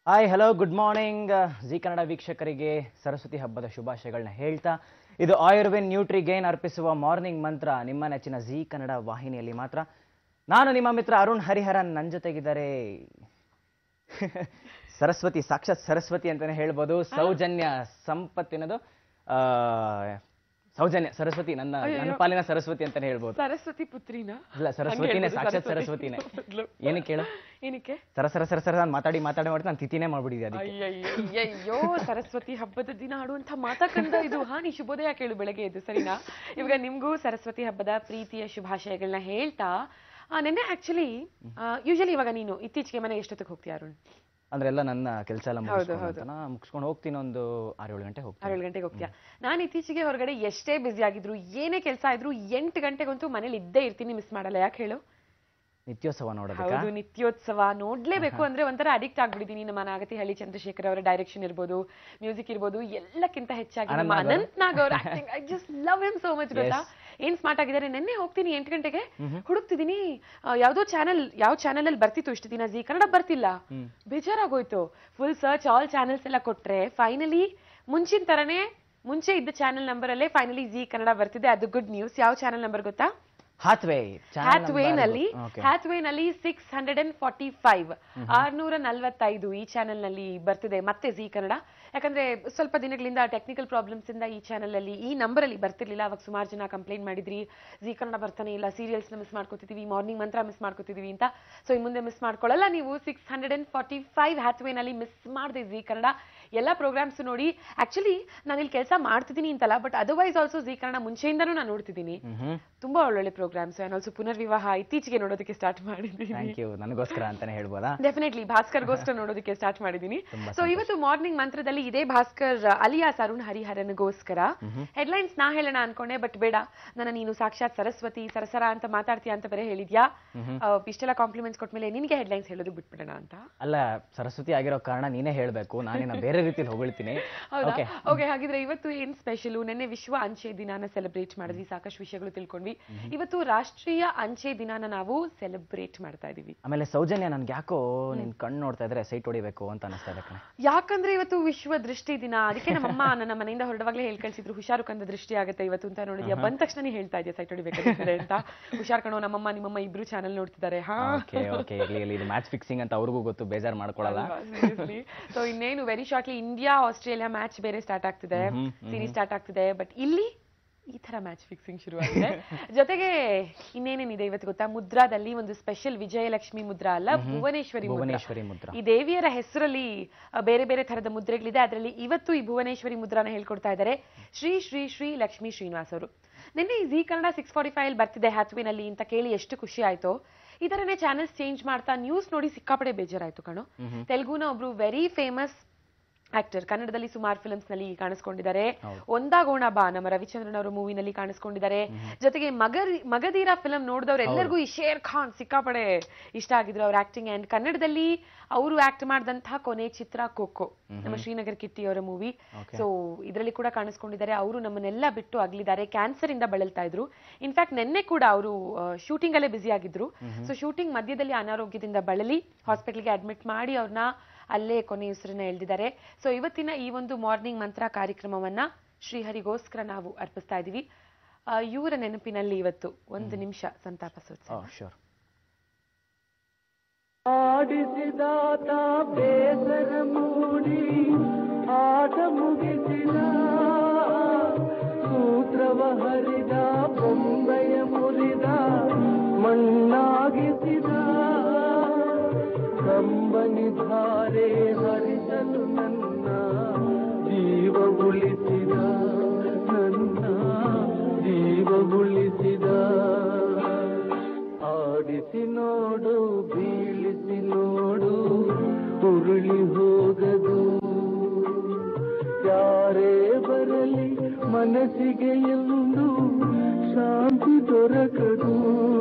Hi hello good morning Zee Kannada ವೀಕ್ಷಕರಿಗೆ ಸರಸ್ವತಿ ಹಬ್ಬದ ಶುಭಾಶಯಗಳನ್ನ ಹೇಳ್ತಾ ಇದು ಆಯುರ್ವೇನ್ ನ್ಯೂಟ್ರಿ ಗೇನ್ ಅರ್ಪಿಸುವ ಮಾರ್ನಿಂಗ್ ಮಂತ್ರ ನಿಮ್ಮ ನೆಚ್ಚಿನ ಜಿ ಕನ್ನಡ ವಾಹಿನಿಯಲ್ಲಿ ಮಾತ್ರ ನಾನು ನಿಮ್ಮ ಮಿತ್ರ ಅರುಣ್ ಹರಿಹರನ್ ನನ್ನ ಜೊತೆಗಿದ್ದಾರೆ ಸರಸ್ವತಿ ಸಾಕ್ಷಾತ್ ಸರಸ್ವತಿ ಅಂತಾನೆ ಹೇಳ್ಬೋದು ಸೌಜನ್ಯ ಸಂಪತ್ತಿನದು ಆ, ಸೌಜನ್ಯ ಸರಸ್ವತಿ ನನ್ನ ನನ್ನ ಪಾಲಿನ ಸರಸ್ವತಿ ಅಂತಾನೆ ಹೇಳ್ಬೋದು ಸರಸ್ವತಿ ಪುತ್ರಿನ ಇಲ್ಲ ಸರಸ್ವತಿನೇ ಸಾಕ್ಷಾತ್ ಸರಸ್ವತಿನೇ ಏನಕ್ಕೆ ಹೇಳು ಏನಕ್ಕೆ ಸರ ಸರ ಸರ ಸರ ನಾನು ಮಾತಾಡಿ ಮಾತಾಡಿ ಮಾಡಿ ನಾನು ತಿಥಿನೇ ಮಾಡ್ಬಿಟ್ಟಿದ್ದೆ ಅದಕ್ಕೆ ಅಯ್ಯಯ್ಯೋ ಸರಸ್ವತಿ ಹಬ್ಬದ ದಿನ ಆಡುವಂತ ಮಾತಕ್ಕಂದ ಇದು ಹಾ ನೀ ಶುಭೋದಯ ಕೇಳು ಬೆಳಗ್ಗೆ ಎದ್ದು ಸರಿನಾ ಇವಾಗ ನಿಮ್ಗೂ ಸರಸ್ವತಿ ಹಬ್ಬದ ಪ್ರೀತಿಯ ಶುಭಾಶಯಗಳನ್ನ ಹೇಳ್ತಾ ಆ, ನೆನ್ನೆ ಆಕ್ಚುಲಿ ಯೂಶಲಿ ಇವಾಗ ನೀನು ಇತ್ತೀಚೆಗೆ ಮನೆ ಎಷ್ಟೊತ್ತಿಗೆ ಹೋಗ್ತೀಯ ಅರುಣ್ ಅಂದ್ರೆ ಎಲ್ಲ ನನ್ನ ಕೆಲಸ ಎಲ್ಲ ಮುಗಿಸ್ಕೊಂಡು ಮುಗಿಸ್ಕೊಂಡು ಹೋಗ್ತೀನಿ ಒಂದು ಆರು ಏಳು ಗಂಟೆ ಹೋಗ್ತೀನಿ ಆರೇಳು ಗಂಟೆಗೆ ಹೋಗ್ತೀಯಾ ನಾನು ಇತ್ತೀಚೆಗೆ ಹೊರಗಡೆ ಎಷ್ಟೇ ಬ್ಯುಸಿ ಆಗಿದ್ರು ಏನೇ ಕೆಲಸ ಇದ್ರು ಎಂಟು ಗಂಟೆಗಂತೂ ಮನೇಲಿ ಇದ್ದೇ ಇರ್ತೀನಿ ಮಿಸ್ ಮಾಡಲ್ಲ ಯಾಕೆ ಹೇಳು ನಿತ್ಯೋತ್ಸವ ನೋಡೋದಕ್ಕ ಹೌದು ನಿತ್ಯೋತ್ಸವ ನೋಡ್ಲೇಬೇಕು ಅಂದ್ರೆ ಒಂಥರ ಅಡಿಕ್ಟ್ ಆಗ್ಬಿಟ್ಟಿದೀನಿ ನಮ್ಮ ನಾಗತಿ ಹಳ್ಳಿ ಚಂದ್ರಶೇಖರ್ ಅವರ ಡೈರೆಕ್ಷನ್ ಇರ್ಬೋದು ಮ್ಯೂಸಿಕ್ ಇರ್ಬೋದು ಎಲ್ಲಕ್ಕಿಂತ ಹೆಚ್ಚಾಗಿ ನಮ್ಮ ಅನಂತ್ ನಾಗ್ ಅವ್ರ acting I just love him so much ಗೊತ್ತಾ ಏನ್ ಸ್ಮಾರ್ಟ್ ಆಗಿದ್ದಾರೆ ನೆನ್ನೆ ಹೋಗ್ತೀನಿ ಎಂಟು ಗಂಟೆಗೆ ಹುಡುಕ್ತಿದೀನಿ ಆ, ಯಾವ್ದೋ ಚಾನಲ್ ಯಾವ ಚಾನಲ್ ಅಲ್ಲಿ ಬರ್ತಿತ್ತು ಇಷ್ಟು ದಿನ ಜಿ ಕನ್ನಡ ಬರ್ತಿಲ್ಲ ಬೇಜಾರಾಗೋಯ್ತು ಫುಲ್ ಸರ್ಚ್ ಆಲ್ ಚಾನೆಲ್ಸ್ ಎಲ್ಲ ಕೊಟ್ರೆ ಫೈನಲಿ ಮುಂಚಿನ ತರನೇ ಮುಂಚೆ ಇದ್ದ ಚಾನೆಲ್ ನಂಬರ್ ಅಲ್ಲೇ ಫೈನಲಿ ಜಿ ಕನ್ನಡ ಬರ್ತಿದೆ ಅದು ಗುಡ್ ನ್ಯೂಸ್ ಯಾವ ಚಾನೆಲ್ ನಂಬರ್ ಗೊತ್ತಾ ಹಾತ್ವೇ ಹ್ಯಾಥ್ವೇ ನಲ್ಲಿ ಓಕೆ ಹ್ಯಾಥ್ವೇ ನಲ್ಲಿ six hundred and forty five ಆರ್ನೂರ ನಲ್ವತ್ತೈದು ಈ ಚಾನೆಲ್ ನಲ್ಲಿ ಬರ್ತಿದೆ ಮತ್ತೆ ಜಿ ಕನ್ನಡ ಯಾಕಂದ್ರೆ ಸ್ವಲ್ಪ ದಿನಗಳಿಂದ ಟೆಕ್ನಿಕಲ್ ಪ್ರಾಬ್ಲಮ್ಸ್ ಇಂದ ಈ ಚಾನೆಲ್ ಅಲ್ಲಿ ಈ ನಂಬರ್ ಅಲ್ಲಿ ಬರ್ತಿರ್ಲಿಲ್ಲ ಅವಾಗ ಸುಮಾರು ಜನ ಕಂಪ್ಲೇಂಟ್ ಮಾಡಿದ್ರಿ ಜಿ ಕನ್ನಡ ಬರ್ತಾನೆ ಇಲ್ಲ ಸೀರಿಯಲ್ಸ್ ನ ಮಿಸ್ ಮಾಡ್ಕೋತಿದೀವಿ ಮಾರ್ನಿಂಗ್ ಮಂತ್ರ ಮಿಸ್ ಮಾಡ್ಕೋತಿದೀವಿ ಅಂತ ಸೊ ಇನ್ ಮುಂದೆ ಮಿಸ್ ಮಾಡ್ಕೊಳ್ಳಲ್ಲ ನೀವು six hundred and forty five Hathway ನಲ್ಲಿ ಮಿಸ್ ಮಾಡಿದೆ ಜಿ ಕನ್ನಡ ಎಲ್ಲ ಪ್ರೋಗ್ರಾಮ್ಸ್ ನೋಡಿ ಆಕ್ಚುಲಿ ನಾನು ಇಲ್ಲಿ ಕೆಲಸ ಮಾಡ್ತಿದ್ದೀನಿ ಅಂತಲ್ಲ but otherwise also Zee Kannada ಮುಂಚೆಯಿಂದನೂ ನಾನು ನೋಡ್ತಿದ್ದೀನಿ ಹ್ಮ್ ತುಂಬಾ ಒಳ್ಳೊಳ್ಳೆ ಪ್ರೋಗ್ರಾಮ್ಸ್ ಅಂಡ್ ಆಲ್ಸೋ ಪುನರ್ವಿವಾಹ ಇತ್ತೀಚೆಗೆ ನೋಡೋದಕ್ಕೆ ಸ್ಟಾರ್ಟ್ ಮಾಡಿದ್ದೀನಿ ಥ್ಯಾಂಕ್ ಯು ನನಗೋಸ್ಕರ ಅಂತಾನೆ ಹೇಳ್ಬೋದಾ ಡೆಫಿನೆಟ್ಲಿ ಭಾಸ್ಕರ್ಗೋಸ್ಕರ ನೋಡೋದಕ್ಕೆ ಸ್ಟಾರ್ಟ್ ಮಾಡಿದ್ದೀನಿ ಸೊ ಇವತ್ತು ಮಾರ್ನಿಂಗ್ ಮಂತ್ರದಲ್ಲಿ ಇದೇ ಭಾಸ್ಕರ್ ಅಲಿಯಾಸ್ ಅರುಣ್ ಹರಿಹರನ್ಗೋಸ್ಕರ ಹೆಡ್ಲೈನ್ಸ್ ನಾ ಹೇಳೋಣ ಅನ್ಕೊಂಡೆ ಬಟ್ ಬೇಡ ನನ್ನ ನೀನು ಸಾಕ್ಷಾತ್ ಸರಸ್ವತಿ ಸರಸರ ಅಂತ ಮಾತಾಡ್ತೀಯ ಅಂತ ಬೇರೆ ಹೇಳಿದ್ಯಾ ಆ, ಇಷ್ಟೆಲ್ಲ ಕಾಂಪ್ಲಿಮೆಂಟ್ಸ್ ಕೊಟ್ಮೇಲೆ ನಿನ್ಗೆ ಹೆಡ್ಲೈನ್ಸ್ ಹೇಳೋದು ಬಿಟ್ಬಿಡೋಣ ಅಂತ ಅಲ್ಲ ಸರಸ್ವತಿ ಆಗಿರೋ ಕಾರಣ ನೀನೇ ಹೇಳ್ಬೇಕು ನಾನಿನ್ನ ಬೇರೆ ರೀತಿಲಿ ಹೊಗಳ್ತೀನಿ ಹೌದಾ ಓಕೆ ಓಕೆ ಹಾಗಿದ್ರೆ ಇವತ್ತು ಏನ್ ಸ್ಪೆಷಲ್ ನಿನ್ನೆ ವಿಶ್ವ ಅಂಚೆ ದಿನಾನ ಸೆಲೆಬ್ರೇಟ್ ಮಾಡಿದ್ವಿ ಸಾಕಷ್ಟು ವಿಷಯಗಳು ತಿಳ್ಕೊಂಡ್ವಿ ಇವತ್ತು ರಾಷ್ಟ್ರೀಯ ಅಂಚೆ ದಿನಾನ ನಾವು ಸೆಲೆಬ್ರೇಟ್ ಮಾಡ್ತಾ ಇದೀವಿ ಆಮೇಲೆ ಸೌಜನ್ಯ ನನ್ಗೆ ಯಾಕೋ ನಿನ್ ಕಣ್ಣು ನೋಡ್ತಾ ಇದ್ರೆ ಸೈಟ್ ಹೊಡಿಬೇಕು ಅಂತ ಅನಿಸ್ತಾ ಇದೆ ಕಣೆ ಯಾಕಂದ್ರೆ ಇವತ್ತು ವಿಶ್ವ ದೃಷ್ಟಿ ದಿನ ಅದಕ್ಕೆ ನಮ್ಮಮ್ಮ ನನ್ನ ಮನೆಯಿಂದ ಹೊರಡುವಾಗಲೇ ಹೇಳಿ ಕಳ್ಸಿದ್ರು ಹುಷಾರು ಕಂದ ದೃಷ್ಟಿ ಆಗುತ್ತೆ ಇವತ್ತು ಅಂತ ನೋಡಿದ್ಯಾ ಬಂದ ತಕ್ಷಣ ನೀ ಹೇಳ್ತಾ ಇದೆಯಾ ಸೈಟ್ ಹೊಡಿಬೇಕಾಗುತ್ತೆ ಅಂತ ಹುಷಾರ್ ಕಣೋ ನಮ್ಮಮ್ಮ ನಿಮ್ಮಮ್ಮ ಇಬ್ರು ಚಾನಲ್ ನೋಡ್ತಿದ್ದಾರೆ ಹಾ ಓಕೆ ಓಕೆ ಇರ್ಲಿ ಇರ್ಲಿ ಇದು ಮ್ಯಾಚ್ ಫಿಕ್ಸಿಂಗ್ ಅಂತ ಅವ್ರಿಗೂ ಗೊತ್ತು ಬೇಜಾರ್ ಮಾಡ್ಕೊಳಲ್ಲ ಸೊ ಇನ್ನೇನು very shortly India Australia match ಬೇರೆ ಸ್ಟಾರ್ಟ್ ಆಗ್ತಿದೆ ಸೀರೀಸ್ ಸ್ಟಾರ್ಟ್ ಆಗ್ತಿದೆ ಬಟ್ ಇಲ್ಲಿ ಈ ತರ ಮ್ಯಾಚ್ ಫಿಕ್ಸಿಂಗ್ ಶುರು ಆಗಿದೆ ಜೊತೆಗೆ ಇನ್ನೇನೇನಿದೆ ಇವತ್ತು ಗೊತ್ತಾ ಮುದ್ರಾದಲ್ಲಿ ಒಂದು ಸ್ಪೆಷಲ್ ವಿಜಯಲಕ್ಷ್ಮಿ ಮುದ್ರಾ ಅಲ್ಲ ಭುವನೇಶ್ವರಿ ಮುದ್ರಾ ಭುವನೇಶ್ವರಿ ಮುದ್ರಾ ಈ ದೇವಿಯರ ಹೆಸರಲ್ಲಿ ಆ, ಬೇರೆ ಬೇರೆ ತರದ ಮುದ್ರೆಗಳಿದೆ ಅದರಲ್ಲಿ ಇವತ್ತು ಈ ಭುವನೇಶ್ವರಿ ಮುದ್ರಾನ ಹೇಳ್ಕೊಡ್ತಾ ಇದ್ದಾರೆ ಶ್ರೀ ಶ್ರೀ ಶ್ರೀ ಲಕ್ಷ್ಮೀ ಶ್ರೀನಿವಾಸ್ ಅವರು ನಿನ್ನೆ ಈ Zee Kannada six forty five ಬರ್ತಿದೆ ಹ್ಯಾತ್ವಿನಲ್ಲಿ ಅಂತ ಕೇಳಿ ಎಷ್ಟು ಖುಷಿ ಆಯ್ತು ಈ ತರನೇ ಚಾನೆಲ್ಸ್ ಚೇಂಜ್ ಮಾಡ್ತಾ ನ್ಯೂಸ್ ನೋಡಿ ಸಿಕ್ಕಾಪಡೆ ಬೇಜಾರಾಯ್ತು ಕಣೋ ತೆಲುಗುನ ಒಬ್ರು ವೆರಿ ಫೇಮಸ್ ಆಕ್ಟರ್ ಕನ್ನಡದಲ್ಲಿ ಸುಮಾರು ಫಿಲ್ಮ್ಸ್ ನಲ್ಲಿ ಕಾಣಿಸ್ಕೊಂಡಿದ್ದಾರೆ ಒಂದಾಗೋಣ ಬಾ ನಮ್ಮ ರವಿಚಂದ್ರನ್ ಅವರ ಮೂವಿನಲ್ಲಿ ಕಾಣಿಸ್ಕೊಂಡಿದ್ದಾರೆ ಜೊತೆಗೆ ಮಗರಿ ಮಗಧೀರ ಫಿಲ್ಮ್ ನೋಡಿದವ್ರು ಎಲ್ಲರಿಗೂ ಈ ಶೇರ್ ಖಾನ್ ಸಿಕ್ಕಾಪಡೆ ಇಷ್ಟ ಆಗಿದ್ರು ಅವ್ರ ಆಕ್ಟಿಂಗ್ ಅಂಡ್ ಕನ್ನಡದಲ್ಲಿ ಅವರು ಆಕ್ಟ್ ಮಾಡಿದಂತಹ ಕೊನೆ ಚಿತ್ರ ಕೋಕೋ ನಮ್ಮ ಶ್ರೀನಗರ್ ಕಿಟ್ಟಿ ಅವರ ಮೂವಿ ಸೊ ಇದರಲ್ಲಿ ಕೂಡ ಕಾಣಿಸ್ಕೊಂಡಿದ್ದಾರೆ ಅವರು ನಮ್ಮನ್ನೆಲ್ಲ ಬಿಟ್ಟು ಅಗಲಿದ್ದಾರೆ ಕ್ಯಾನ್ಸರ್ ಇಂದ ಬಳಲ್ತಾ ಇದ್ರು ಇನ್ಫ್ಯಾಕ್ಟ್ ನಿನ್ನೆ ಕೂಡ ಅವರು ಶೂಟಿಂಗ್ ಅಲ್ಲೇ ಬ್ಯುಸಿ ಆಗಿದ್ರು ಸೊ ಶೂಟಿಂಗ್ ಮಧ್ಯದಲ್ಲಿ ಅನಾರೋಗ್ಯದಿಂದ ಬಳಲಿ ಹಾಸ್ಪಿಟಲ್ಗೆ ಅಡ್ಮಿಟ್ ಮಾಡಿ ಅವ್ರನ್ನ ಅಲ್ಲೇ ಕೊನೆ ಉಸಿರನ್ನ ಎಳ್ದಿದ್ದಾರೆ ಸೊ ಇವತ್ತಿನ ಈ ಒಂದು ಮಾರ್ನಿಂಗ್ ಮಂತ್ರ ಕಾರ್ಯಕ್ರಮವನ್ನ ಶ್ರೀಹರಿಗೋಸ್ಕರ ನಾವು ಅರ್ಪಿಸ್ತಾ ಇದೀವಿ ಆ, ಇವರ ನೆನಪಿನಲ್ಲಿ ಇವತ್ತು ಒಂದು ನಿಮಿಷ ಸಂತಾಪ ಸೂಚಿಸಿ ಓ ಶೋರ್ ಆಡಿಸಿದಾತ ಬೇಸರ ಮೂಡಿ ಆಟ ಮುಗಿಸಿದ ಸೂತ್ರವ ಹರಿದ ಬೊಂಬೆಯ ಮುರಿದ ಮಣ್ಣಾಗಿಸಿದ ಕಂಬನಿ ಧಾರೆ ಹರಿಸಲು ನನ್ನ ಜೀವ ಉಳಿಸಿದ ನನ್ನ ಜೀವ ಉಳಿಸಿದ ಆಡಿಸಿ ನೋಡು ಬೀಳಿಸಿ ನೋಡು ಉರುಳಿ ಹೋಗದು ಯಾರೇ ಬರಲಿ ಮನಸ್ಸಿಗೆ ಎಂದು ಶಾಂತಿ ದೊರಕದು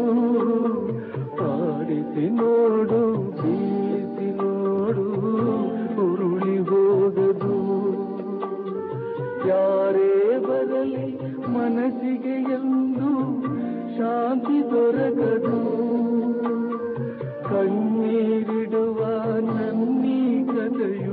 ಆಡಿಸಿ ನೋಡು ಬೀಳಿಸಿ ನೋಡು ಉರುಳಿ ಹೋಗದು ಯಾರೇ ಬರಲಿ ಮನಸ್ಸಿಗೆ ಎಂದು ಶಾಂತಿ ದೊರಕದು ಕಣ್ಣೀರಿಡುವ ನನ್ನೀ ಕಥೆಯು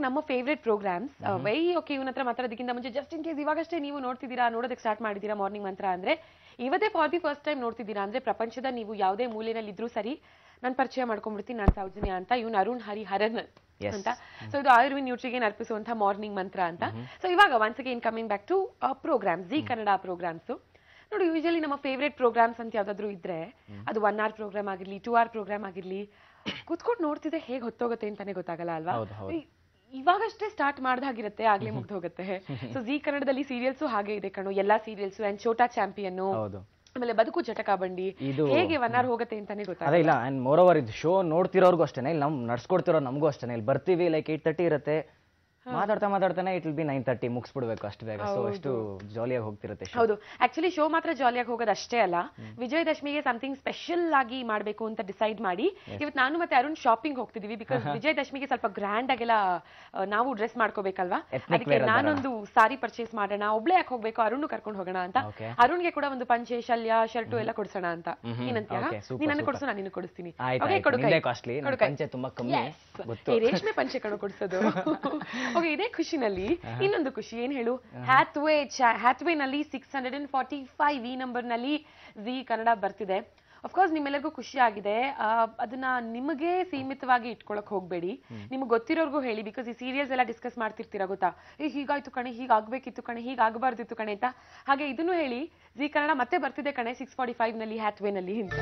ನಮ್ಮ ಫೇವ್ರೆಟ್ ಪ್ರೋಗ್ರಾಮ್ಸ್ ವೈ ಓಕೆ ಇವನ ಹತ್ರ ಮಾತಾಡೋದಕ್ಕಿಂತ ಮುಂಚೆ ಜಸ್ಟ್ ಇನ್ ಕೇಸ್ ಇವಾಗಷ್ಟೇ ನೀವು ನೋಡ್ತಿದ್ದೀರಾ ನೋಡೋದಕ್ಕೆ ಸ್ಟಾರ್ಟ್ ಮಾಡಿದ್ದೀರಾ ಮಾರ್ನಿಂಗ್ ಮಂತ್ರ ಅಂದ್ರೆ ಇವತ್ತೇ ಫಾರ್ ದಿ ಫಸ್ಟ್ ಟೈಮ್ ನೋಡ್ತಿದ್ದೀರಾ ಅಂದ್ರೆ ಪ್ರಪಂಚದ ನೀವು ಯಾವುದೇ ಮೂಲೆಯಲ್ಲಿ ಇದ್ರೂ ಸರಿ ನಾನು ಪರಿಚಯ ಮಾಡ್ಕೊಂಡ್ಬಿಡ್ತೀನಿ ನಾನು ಸೌಜನ್ಯ ಅಂತ ಇವನು ಅರುಣ್ ಹರಿ ಹರನ್ Yes. ಅಂತ ಸೊ ಇದು ಆಯುರ್ವೇದ್ ನ್ಯೂಟ್ರಿಗೇನ್ ಅರ್ಪಿಸುವಂತಹ ಮಾರ್ನಿಂಗ್ ಮಂತ್ರ ಅಂತ ಸೊ ಇವಾಗ once again coming back to programmes Zee Kannada programmes ನೋಡಿ ಯೂಶಲಿ ನಮ್ಮ ಫೇವ್ರೆಟ್ ಪ್ರೋಗ್ರಾಮ್ಸ್ ಅಂತ ಯಾವ್ದಾದ್ರು ಇದ್ರೆ ಅದು ಒನ್ ಅವರ್ ಪ್ರೋಗ್ರಾಮ್ ಆಗಿರ್ಲಿ ಟೂ ಅವರ್ ಪ್ರೋಗ್ರಾಮ್ ಆಗಿರ್ಲಿ ಕುತ್ಕೊಂಡು ನೋಡ್ತಿದ್ರೆ ಹೇಗೆ ಹೊತ್ತೋಗುತ್ತೆ ಅಂತಾನೆ ಗೊತ್ತಾಗಲ್ಲ ಅಲ್ವಾ ಹೌದು, ಹೌದು. ಈ- ಇವಾಗಷ್ಟೇ ಸ್ಟಾರ್ಟ್ ಮಾಡ್ದಾಗಿರುತ್ತೆ ಆಗ್ಲೇ ಮುಗ್ದು ಹೋಗುತ್ತೆ ಸೊ ಜಿ ಕನ್ನಡದಲ್ಲಿ ಸೀರಿಯಲ್ಸ್ ಹಾಗೆ ಇದೆ ಕಣು ಎಲ್ಲಾ ಸೀರಿಯಲ್ಸ್ ಅಂಡ್ ಛೋಟಾ ಚಾಂಪಿಯನ್ ಹೌದು ಆಮೇಲೆ ಬದುಕು ಚಟಕ ಬಂಡಿ ಇದು- ಹೇಗೆ ಒನ್ ಅವರ್ ಹೋಗುತ್ತೆ ಅಂತಾನೆ ಅದೇ ಗೊತ್ತಾಗಲ್ಲ ಇಲ್ಲ ಅಂಡ್ ಮೋರ್ ಓವರ್ ಇದು ಶೋ ನೋಡ್ತಿರೋರ್ಗೂ ಅಷ್ಟೇ ಇಲ್ಲಿ ನಮ್ ನಡ್ಸ್ಕೊಡ್ತಿರೋ ನಮಗೂ ಅಷ್ಟೇ ಇಲ್ಲಿ ಬರ್ತೀವಿ ಲೈಕ್ ಏಟ್ ತರ್ಟಿ ಇರುತ್ತೆ ಮಾತಾಡ್ತಾ ಮಾತಾಡ್ತಾನೆ it will be nine thirty ಮುಗಿಸ್ಬಿಡ್ಬೇಕು ಅಷ್ಟು ಬೇಗ ಸೊ ಅಷ್ಟು ಜಾಲಿಯಾಗಿ ಹೋಗ್ತಿರುತ್ತೆ show. ಹೌದು ಆಕ್ಚುಲಿ ಶೋ ಮಾತ್ರ ಜಾಲಿಯಾಗಿ ಹೋಗೋದು ಅಷ್ಟೇ ಅಲ್ಲ ವಿಜಯದಶಮಿಗೆ ಸಮಥಿಂಗ್ ಸ್ಪೆಷಲ್ ಆಗಿ ಮಾಡಬೇಕು ಅಂತ ಡಿಸೈಡ್ ಮಾಡಿ ಇವತ್ತು ನಾನು ಮತ್ತೆ ಅರುಣ್ ಶಾಪಿಂಗ್ ಹೋಗ್ತಿದೀವಿ ಬಿಕಾಸ್ ವಿಜಯದಶಮಿಗೆ ಸ್ವಲ್ಪ ಗ್ರ್ಯಾಂಡ್ ಆಗೆಲ್ಲ ಆ, ನಾವು ಡ್ರೆಸ್ ಮಾಡ್ಕೋಬೇಕಲ್ವಾ Ethnic ಅದಕ್ಕೆ wear ಅಲ್ವಾ? ನಾನೊಂದು ಸಾರಿ ಪರ್ಚೇಸ್ ಮಾಡೋಣ ಒಬ್ಳೆ ಯಾಕೆ ಹೋಗ್ಬೇಕು ಅರುಣ್ ಕರ್ಕೊಂಡು ಹೋಗೋಣ ಅಂತ Okay. ಅರುಣ್ಗೆ ಕೂಡ ಒಂದು ಪಂಚೆ ಶಲ್ಯ ಶರ್ಟು ಎಲ್ಲ ಕೊಡ್ಸೋಣ ಅಂತ ಮ್ಹೂ. ಏನಂತೀಯ Okay, super, ನೀನ್ ನನಗೆ super. ಕೊಡ್ಸು ನಾನು ನಿನಗೆ ಕೊಡಿಸ್ತೀನಿ ಆಯ್ತು, Okay, ಆಯ್ತು. ಕೊಡು ಕೈ. ನಿಂದೇ costly, ನನ್ ಕೊಡು ಕೈ. ಪಂಚೆ ತುಂಬಾ ಕಮ್ಮಿ. Yes. ಗೊತ್ತು. ಏ, ರೇಷ್ಮೆ ಪಂಚೆ ಕಣೋ ಕೊಡ್ಸೋದು ಓಕೆ ಇದೇ ಖುಷಿನಲ್ಲಿ ಇನ್ನೊಂದು ಖುಷಿ ಏನ್ ಹೇಳು ಹ್ಯಾತ್ವೇ ಹ್ಯಾತ್ವೇ ನಲ್ಲಿ six hundred and forty five ಈ ನಂಬರ್ ನಲ್ಲಿ ಜಿ ಕನ್ನಡ ಬರ್ತಿದೆ ಅಫ್ಕೋರ್ಸ್ ನಿಮ್ಮೆಲ್ಲರಿಗೂ ಖುಷಿ ಆಗಿದೆ ಆ, ಅದನ್ನ ನಿಮಗೆ ಸೀಮಿತವಾಗಿ ಇಟ್ಕೊಳಕ್ ಹೋಗ್ಬೇಡಿ ನಿಮ್ಗೆ ಗೊತ್ತಿರೋರ್ಗೂ ಹೇಳಿ ಬಿಕಾಸ್ ಈ ಸೀರಿಯಲ್ಸ್ ಎಲ್ಲ ಡಿಸ್ಕಸ್ ಮಾಡ್ತಿರ್ತೀರಾ ಗೊತ್ತಾ ಏ ಹೀಗಾಯ್ತು ಕಣೆ ಹೀಗಾಗ್ಬೇಕಿತ್ತು ಕಣೆ ಹೀಗಾಗಬಾರ್ದಿತ್ತು ಕಣೆ ಅಂತ ಹಾಗೆ ಇದನ್ನು ಹೇಳಿ ಜಿ ಕನ್ನಡ ಮತ್ತೆ ಬರ್ತಿದೆ ಕಣೆ ಸಿಕ್ಸ್ ಫಾರ್ಟಿ ಫೈವ್ ನಲ್ಲಿ ಹ್ಯಾತ್ವೇ ನಲ್ಲಿ ಅಂತ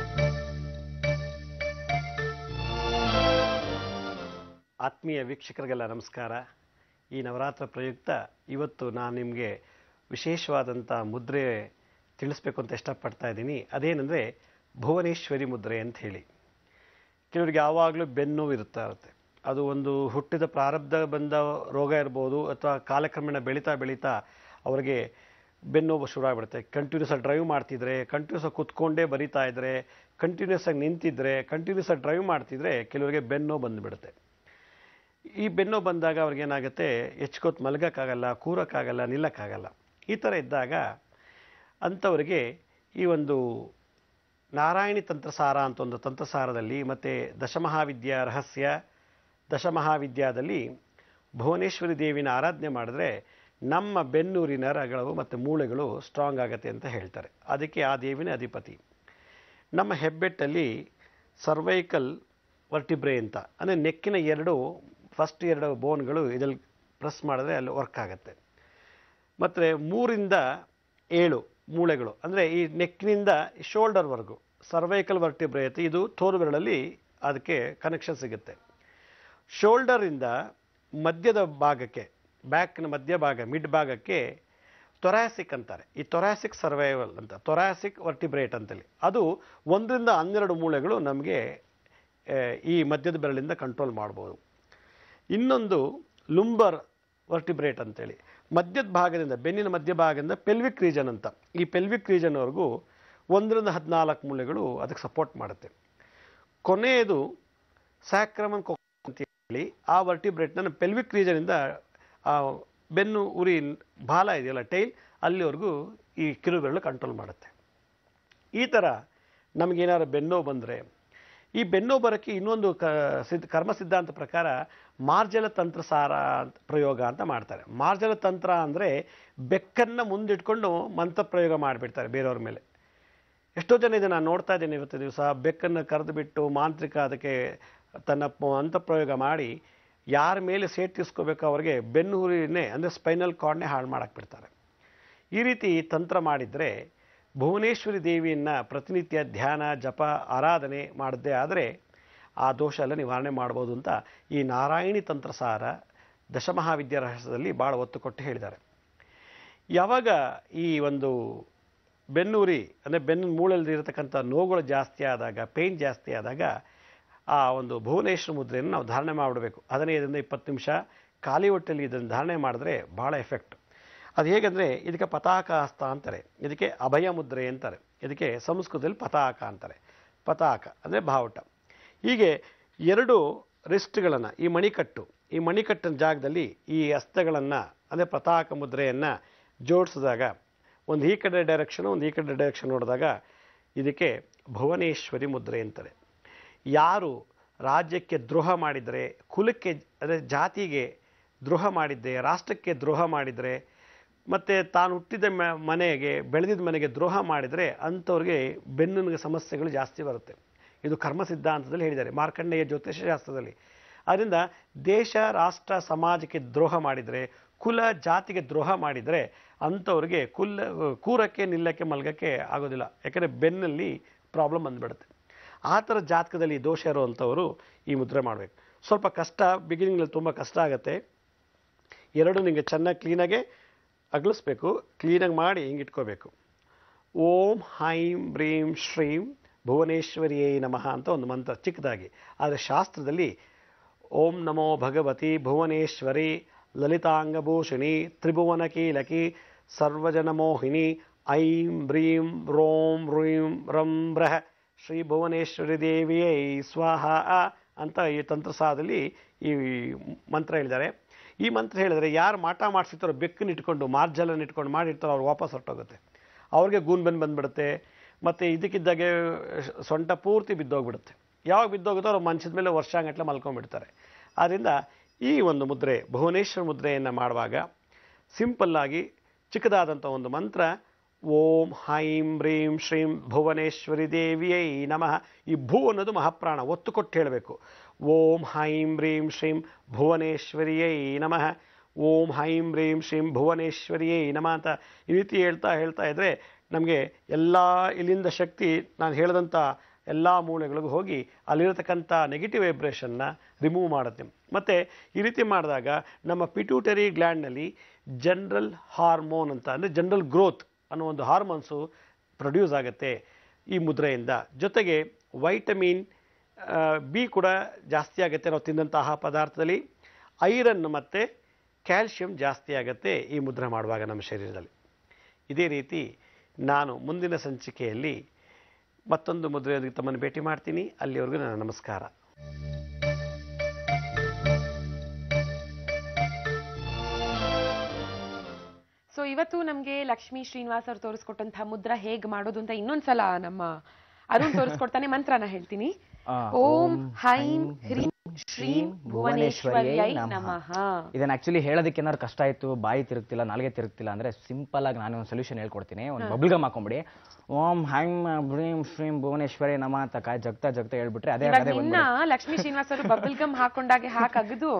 ಆತ್ಮೀಯ ವೀಕ್ಷಕರಿಗೆಲ್ಲ ನಮಸ್ಕಾರ ಈ ನವರಾತ್ರ ಪ್ರಯುಕ್ತ ಇವತ್ತು ನಾನು ನಿಮಗೆ ವಿಶೇಷವಾದಂಥ ಮುದ್ರೆ ತಿಳಿಸ್ಬೇಕು ಅಂತ ಇಷ್ಟಪಡ್ತಾ ಇದ್ದೀನಿ ಅದೇನೆಂದರೆ ಭುವನೇಶ್ವರಿ ಮುದ್ರೆ ಅಂತ ಹೇಳಿ ಕೆಲವರಿಗೆ ಯಾವಾಗಲೂ ಬೆನ್ನು ಇರುತ್ತಾ ಇರುತ್ತೆ ಅದು ಒಂದು ಹುಟ್ಟಿದ ಪ್ರಾರಬ್ಧ ಬಂದ ರೋಗ ಇರ್ಬೋದು ಅಥವಾ ಕಾಲಕ್ರಮೇಣ ಬೆಳೀತಾ ಬೆಳೀತಾ ಅವರಿಗೆ ಬೆನ್ನೋವು ಶುರು ಆಗ್ಬಿಡುತ್ತೆ ಕಂಟಿನ್ಯೂಸ್ ಆಗಿ ಡ್ರೈವ್ ಮಾಡ್ತಿದ್ರೆ ಕಂಟಿನ್ಯೂಸ್ ಆಗಿ ಕುತ್ಕೊಂಡೇ ಬರಿತಾ ಇದ್ರೆ ಕಂಟಿನ್ಯೂಸ್ ಆಗಿ ನಿಂತಿದ್ರೆ ಕಂಟಿನ್ಯೂಸ್ ಆಗಿ ಡ್ರೈವ್ ಮಾಡ್ತಿದ್ರೆ ಕೆಲವರಿಗೆ ಬೆನ್ನೋ ಬಂದುಬಿಡುತ್ತೆ ಈ ಬೆನ್ನು ಬಂದಾಗ ಅವ್ರಿಗೆ ಏನಾಗುತ್ತೆ ಹೆಚ್ಕೊತ್ ಮಲಗಕ್ಕಾಗಲ್ಲ ಕೂರಕ್ಕಾಗಲ್ಲ ನಿಲ್ಲಕ್ಕಾಗಲ್ಲ ಈ ಥರ ಇದ್ದಾಗ ಅಂಥವ್ರಿಗೆ ಈ ಒಂದು ನಾರಾಯಣಿ ತಂತ್ರಸಾರ ಅಂತ ಒಂದು ತಂತ್ರಸಾರದಲ್ಲಿ ಮತ್ತು ದಶಮಹಾವಿದ್ಯಾ ರಹಸ್ಯ ದಶಮಹಾವಿದ್ಯಾದಲ್ಲಿ ಭುವನೇಶ್ವರಿ ದೇವಿನ ಆರಾಧನೆ ಮಾಡಿದ್ರೆ ನಮ್ಮ ಬೆನ್ನೂರಿನ ನರಗಳು ಮತ್ತು ಮೂಳೆಗಳು ಸ್ಟ್ರಾಂಗ್ ಆಗುತ್ತೆ ಅಂತ ಹೇಳ್ತಾರೆ ಅದಕ್ಕೆ ಆ ದೇವಿನ ಅಧಿಪತಿ ನಮ್ಮ ಹೆಬ್ಬೆಟ್ಟಲ್ಲಿ ಸರ್ವೈಕಲ್ ವರ್ಟಿಬ್ರೆ ಅಂತ ಅಂದರೆ ನೆಕ್ಕಿನ ಎರಡು ಫಸ್ಟ್ ಎರಡು ಬೋನ್ಗಳು ಇದರಲ್ಲಿ ಪ್ರೆಸ್ ಮಾಡಿದ್ರೆ ಅಲ್ಲಿ ವರ್ಕ್ ಆಗುತ್ತೆ ಮತ್ತು ಮೂರಿಂದ ಏಳು ಮೂಳೆಗಳು ಅಂದರೆ ಈ ನೆಕ್ನಿಂದ ಶೋಲ್ಡರ್ವರೆಗೂ ಸರ್ವೈಕಲ್ ವರ್ಟಿಬ್ರೆ ಐತೆ ಇದು ತೋರು ಬೆರಳಲ್ಲಿ ಅದಕ್ಕೆ ಕನೆಕ್ಷನ್ ಸಿಗುತ್ತೆ ಶೋಲ್ಡರಿಂದ ಮಧ್ಯದ ಭಾಗಕ್ಕೆ ಬ್ಯಾಕ್ನ ಮಧ್ಯ ಭಾಗ ಮಿಡ್ ಭಾಗಕ್ಕೆ ತೊರಾಸಿಕ್ ಅಂತಾರೆ ಈ ತೊರಾಸಿಕ್ ಸರ್ವೈವಲ್ ಅಂತ ತೊರಾಸಿಕ್ ವರ್ಟಿಬ್ರೇಟ್ ಅಂತೇಳಿ ಅದು ಒಂದರಿಂದ ಹನ್ನೆರಡು ಮೂಳೆಗಳು ನಮಗೆ ಆ, ಈ ಮಧ್ಯದ ಬೆರಳಿಂದ ಕಂಟ್ರೋಲ್ ಮಾಡ್ಬೋದು ಇನ್ನೊಂದು ಲುಂಬರ್ ವರ್ಟಿಬ್ರೇಟ್ ಅಂತೇಳಿ ಮಧ್ಯದ ಭಾಗದಿಂದ ಬೆನ್ನಿನ ಮಧ್ಯ ಭಾಗದಿಂದ ಪೆಲ್ವಿಕ್ ರೀಜನ್ ಅಂತ ಈ ಪೆಲ್ವಿಕ್ ರೀಜನ್ವರೆಗೂ ಒಂದರಿಂದ ಹದಿನಾಲ್ಕು ಮೂಳೆಗಳು ಅದಕ್ಕೆ ಸಪೋರ್ಟ್ ಮಾಡುತ್ತೆ ಕೊನೆಯದು ಸ್ಯಾಕ್ರಮನ್ ಅಂತ ಹೇಳಿ ಆ ವರ್ಟಿಬ್ರೇಟ್ನ ಪೆಲ್ವಿಕ್ ರೀಜನಿಂದ ಆ ಬೆನ್ನು ಉರಿ ಬಾಲ ಇದೆಯಲ್ಲ ಟೈಲ್ ಅಲ್ಲಿವರೆಗೂ ಈ ಕಿರುಬೆರಳು ಕಂಟ್ರೋಲ್ ಮಾಡುತ್ತೆ ಈ ಥರ ನಮಗೇನಾದ್ರು ಬೆನ್ನೋ ಬಂದರೆ ಈ ಬೆನ್ನೋ ಬರೋಕ್ಕೆ ಇನ್ನೊಂದು ಕ ಸಿದ್ಧ ಕರ್ಮ ಸಿದ್ಧಾಂತ ಪ್ರಕಾರ ಮಾರ್ಜಲ ತಂತ್ರಸಾರ ಅಂತ ಪ್ರಯೋಗ ಅಂತ ಮಾಡ್ತಾರೆ ಮಾರ್ಜಲ ತಂತ್ರ ಅಂದರೆ ಬೆಕ್ಕನ್ನು ಮುಂದಿಟ್ಕೊಂಡು ಮಂತ್ರ ಪ್ರಯೋಗ ಮಾಡಿಬಿಡ್ತಾರೆ ಬೇರೆಯವ್ರ ಮೇಲೆ ಎಷ್ಟೋ ಜನ ಇದೆ ನಾನು ನೋಡ್ತಾ ಇದ್ದೀನಿ ಇವತ್ತು ದಿವಸ ಬೆಕ್ಕನ್ನು ಕರೆದು ಬಿಟ್ಟು ಮಾಂತ್ರಿಕ ಅದಕ್ಕೆ ತನ್ನ ಪ- ಅಂತಃಪ್ರಯೋಗ ಮಾಡಿ ಯಾರ ಮೇಲೆ ಸೇಟಿಸ್ಕೋಬೇಕು ಅವ್ರಿಗೆ ಬೆನ್ನು ಹುರಿನೇ ಅಂದರೆ ಸ್ಪೈನಲ್ ಕಾರ್ಡ್ನೇ ಹಾಳು ಮಾಡಕ್ಕೆ ಬಿಡ್ತಾರೆ ಈ ರೀತಿ ತಂತ್ರ ಮಾಡಿದರೆ ಭುವನೇಶ್ವರಿ ದೇವಿಯನ್ನು ಪ್ರತಿನಿತ್ಯ ಧ್ಯಾನ ಜಪ ಆರಾಧನೆ ಮಾಡದೇ ಆದರೆ ಆ ದೋಷ ಎಲ್ಲ ನಿವಾರಣೆ ಮಾಡ್ಬೋದು ಅಂತ ಈ ನಾರಾಯಣಿ ತಂತ್ರಸಾರ ದಶಮಹಾವಿದ್ಯಾ ರಹಸ್ಯದಲ್ಲಿ ಭಾಳ ಒತ್ತು ಕೊಟ್ಟು ಹೇಳಿದ್ದಾರೆ ಯಾವಾಗ ಈ ಒಂದು ಬೆನ್ನೂರಿ ಅಂದರೆ ಬೆನ್ನು ಮೂಳಲ್ಲಿ ಇರತಕ್ಕಂಥ ನೋವುಗಳು ಜಾಸ್ತಿ ಆದಾಗ ಪೇಯ್ನ್ ಜಾಸ್ತಿ ಆದಾಗ ಆ ಒಂದು ಭುವನೇಶ್ವರ ಮುದ್ರೆಯನ್ನು ನಾವು ಧಾರಣೆ ಮಾಡಿಬಿಡಬೇಕು ಹದಿನೈದರಿಂದ ಇಪ್ಪತ್ತು ನಿಮಿಷ ಖಾಲಿ ಹೊಟ್ಟೆಲಿ ಇದನ್ನು ಧಾರಣೆ ಮಾಡಿದ್ರೆ ಭಾಳ ಎಫೆಕ್ಟ್ ಅದು ಹೇಗೆಂದರೆ ಇದಕ್ಕೆ ಪತಾಕ ಹಸ್ತ ಅಂತಾರೆ ಇದಕ್ಕೆ ಅಭಯ ಮುದ್ರೆ ಅಂತಾರೆ ಇದಕ್ಕೆ ಸಂಸ್ಕೃತದಲ್ಲಿ ಪತಾಕ ಅಂತಾರೆ ಪತಾಕ ಅಂದರೆ ಬಾವುಟ ಹೀಗೆ ಎರಡು ರಿಸ್ಟ್ಗಳನ್ನು ಈ ಮಣಿಕಟ್ಟು ಈ ಮಣಿಕಟ್ಟಿನ ಜಾಗದಲ್ಲಿ ಈ ಹಸ್ತಗಳನ್ನು ಅಂದರೆ ಪತಾಕ ಮುದ್ರೆಯನ್ನು ಜೋಡಿಸಿದಾಗ ಒಂದು ಈ ಕಡೆ ಡೈರೆಕ್ಷನು ಒಂದು ಈ ಕಡೆ ಡೈರೆಕ್ಷನ್ ನೋಡಿದಾಗ ಇದಕ್ಕೆ ಭುವನೇಶ್ವರಿ ಮುದ್ರೆ ಅಂತಾರೆ ಯಾರು ರಾಜ್ಯಕ್ಕೆ ದ್ರೋಹ ಮಾಡಿದರೆ ಕುಲಕ್ಕೆ ಅಂದರೆ ಜಾತಿಗೆ ದ್ರೋಹ ಮಾಡಿದ್ದೆ ರಾಷ್ಟ್ರಕ್ಕೆ ದ್ರೋಹ ಮಾಡಿದರೆ ಮತ್ತು ತಾನು ಹುಟ್ಟಿದ ಮ- ಮನೆಗೆ ಬೆಳೆದಿದ್ದ ಮನೆಗೆ ದ್ರೋಹ ಮಾಡಿದರೆ ಅಂಥವ್ರಿಗೆ ಬೆನ್ನಿನ ಸಮಸ್ಯೆಗಳು ಜಾಸ್ತಿ ಬರುತ್ತೆ ಇದು ಕರ್ಮ ಸಿದ್ಧಾಂತದಲ್ಲಿ ಹೇಳಿದ್ದಾರೆ ಮಾರ್ಕಂಡೇಯ ಜ್ಯೋತಿಷ ಶಾಸ್ತ್ರದಲ್ಲಿ ಆದ್ದರಿಂದ ದೇಶ ರಾಷ್ಟ್ರ ಸಮಾಜಕ್ಕೆ ದ್ರೋಹ ಮಾಡಿದರೆ ಕುಲ ಜಾತಿಗೆ ದ್ರೋಹ ಮಾಡಿದರೆ ಅಂಥವ್ರಿಗೆ ಕುಲ್ಲ ಕೂರಕ್ಕೆ ನಿಲ್ಲಕ್ಕೆ ಮಲ್ಗಕ್ಕೆ ಆಗೋದಿಲ್ಲ ಯಾಕಂದರೆ ಬೆನ್ನಲ್ಲಿ ಪ್ರಾಬ್ಲಮ್ ಬಂದುಬಿಡುತ್ತೆ ಆ ಥರ ಜಾತಕದಲ್ಲಿ ದೋಷ ಇರುವಂಥವರು ಈ ಮುದ್ರೆ ಮಾಡಬೇಕು ಸ್ವಲ್ಪ ಕಷ್ಟ ಬಿಗಿನಿಂಗಲ್ಲಿ ತುಂಬ ಕಷ್ಟ ಆಗುತ್ತೆ ಎರಡು ನಿಮಗೆ ಚೆನ್ನಾಗಿ ಕ್ಲೀನಾಗೆ ಅಗಲಿಸ್ಬೇಕು ಕ್ಲೀನಾಗಿ ಮಾಡಿ ಹಿಂಗೆ ಇಟ್ಕೋಬೇಕು ಓಂ ಹೈಂ ಬ್ರೀಂ ಶ್ರೀಂ ಭುವನೇಶ್ವರಿಯೇ ನಮಃ ಅಂತ ಒಂದು ಮಂತ್ರ ಚಿಕ್ಕದಾಗಿ ಆದರೆ ಶಾಸ್ತ್ರದಲ್ಲಿ ಓಂ ನಮೋ ಭಗವತಿ ಭುವನೇಶ್ವರಿ ಲಲಿತಾಂಗಭೂಷಿಣಿ ತ್ರಿಭುವನ ಕೀಲಕಿ ಸರ್ವಜನಮೋಹಿನಿ ಐಂ ಬ್ರೀಂ ರೋಂ ರೂಂ ರಂ ಬ್ರಹ ಶ್ರೀ ಭುವನೇಶ್ವರಿ ದೇವಿಯೇ ಸ್ವಾಹ ಅಂತ ಈ ತಂತ್ರಸಾದಲ್ಲಿ ಈ ಮಂತ್ರ ಹೇಳಿದ್ದಾರೆ ಈ ಮಂತ್ರ ಹೇಳಿದರೆ ಯಾರು ಮಾಟ ಮಾಡಿಸಿರ್ತಾರೋ ಬೆಕ್ಕನ್ನ ಇಟ್ಕೊಂಡು ಮಾರ್ಜಲನ್ನ ಇಟ್ಕೊಂಡು ಮಾಡಿರ್ತಾರೋ ಅವ್ರು ವಾಪಸ್ ಹೊರಟೋಗುತ್ತೆ ಅವ್ರಿಗೆ ಗೂನ್ ಬೆನ್ ಬಂದ್ಬಿಡುತ್ತೆ ಮತ್ತು ಇದಕ್ಕಿದ್ದಾಗೆ ಸೊಂಟ ಪೂರ್ತಿ ಬಿದ್ದೋಗ್ಬಿಡುತ್ತೆ ಯಾವಾಗ ಬಿದ್ದೋಗುತ್ತೋ ಅವ್ರು ಮಂಚದ ಮೇಲೆ ವರ್ಷಾಂಗಟ್ಲೆ ಮಲ್ಕೊಂಡ್ಬಿಡ್ತಾರೆ ಆದ್ದರಿಂದ ಈ ಒಂದು ಮುದ್ರೆ ಭುವನೇಶ್ವರ ಮುದ್ರೆಯನ್ನು ಮಾಡುವಾಗ ಸಿಂಪಲ್ಲಾಗಿ ಚಿಕ್ಕದಾದಂಥ ಒಂದು ಮಂತ್ರ ಓಂ ಹೈಂ ಬ್ರೀಂ ಶ್ರೀಂ ಭುವನೇಶ್ವರಿ ದೇವಿಯೈ ನಮಃ ಈ ಭೂ ಅನ್ನೋದು ಮಹಾಪ್ರಾಣ ಒತ್ತು ಕೊಟ್ಟು ಹೇಳಬೇಕು ಓಂ ಹೈಂ ಬ್ರೀಂ ಶ್ರೀಂ ಭುವನೇಶ್ವರಿಯೈ ನಮಃ ಓಂ ಹೈಂ ಬ್ರೀಂ ಶ್ರೀಂ ಭುವನೇಶ್ವರಿಯೈ ನಮಃ ಅಂತ ಈ ರೀತಿ ಹೇಳ್ತಾ ಹೇಳ್ತಾ ಇದ್ದರೆ ನಮಗೆ ಎಲ್ಲ ಇಲ್ಲಿಂದ ಶಕ್ತಿ ನಾನು ಹೇಳಿದಂಥ ಎಲ್ಲ ಮೂಳೆಗಳಿಗೂ ಹೋಗಿ ಅಲ್ಲಿರತಕ್ಕಂಥ ನೆಗೆಟಿವ್ ವೈಬ್ರೇಷನ್ನ ರಿಮೂವ್ ಮಾಡುತ್ತೆ ಮತ್ತು ಈ ರೀತಿ ಮಾಡಿದಾಗ ನಮ್ಮ ಪಿಟ್ಯೂಟರಿ ಗ್ಲ್ಯಾಂಡ್ನಲ್ಲಿ ಜನರಲ್ ಹಾರ್ಮೋನ್ ಅಂತ ಅಂದರೆ ಜನರಲ್ ಗ್ರೋತ್ ಅನ್ನೋ ಒಂದು ಹಾರ್ಮೋನ್ಸು ಪ್ರೊಡ್ಯೂಸ್ ಆಗುತ್ತೆ ಈ ಮುದ್ರೆಯಿಂದ ಜೊತೆಗೆ ವೈಟಮಿನ್ ಬಿ ಕೂಡ ಜಾಸ್ತಿ ಆಗುತ್ತೆ ನಾವು ತಿಂದಂಥ ಆಹಾರ ಪದಾರ್ಥದಲ್ಲಿ ಐರನ್ ಮತ್ತು ಕ್ಯಾಲ್ಶಿಯಂ ಜಾಸ್ತಿ ಆಗುತ್ತೆ ಈ ಮುದ್ರೆ ಮಾಡುವಾಗ ನಮ್ಮ ಶರೀರದಲ್ಲಿ ಇದೇ ರೀತಿ ನಾನು ಮುಂದಿನ ಸಂಚಿಕೆಯಲ್ಲಿ ಮತ್ತೊಂದು ಮುದ್ರೆಯೊಂದಿಗೆ ತಮ್ಮನ್ನು ಭೇಟಿ ಮಾಡ್ತೀನಿ ಅಲ್ಲಿವರೆಗೂ ನನ್ನ ನಮಸ್ಕಾರ ಸೊ ಇವತ್ತು ನಮ್ಗೆ ಲಕ್ಷ್ಮೀ ಶ್ರೀನಿವಾಸ್ ಅವ್ರು ತೋರಿಸ್ಕೊಟ್ಟಂತಹ ಮುದ್ರ ಹೇಗ್ ಮಾಡೋದು ಅಂತ ಇನ್ನೊಂದ್ಸಲ ನಮ್ಮ ಅರುಣ್ ತೋರಿಸ್ಕೊಡ್ತಾನೆ ಮಂತ್ರನ ಹೇಳ್ತೀನಿ ಆ, ಓಂ ಹೈಂ ಹ್ರೀಂ ಶ್ರೀಂ ಭುವನೇಶ್ವರ್ಯೈ ನಮಃ ಇದನ್ನ ಆಕ್ಚುಲಿ ಹೇಳೋದಕ್ಕೆ ಏನಾದ್ರು ಕಷ್ಟ ಆಯ್ತು ಬಾಯಿ ತಿರುಗ್ತಿಲ್ಲ ನಾಲ್ಗೆ ತಿರುಗ್ತಿಲ್ಲ ಅಂದ್ರೆ ಸಿಂಪಲ್ ಆಗಿ ನಾನು ಒಂದು ಸೊಲ್ಯೂಷನ್ ಹೇಳ್ಕೊಡ್ತೀನಿ ಒಂದು ಬಬಲ್ ಗಮ್ ಹಾಕೊಂಬಿಡಿ ಓಂ ಹೈಂ ಬ್ರೀಂ ಶ್ರೀಂ ಭುವನೇಶ್ವರಿ ನಮ ಅಂತ ಕಾಯ್ ಜಗ್ತಾ ಜಗ್ತಾ ಹೇಳ್ಬಿಟ್ರೆ ಅದೇ ಇವಾಗ ಅದೇ ನಿನ್ನ ಲಕ್ಷ್ಮೀ ಶ್ರೀನಿವಾಸ್ ಅವರು ಬಬಲ್ ಗಮ್ ಹಾಕೊಂಡಾಗೆ ಹಾಕ್ ಅಗದು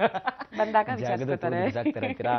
ಬಂದಾಗ ವಿಚಾರಿಸ್ಕೊತಾರೆ ಅಂತೀರಾ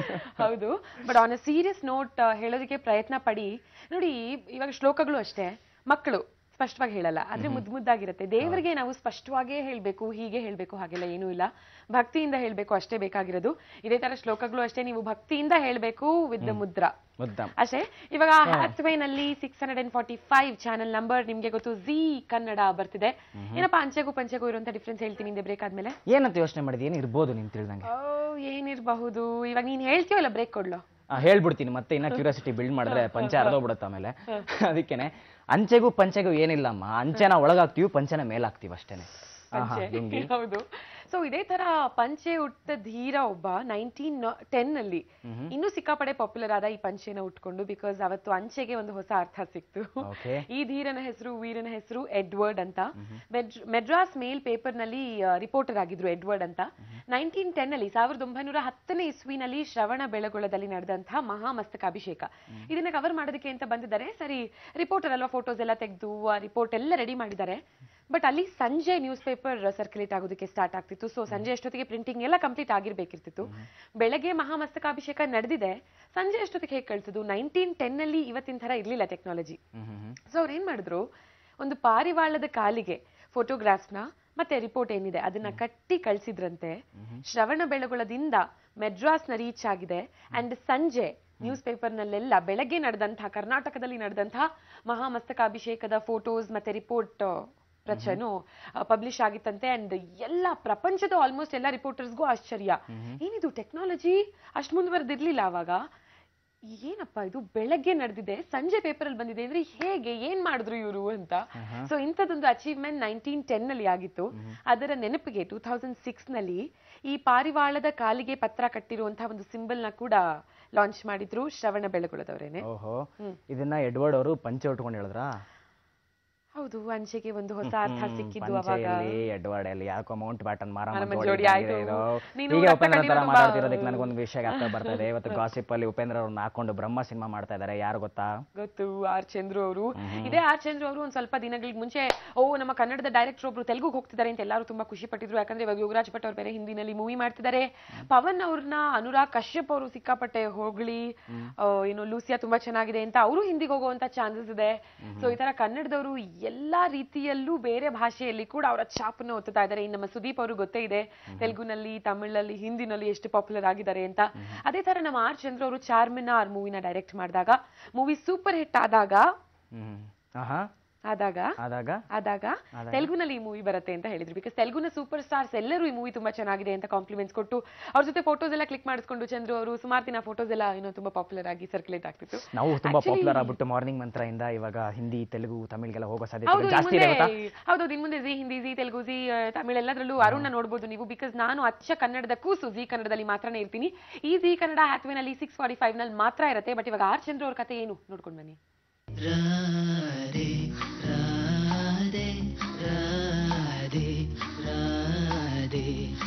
ಹೌದು but on a serious note ಹೇಳೋದಕ್ಕೆ ಪ್ರಯತ್ನ ಪಡಿ ನೋಡಿ ಇವಾಗ ಶ್ಲೋಕಗಳು ಅಷ್ಟೇ ಮಕ್ಕಳು ಸ್ಪಷ್ಟವಾಗಿ ಹೇಳಲ್ಲ ಆದ್ರೆ ಮುದ್ದು ಮುದ್ದಾಗಿರುತ್ತೆ ದೇವರಿಗೆ ನಾವು ಸ್ಪಷ್ಟವಾಗೇ ಹೇಳ್ಬೇಕು ಹೀಗೆ ಹೇಳ್ಬೇಕು ಹಾಗೆಲ್ಲ ಏನೂ ಇಲ್ಲ ಭಕ್ತಿಯಿಂದ ಹೇಳ್ಬೇಕು ಅಷ್ಟೇ ಬೇಕಾಗಿರೋದು ಇದೇ ತರ ಶ್ಲೋಕಗಳು ಅಷ್ಟೇ ನೀವು ಭಕ್ತಿಯಿಂದ ಹೇಳ್ಬೇಕು ವಿತ್ ದ ಮುದ್ರ ಮುದ್ದ ಅಷ್ಟೇ ಇವಾಗ ಹ್ಯಾಥ್ವೇ ನಲ್ಲಿ six hundred and forty five channel number ನಿಮ್ಗೆ ಗೊತ್ತು ಜಿ ಕನ್ನಡ ಬರ್ತಿದೆ ಏನಪ್ಪಾ ಅಂಚೆಗೂ ಪಂಚೆಗೂ ಇರುವಂತ ಡಿಫ್ರೆನ್ಸ್ ಹೇಳ್ತೀನಿ ಹಿಂದೆ ಬ್ರೇಕ್ ಆದ್ಮೇಲೆ ಏನಂತ ಯೋಚನೆ ಮಾಡಿದ್ವಿ ಏನು ಇರ್ಬೋದು ನಿನ್ ತಿಳಿದಂಗೆ ಓ ಏನಿರಬಹುದು ಇವಾಗ ನೀನ್ ಹೇಳ್ತೀವಲ್ಲ ಬ್ರೇಕ್ ಕೊಡ್ಲು ಆ, ಹೇಳ್ಬಿಡ್ತೀನಿ ಮತ್ತೆ ಇನ್ನ ಕ್ಯೂರಿಯಾಸಿಟಿ ಬಿಲ್ಡ್ ಮಾಡಿದ್ರೆ ಪಂಚ ಅರ್ಧೋಗ್ಬಿಡುತ್ತೆ ಆಮೇಲೆ ಅದಕ್ಕೇನೆ ಅಂಚೆಗೂ ಪಂಚೆಗೂ ಏನಿಲ್ಲಮ್ಮ ಅಂಚೆನ ಒಳಗಾಗ್ತೀವಿ ಪಂಚೆನ ಮೇಲಾಗ್ತೀವಿ ಅಷ್ಟೇನೆ ಆಹಾ, ಲಿಂಗಿ. ಹೌದು ಸೊ ಇದೇ ತರ ಪಂಚೆ ಉಟ್ಟ ಧೀರ ಒಬ್ಬ ನೈನ್ಟೀನ್ ಟೆನ್ ಅಲ್ಲಿ ಇನ್ನೂ ಸಿಕ್ಕಾಪಡೆ ಪಾಪ್ಯುಲರ್ ಆದ ಈ ಪಂಚೆನ ಉಟ್ಕೊಂಡು ಬಿಕಾಸ್ ಅವತ್ತು ಅಂಚೆಗೆ ಒಂದು ಹೊಸ ಅರ್ಥ ಸಿಕ್ತು ಓಕೆ ಈ ಧೀರನ ಹೆಸರು ವೀರನ ಹೆಸರು ಎಡ್ವರ್ಡ್ ಅಂತ ಮೆಡ್- ಮೆಡ್ರಾಸ್ ಮೇಲ್ ಪೇಪರ್ ನಲ್ಲಿ ರಿಪೋರ್ಟರ್ ಆಗಿದ್ರು ಎಡ್ವರ್ಡ್ ಅಂತ ನೈನ್ಟೀನ್ ಟೆನ್ ಅಲ್ಲಿ ಸಾವಿರದ ಒಂಬೈನೂರ ಹತ್ತನೇ ಇಸ್ವಿನಲ್ಲಿ ಶ್ರವಣ ಬೆಳಗೊಳದಲ್ಲಿ ನಡೆದಂತಹ ಮಹಾಮಸ್ತಕಾಭಿಷೇಕ ಇದನ್ನ ಕವರ್ ಮಾಡೋದಕ್ಕೆ ಅಂತ ಬಂದಿದ್ದಾರೆ ಸರಿ ರಿಪೋರ್ಟರ್ ಅಲ್ವಾ ಫೋಟೋಸ್ ಎಲ್ಲ ತೆಗೆದು ರಿಪೋರ್ಟ್ ಎಲ್ಲ ರೆಡಿ ಮಾಡಿದ್ದಾರೆ ಬಟ್ ಅಲ್ಲಿ ಸಂಜೆ ನ್ಯೂಸ್ ಪೇಪರ್ ಸರ್ಕ್ಯುಲೇಟ್ ಆಗೋದಕ್ಕೆ ಸ್ಟಾರ್ಟ್ ಆಗ್ತಿತ್ತು ಸೊ ಸಂಜೆ ಅಷ್ಟೊತ್ತಿಗೆ ಪ್ರಿಂಟಿಂಗ್ ಎಲ್ಲ ಕಂಪ್ಲೀಟ್ ಆಗಿರ್ಬೇಕಿರ್ತಿತ್ತು ಬೆಳಗ್ಗೆ ಮಹಾಮಸ್ತಕಾಭಿಷೇಕ ನಡೆದಿದೆ ಸಂಜೆ ಅಷ್ಟೊತ್ತಿಗೆ ಹೇಗೆ ಕಳ್ಸೋದು ನೈನ್ಟೀನ್ ಟೆನ್ ಅಲ್ಲಿ ಇವತ್ತಿನ ತರ ಇರ್ಲಿಲ್ಲ ಟೆಕ್ನಾಲಜಿ ಸೊ ಅವ್ರು ಏನ್ ಮಾಡಿದ್ರು ಒಂದು ಪಾರಿವಾಳದ ಕಾಲಿಗೆ ಫೋಟೋಗ್ರಾಫ್ಸ್ನ ಮತ್ತೆ ರಿಪೋರ್ಟ್ ಏನಿದೆ ಅದನ್ನ ಕಟ್ಟಿ ಕಳ್ಸಿದ್ರಂತೆ ಶ್ರವಣ ಬೆಳಗೊಳದಿಂದ ಮೆಡ್ರಾಸ್ನ ರೀಚ್ ಆಗಿದೆ ಅಂಡ್ ಸಂಜೆ ನ್ಯೂಸ್ ಪೇಪರ್ನಲ್ಲೆಲ್ಲ ಬೆಳಗ್ಗೆ ನಡೆದಂತಹ ಕರ್ನಾಟಕದಲ್ಲಿ ನಡೆದಂತಹ ಮಹಾಮಸ್ತಕಾಭಿಷೇಕದ ಫೋಟೋಸ್ ಮತ್ತೆ ರಿಪೋರ್ಟ್ ಪ್ರಚನು ಪಬ್ಲಿಷ್ ಆಗಿತ್ತಂತೆ ಅಂಡ್ ಎಲ್ಲ ಪ್ರಪಂಚದ ಆಲ್ಮೋಸ್ಟ್ ಎಲ್ಲ ರಿಪೋರ್ಟರ್ಸ್ಗೂ ಆಶ್ಚರ್ಯ ಏನಿದು ಟೆಕ್ನಾಲಜಿ ಅಷ್ಟು ಮುಂದುವರೆದಿರ್ಲಿಲ್ಲ ಅವಾಗ ಏನಪ್ಪ ಇದು ಬೆಳಗ್ಗೆ ನಡೆದಿದೆ ಸಂಜೆ ಪೇಪರ್ ಅಲ್ಲಿ ಬಂದಿದೆ ಅಂದ್ರೆ ಹೇಗೆ ಏನ್ ಮಾಡಿದ್ರು ಇವರು ಅಂತ ಸೊ ಇಂಥದ್ದೊಂದು ಅಚೀವ್ಮೆಂಟ್ ನೈನ್ಟೀನ್ ಟೆನ್ ನಲ್ಲಿ ಆಗಿತ್ತು ಅದರ ನೆನಪಿಗೆ ಟೂ ತೌಸಂಡ್ ಸಿಕ್ಸ್ ನಲ್ಲಿ ಈ ಪಾರಿವಾಳದ ಕಾಲಿಗೆ ಪತ್ರ ಕಟ್ಟಿರುವಂತಹ ಒಂದು ಸಿಂಬಲ್ ನ ಕೂಡ ಲಾಂಚ್ ಮಾಡಿದ್ರು ಶ್ರವಣ ಬೆಳಗೊಳದವರೇನೆ ಓಹೋ ಇದನ್ನ ಎಡ್ವರ್ಡ್ ಅವರು ಪಂಚೆ ಉಟ್ಕೊಂಡು ಹೇಳಿದ್ರಾ ಹೌದು ಅಂಚೆಗೆ ಒಂದು ಹೊಸ ಅರ್ಥ ಸಿಕ್ಕಿದ್ದು ಅವಾಗ ಪಂಚೆಯಲ್ಲಿ ಎಡ್ವರ್ಡ್ ಅಲ್ಲಿ ಯಾಕೋ ಮೌಂಟ್ ಬ್ಯಾಟನ್ ಮಾರಮ್ಮ ಮಾರಮ್ಮನ್ ಜೋಡಿ ಜೋಡಿ ಆಯ್ತು. ಬಂದಿದೆ ಇದು. ನೀನು ಹೀಗೆ ರಕ್ತ ಉಪೇಂದ್ರ ತರ ಕಣ್ಣೀರು ಮಾತಾಡ್ತಿರೋದಕ್ಕೆ ಬಾ- ನನಗೊಂದು ವಿಷಯ ಆಗ್ತಾ ಬರ್ತಾ ಇದೆ ಇವತ್ತು ಗಾಸಿಪ್ ಅಲ್ಲಿ ಉಪೇಂದ್ರ ಅವ್ರನ್ನ ಹಾಕೊಂಡು ಬ್ರಹ್ಮ ಸಿನಿಮಾ ಮಾಡ್ತಾ ಇದ್ದಾರೆ ಯಾರು ಗೊತ್ತಾ ಗೊತ್ತು ಆರ್ ಚಂದ್ರು ಅವರು ಇದೇ ಆರ್ ಚಂದ್ರು ಅವರು ಒಂದ್ ಸ್ವಲ್ಪ ದಿನಗಳಿಗೆ ಮುಂಚೆ ಓ ನಮ್ಮ ಕನ್ನಡದ ಡೈರೆಕ್ಟರ್ ಒಬ್ರು ತೆಲುಗು ಹೋಗ್ತಿದ್ದಾರೆ ಅಂತ ಎಲ್ಲರೂ ತುಂಬಾ ಖುಷಿ ಪಟ್ಟಿದ್ರು ಯಾಕಂದ್ರೆ ಇವಾಗ ಯೋಗರಾಜ್ ಭಟ್ ಅವ್ರು ಬೇರೆ ಹಿಂದಿನಲ್ಲಿ ಮೂವಿ ಮಾಡ್ತಿದ್ದಾರೆ ಪವನ್ ಅವ್ರನ್ನ ಅನುರಾಗ್ ಕಶ್ಯಪ್ ಅವರು ಸಿಕ್ಕಾಪಟ್ಟೆ ಹೊಗಳಿ ಆ, ಏನು ಲೂಸಿಯಾ ತುಂಬಾ ಚೆನ್ನಾಗಿದೆ ಅಂತ ಅವರು ಹಿಂದಿಗೆ ಹೋಗುವಂತ ಚಾನ್ಸಸ್ ಇದೆ ಸೊ ಈ ತರ ಕನ್ನಡದವರು ಎಲ್ಲಾ ರೀತಿಯಲ್ಲೂ ಬೇರೆ ಭಾಷೆಯಲ್ಲಿ ಕೂಡ ಅವರ ಛಾಪನ್ನು ಒತ್ತುತ್ತಾ ಇದ್ದಾರೆ ಇನ್ನು ನಮ್ಮ ಸುದೀಪ್ ಅವರು ಗೊತ್ತೇ ಇದೆ ತೆಲುಗುನಲ್ಲಿ ತಮಿಳಲ್ಲಿ ಹಿಂದಿನಲ್ಲಿ ಎಷ್ಟು ಪಾಪ್ಯುಲರ್ ಆಗಿದ್ದಾರೆ ಅಂತ ಅದೇ ತರ ನಮ್ಮ ಆರ್ ಚಂದ್ರ ಅವರು ಚಾರ್ಮಿನಾರ್ ಮೂವಿನ ಡೈರೆಕ್ಟ್ ಮಾಡಿದಾಗ ಮೂವಿ ಸೂಪರ್ ಹಿಟ್ ಆದಾಗ ಹ್ಮ್ ಆಹಾ ಆದಾಗ ಆದಾಗ ಆದಾಗ ತೆಲುಗುನಲ್ಲಿ ಈ ಮೂವಿ ಬರುತ್ತೆ ಅಂತ ಹೇಳಿದ್ರು ಬಿಕಾಸ್ ತೆಲುಗುನ ಸೂಪರ್ ಸ್ಟಾರ್ಸ್ ಎಲ್ಲರೂ ಈ ಮೂವಿ ತುಂಬಾ ಚೆನ್ನಾಗಿದೆ ಅಂತ ಕಾಂಪ್ಲಿಮೆಂಟ್ಸ್ ಕೊಟ್ಟು ಅವ್ರ ಜೊತೆ ಫೋಟೋಸ್ ಎಲ್ಲ ಕ್ಲಿಕ್ ಮಾಡಿಸ್ಕೊಂಡು ಚಂದ್ರು ಅವರು ಸುಮಾರು ದಿನ ಫೋಟೋಸ್ ಎಲ್ಲ ಏನೋ ತುಂಬಾ ಪಾಪ್ಯುಲರ್ ಆಗಿ ಸರ್ಕ್ಯುಲೇಟ್ ಆಗ್ತಿತ್ತು ನಾವು ತುಂಬಾ Actually- ಪಾಪ್ಯುಲರ್ ಆಗ್ಬಿಟ್ಟು ಮಾರ್ನಿಂಗ್ ಮಂತ್ರ ಇಂದ ಇವಾಗ ಹಿಂದಿ ತೆಲುಗು ತಮಿಳ್ಗೆಲ್ಲ ಹೋಗೋ ಹೌದು ಸಾಧ್ಯತೆ ಇನ್ ಜಾಸ್ತಿ ಇದೆ ಮುಂದೆ ಗೊತ್ತಾ ಹೌದು ಇನ್ ಮುಂದೆ Zee Hindi Zee Telugu Zee ಆ, ತಮಿಳ್ ಎಲ್ಲದರಲ್ಲೂ ಅರುಣ್ನ ನೋಡ್ಬೋದು ನೀವು ಬಿಕಾಸ್ ನಾನು ಅಚ್ಚ ಕನ್ನಡದ ಕೂಸು ಜಿ ಕನ್ನಡದಲ್ಲಿ ಮಾತ್ರನೇ ಇರ್ತೀನಿ ಈ ಜಿ ಕನ್ನಡ ಹ್ಯಾತ್ವೇನಲ್ಲಿ ಸಿಕ್ಸ್ ಫಾರ್ಟಿ ಫೈವ್ ನಲ್ಲಿ ಮಾತ್ರ ಇರುತ್ತೆ ಬಟ್ ಇವಾಗ ಆರ್ ಚಂದ್ರ ಅವ್ರ ಕತೆ ಏನು ನೋಡ್ಕೊಂಡು ಬನ್ನಿ ರಾಧೆ ರಾಧೆ ರಾಧೆ ರಾಧೆ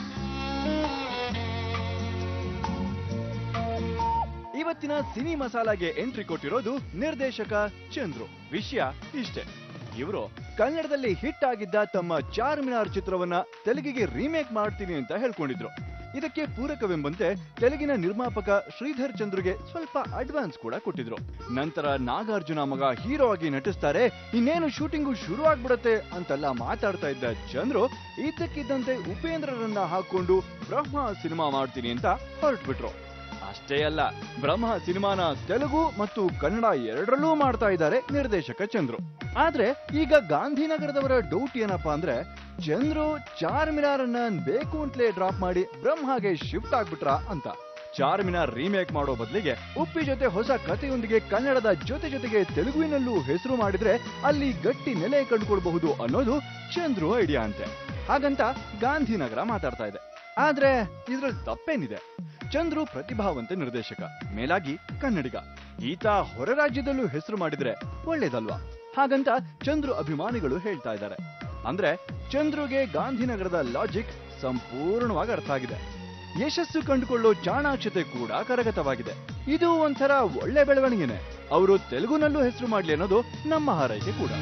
ಇವತ್ತಿನ ಸಿನಿ ಮಸಾಲಾಗೆ ಎಂಟ್ರಿ ಕೊಟ್ಟಿರೋದು ನಿರ್ದೇಶಕ ಚಂದ್ರು ವಿಷಯ ಇಷ್ಟೇ ಇವರು ಕನ್ನಡದಲ್ಲಿ ಹಿಟ್ ಆಗಿದ್ದ ತಮ್ಮ ಚಾರ್ಮಿನಾರ್ ಚಿತ್ರವನ್ನ ತೆಲುಗಿಗೆ ರೀಮೇಕ್ ಮಾಡ್ತೀನಿ ಅಂತ ಹೇಳ್ಕೊಂಡಿದ್ರು ಇದಕ್ಕೆ ಪೂರಕವೆಂಬಂತೆ ತೆಲುಗಿನ ನಿರ್ಮಾಪಕ ಶ್ರೀಧರ್ ಚಂದ್ರುಗೆ ಸ್ವಲ್ಪ ಅಡ್ವಾನ್ಸ್ ಕೂಡ ಕೊಟ್ಟಿದ್ರು ನಂತರ ನಾಗಾರ್ಜುನ ಮಗ ಹೀರೋ ಆಗಿ ನಟಿಸ್ತಾರೆ ಇನ್ನೇನು ಶೂಟಿಂಗು ಶುರು ಆಗ್ಬಿಡತ್ತೆ ಅಂತೆಲ್ಲ ಮಾತಾಡ್ತಾ ಇದ್ದ ಚಂದ್ರು ಇದ್ದಕ್ಕಿದ್ದಂತೆ ಉಪೇಂದ್ರರನ್ನ ಹಾಕೊಂಡು ಬ್ರಹ್ಮ ಸಿನಿಮಾ ಮಾಡ್ತೀನಿ ಅಂತ ಹೊರಟ್ಬಿಟ್ರು ಅಷ್ಟೇ ಅಲ್ಲ ಬ್ರಹ್ಮ ಸಿನಿಮಾನ ತೆಲುಗು ಮತ್ತು ಕನ್ನಡ ಎರಡರಲ್ಲೂ ಮಾಡ್ತಾ ಇದ್ದಾರೆ ನಿರ್ದೇಶಕ ಚಂದ್ರು ಆದ್ರೆ ಈಗ ಗಾಂಧಿನಗರದವರ ಡೌಟ್ ಏನಪ್ಪಾ ಅಂದ್ರೆ ಚಂದ್ರು ಚಾರ್ಮಿನಾರ್ ಅನ್ನ ಬೇಕು ಅಂತಲೇ ಡ್ರಾಪ್ ಮಾಡಿ ಬ್ರಹ್ಮಗೆ ಶಿಫ್ಟ್ ಆಗ್ಬಿಟ್ರಾ ಅಂತ ಚಾರ್ಮಿನಾರ್ ರೀಮೇಕ್ ಮಾಡೋ ಬದಲಿಗೆ ಉಪ್ಪಿ ಜೊತೆ ಹೊಸ ಕಥೆಯೊಂದಿಗೆ ಕನ್ನಡದ ಜೊತೆ ಜೊತೆಗೆ ತೆಲುಗುವಿನಲ್ಲೂ ಹೆಸರು ಮಾಡಿದ್ರೆ ಅಲ್ಲಿ ಗಟ್ಟಿ ನೆಲೆ ಕಂಡುಕೊಳ್ಬಹುದು ಅನ್ನೋದು ಚಂದ್ರು ಐಡಿಯಾ ಅಂತೆ ಹಾಗಂತ ಗಾಂಧಿನಗರ ಮಾತಾಡ್ತಾ ಇದೆ ಆದ್ರೆ ಇದ್ರಲ್ಲಿ ತಪ್ಪೇನಿದೆ ಚಂದ್ರು ಪ್ರತಿಭಾವಂತ ನಿರ್ದೇಶಕ ಮೇಲಾಗಿ ಕನ್ನಡಿಗ ಈತ ಹೊರ ರಾಜ್ಯದಲ್ಲೂ ಹೆಸರು ಮಾಡಿದ್ರೆ ಒಳ್ಳೇದಲ್ವಾ ಹಾಗಂತ ಚಂದ್ರು ಅಭಿಮಾನಿಗಳು ಹೇಳ್ತಾ ಇದ್ದಾರೆ ಅಂದ್ರೆ ಚಂದ್ರುಗೆ ಗಾಂಧಿನಗರದ ಲಾಜಿಕ್ ಸಂಪೂರ್ಣವಾಗಿ ಅರ್ಥ ಆಗಿದೆ ಯಶಸ್ಸು ಕಂಡುಕೊಳ್ಳೋ ಚಾಣಾಕ್ಷತೆ ಕೂಡ ಕರಗತವಾಗಿದೆ ಇದು ಒಂಥರ ಒಳ್ಳೆ ಬೆಳವಣಿಗೆನೆ ಅವರು ತೆಲುಗುನಲ್ಲೂ ಹೆಸರು ಮಾಡ್ಲಿ ಅನ್ನೋದು ನಮ್ಮ ಹಾರೈಕೆ ಕೂಡ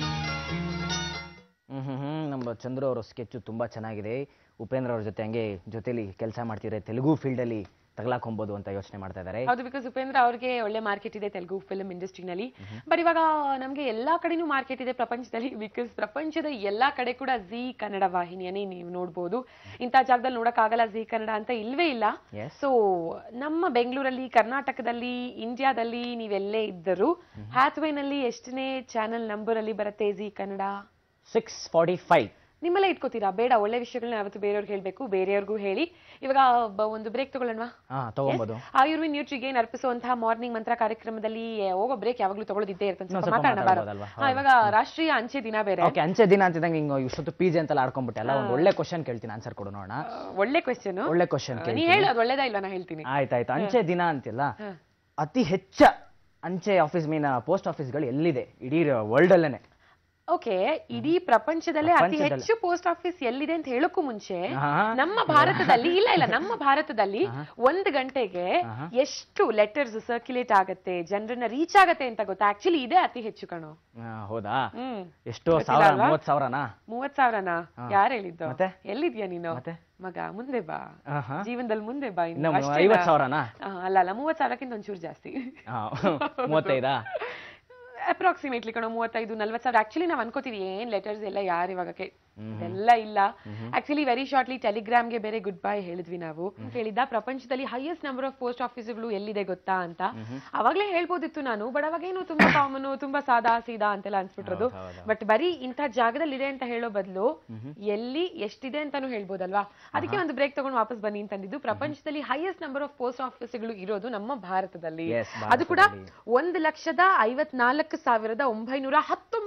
ಹ್ಮ್ ಹ್ಮ್ ಹ್ಮ್ ನಮ್ಮ ಚಂದ್ರು ಅವರ ಸ್ಕೆಚ್ ತುಂಬಾ ಚೆನ್ನಾಗಿದೆ ಉಪೇಂದ್ರ ಅವ್ರ ಜೊತೆ ಹಂಗೆ ಜೊತೆಲಿ ಕೆಲಸ ಮಾಡ್ತಿದ್ರೆ ತೆಲುಗು ಫೀಲ್ಡ್ ಅಲ್ಲಿ ತಗಲಾಕೊಂಬೋದು ಅಂತ ಯೋಚನೆ ಮಾಡ್ತಾ ಇದ್ದಾರೆ ಹೌದು ಬಿಕಾಸ್ ಉಪೇಂದ್ರ ಅವ್ರಿಗೆ ಒಳ್ಳೆ ಮಾರ್ಕೆಟ್ ಇದೆ ತೆಲುಗು ಫಿಲ್ಮ್ ಇಂಡಸ್ಟ್ರಿನಲ್ಲಿ ಬಟ್ ಇವಾಗ ನಮ್ಗೆ ಎಲ್ಲಾ ಕಡೆನೂ ಮಾರ್ಕೆಟ್ ಇದೆ ಪ್ರಪಂಚದಲ್ಲಿ ಬಿಕಾಸ್ ಪ್ರಪಂಚದ ಎಲ್ಲಾ ಕಡೆ ಕೂಡ ಜಿ ಕನ್ನಡ ವಾಹಿನಿಯನ್ನೇ ನೀವು ನೋಡ್ಬೋದು ಇಂಥ ಜಾಗದಲ್ಲಿ ನೋಡಕ್ಕಾಗಲ್ಲ ಜಿ ಕನ್ನಡ ಅಂತ ಇಲ್ವೇ ಇಲ್ಲ Yes. ಸೊ ನಮ್ಮ ಬೆಂಗಳೂರಲ್ಲಿ ಕರ್ನಾಟಕದಲ್ಲಿ ಇಂಡಿಯಾದಲ್ಲಿ ನೀವೆಲ್ಲೇ ಇದ್ದರು ಹ್ಯಾತ್ವೇನಲ್ಲಿ ಎಷ್ಟನೇ ಚಾನೆಲ್ ನಂಬರ್ ಅಲ್ಲಿ ಬರುತ್ತೆ Zee Kannada six forty five ನಿಮ್ಮಲ್ಲೇ ಇಟ್ಕೋತೀರಾ ಬೇಡ ಒಳ್ಳೆ ವಿಷಯಗಳನ್ನ ಯಾವತ್ತು ಬೇರೆಯವ್ರಿಗೆ ಹೇಳ್ಬೇಕು ಬೇರೆಯವ್ರಿಗೂ ಹೇಳಿ ಇವಾಗ ಬ- ಒಂದು ಬ್ರೇಕ್ ತಗೊಳ್ಳೋಣವಾ ಹಾ ತಗೊಬೋದು ಆಯುರ್ವೇದ್ ನ್ಯೂಟ್ರಿಗೇನ್ ಅರ್ಪಿಸುವಂತಹ ಮಾರ್ನಿಂಗ್ ಮಂತ್ರ ಕಾರ್ಯಕ್ರಮದಲ್ಲಿ ಹೋಗೋ ಬ್ರೇಕ್ ಯಾವಾಗ್ಲೂ ತಗೊಳ್ಳೋದಿದ್ದೇ ಇರ್ತದೆ ಇನ್ನೊಂದ್ ಸ್ವಲ್ಪ ಸ್ವಲ್ಪ ಮಾತಾಡೋಣ ಬಾರೋ. ಮಾತಾಡ್ಬೋದಲ್ವಾ? ಹಾ, ಇವಾಗ ರಾಷ್ಟ್ರೀಯ ಅಂಚೆ ದಿನ ಬೇರೆ ಓಕೆ ಅಂಚೆ ದಿನ ಅಂತಿದ್ದಂಗೆ ಹಿಂಗ ಇಷ್ಟೊತ್ತು ಪಿ ಜಿ ಅಂತೆಲ್ಲ ಆಡ್ಕೊಂಡ್ಬಿಟ್ಟೆ ಅಲ್ಲ ಒಂದು ಒಳ್ಳೆ ಕ್ವಶನ್ ಕೇಳ್ತೀನಿ ಆನ್ಸರ್ ಕೊಡು ನೋಡೋಣ ಆ, ಒಳ್ಳೆ ಕ್ವೆಶ್ಚನ್ ಒಳ್ಳೆ ಕ್ವಶನ್ ನೀ ಕೇಳ್ತೀನಿ ಹೇಳು ಅದು ಒಳ್ಳೇದಾ ಇಲ್ಲ ನಾ ಹೇಳ್ತೀನಿ ಆಯ್ತಾಯ್ತು ಅಂಚೆ ದಿನ ಅಂತಿಲ್ಲ ಅತಿ ಹೆಚ್ಚ ಅಂಚೆ ಆಫೀಸ್ ಮೀನ ಪೋಸ್ಟ್ ಆಫೀಸ್ಗಳು ಎಲ್ಲಿದೆ ಇಡೀ ವರ್ಲ್ಡ್ ಅಲ್ಲೇನೆ ಓಕೆ ಇಡೀ ಪ್ರಪಂಚದಲ್ಲೇ ಅತಿ ಪ್ರಪಂಚದಲ್ಲಿ. ಹೆಚ್ಚು ಪೋಸ್ಟ್ ಆಫೀಸ್ ಎಲ್ಲಿದೆ ಅಂತ ಹೇಳಕ್ಕೂ ಮುಂಚೆ ಆಹಾ. ನಮ್ಮ ಭಾರತದಲ್ಲಿ ಇಲ್ಲ ಇಲ್ಲ ನಮ್ಮ ಭಾರತದಲ್ಲಿ ಒಂದ್ ಗಂಟೆಗೆ ಎಷ್ಟು ಲೆಟರ್ಸ್ ಸರ್ಕ್ಯುಲೇಟ್ ಆಗತ್ತೆ ಜನರನ್ನ ರೀಚ್ ಆಗತ್ತೆ ಅಂತ ಗೊತ್ತಾ ಆಕ್ಚುಲಿ ಇದೆ ಅತಿ ಹೆಚ್ಚು ಕಣೋ ಆ, ಹೌದಾ ಹ್ಮ್ ಎಷ್ಟೋ ಗೊತ್ತಿಲ್ಲ ಸಾವಿರ ಅಲ್ವಾ? ಮೂವತ್ ಸಾವಿರನಾ ಮೂವತ್ ಸಾವಿರನಾ ಯಾರು ಹೇಳಿದ್ದು ಮತ್ತೆ? ಎಲ್ಲಿದ್ಯಾ ನೀನು ಮತ್ತೆ? ಮಗ ಮುಂದೆ ಬಾ ಆಹಾ. ಜೀವನದಲ್ಲಿ ಮುಂದೆ ಬಾ ಇನ್ನು ಇನ್ನು ಅಷ್ಟೇನಾ? ಐವತ್ ಸಾವಿರನಾ? ಆ, ಅಲ್ಲ ಅಲ್ಲ ಮೂವತ್ ಸಾವಿರಕ್ಕಿಂತ ಒಂಚೂರು ಜಾಸ್ತಿ ಆ, ಮೂವತ್ತೈದಾ ಅಪ್ರಾಕ್ಸಿಮೇಟ್ಲಿ ಕಣೋ ಮೂವತ್ತೈದು ನಲ್ವತ್ ಸಾವಿರ ಆಕ್ಚುಲಿ ನಾವ್ ಅನ್ಕೋತೀವಿ ಏನ್ ಲೆಟರ್ಸ್ ಎಲ್ಲ ಯಾರು ಇವಾಗ ಎಲ್ಲ ಇಲ್ಲ ಆಕ್ಚುಲಿ ವೆರಿ ಶಾರ್ಟ್ಲಿ ಟೆಲಿಗ್ರಾಮ್ಗೆ ಬೇರೆ ಗುಡ್ ಬೈ ಹೇಳಿದ್ವಿ ನಾವು ಹೇಳಿದ್ದ ಪ್ರಪಂಚದಲ್ಲಿ ಹೈಯೆಸ್ಟ್ ನಂಬರ್ ಆಫ್ ಪೋಸ್ಟ್ ಆಫೀಸ್ಗಳು ಎಲ್ಲಿದೆ ಗೊತ್ತಾ ಅಂತ ಅವಾಗ್ಲೇ ಹೇಳ್ಬೋದಿತ್ತು ನಾನು ಬಟ್ ಅವಾಗೇನು ತುಂಬಾ ಕಾಮನ್ ತುಂಬಾ ಸಾದಾ ಸೀದಾ ಅಂತೆಲ್ಲ ಅನ್ಸ್ಬಿಟ್ರದು ಬಟ್ ಬರೀ ಇಂಥ ಜಾಗದಲ್ಲಿ ಇದೆ ಅಂತ ಹೇಳೋ ಬದಲು ಎಲ್ಲಿ ಎಷ್ಟಿದೆ ಅಂತಾನು ಹೇಳ್ಬೋದಲ್ವಾ ಅದಕ್ಕೆ ಒಂದು ಬ್ರೇಕ್ ತಗೊಂಡು ವಾಪಸ್ ಬನ್ನಿ ಅಂತಂದಿದ್ದು ಪ್ರಪಂಚದಲ್ಲಿ ಹೈಯೆಸ್ಟ್ ನಂಬರ್ ಆಫ್ ಪೋಸ್ಟ್ ಆಫೀಸ್ಗಳು ಇರೋದು ನಮ್ಮ ಭಾರತದಲ್ಲಿ Yes, ಅದು ಕೂಡ ಭಾರತದಲ್ಲಿ. ಒಂದು ಲಕ್ಷದ ಐವತ್ನಾಲ್ಕು ಸಾವಿರದ ಒಂಬೈನೂರ ಹತ್ತೊಂಬತ್ತು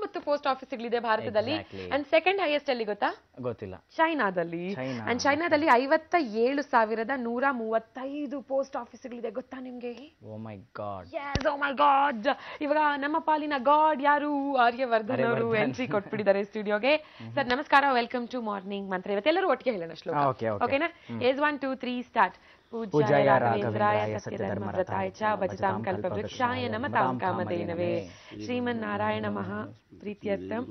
ಹತ್ತೊಂಬತ್ತು ಪೋಸ್ಟ್ ಆಫೀಸ್ಗಳಿದೆ ಭಾರತದಲ್ಲಿ Exactly. ಅಂಡ್ ಸೆಕೆಂಡ್ ಹೈಯೆಸ್ಟ್ ಅಲ್ಲಿ ಗೊತ್ತಾ ಗೊತ್ತಿಲ್ಲ ಚೈನಾದಲ್ಲಿ ಚೈನಾ. ಅಂಡ್ ಚೈನಾದಲ್ಲಿ ಐವತ್ತ ಏಳು ಸಾವಿರದ ನೂರ ಮೂವತ್ತೈದು ಪೋಸ್ಟ್ ಆಫೀಸ್ಗಳಿದೆ ಗೊತ್ತಾ ನಿಮ್ಗೆ oh my god Yes, oh my God. ಇವಾಗ ನಮ್ಮ ಪಾಲಿನ ಗಾಡ್ ಯಾರು ಆರ್ಯವರ್ಧನ್ ಅವರು ಆರ್ಯವರ್ಧನ್. ಎಂಟ್ರಿ ಕೊಟ್ಬಿಟ್ಟಿದ್ದಾರೆ ಸ್ಟುಡಿಯೋಗೆ ಸರ್ ನಮಸ್ಕಾರ ವೆಲ್ಕಮ್ ಟು ಮಾರ್ನಿಂಗ್ ಮಂತ್ರ ಇವತ್ತೆಲ್ಲರೂ ಒಟ್ಟಿಗೆ ಹೇಳೋಣ ಶ್ಲೋಕ ಆ, okay, okay. ಓಕೆನಾ ಏಸ್ ಒನ್ ಟೂ ತ್ರೀ ಸ್ಟಾರ್ಟ್ ಪೂಜ್ಯಾಯ ರಾಘವೇಂದ್ರಾಯ ರಾಘವೇಂದ್ರಾಯ ಸತ್ಯಧರ್ಮರತಾಯ ಚ ಭಜತಾಂ ಕಲ್ಪವೃಕ್ಷಾಯ ನಮತಾಂ ಕಾಮಧೇನವೇ ಶ್ರೀಮನ್ನಾರಾಯಣ ಮಹಾ ಪ್ರೀತ್ಯರ್ಥಂ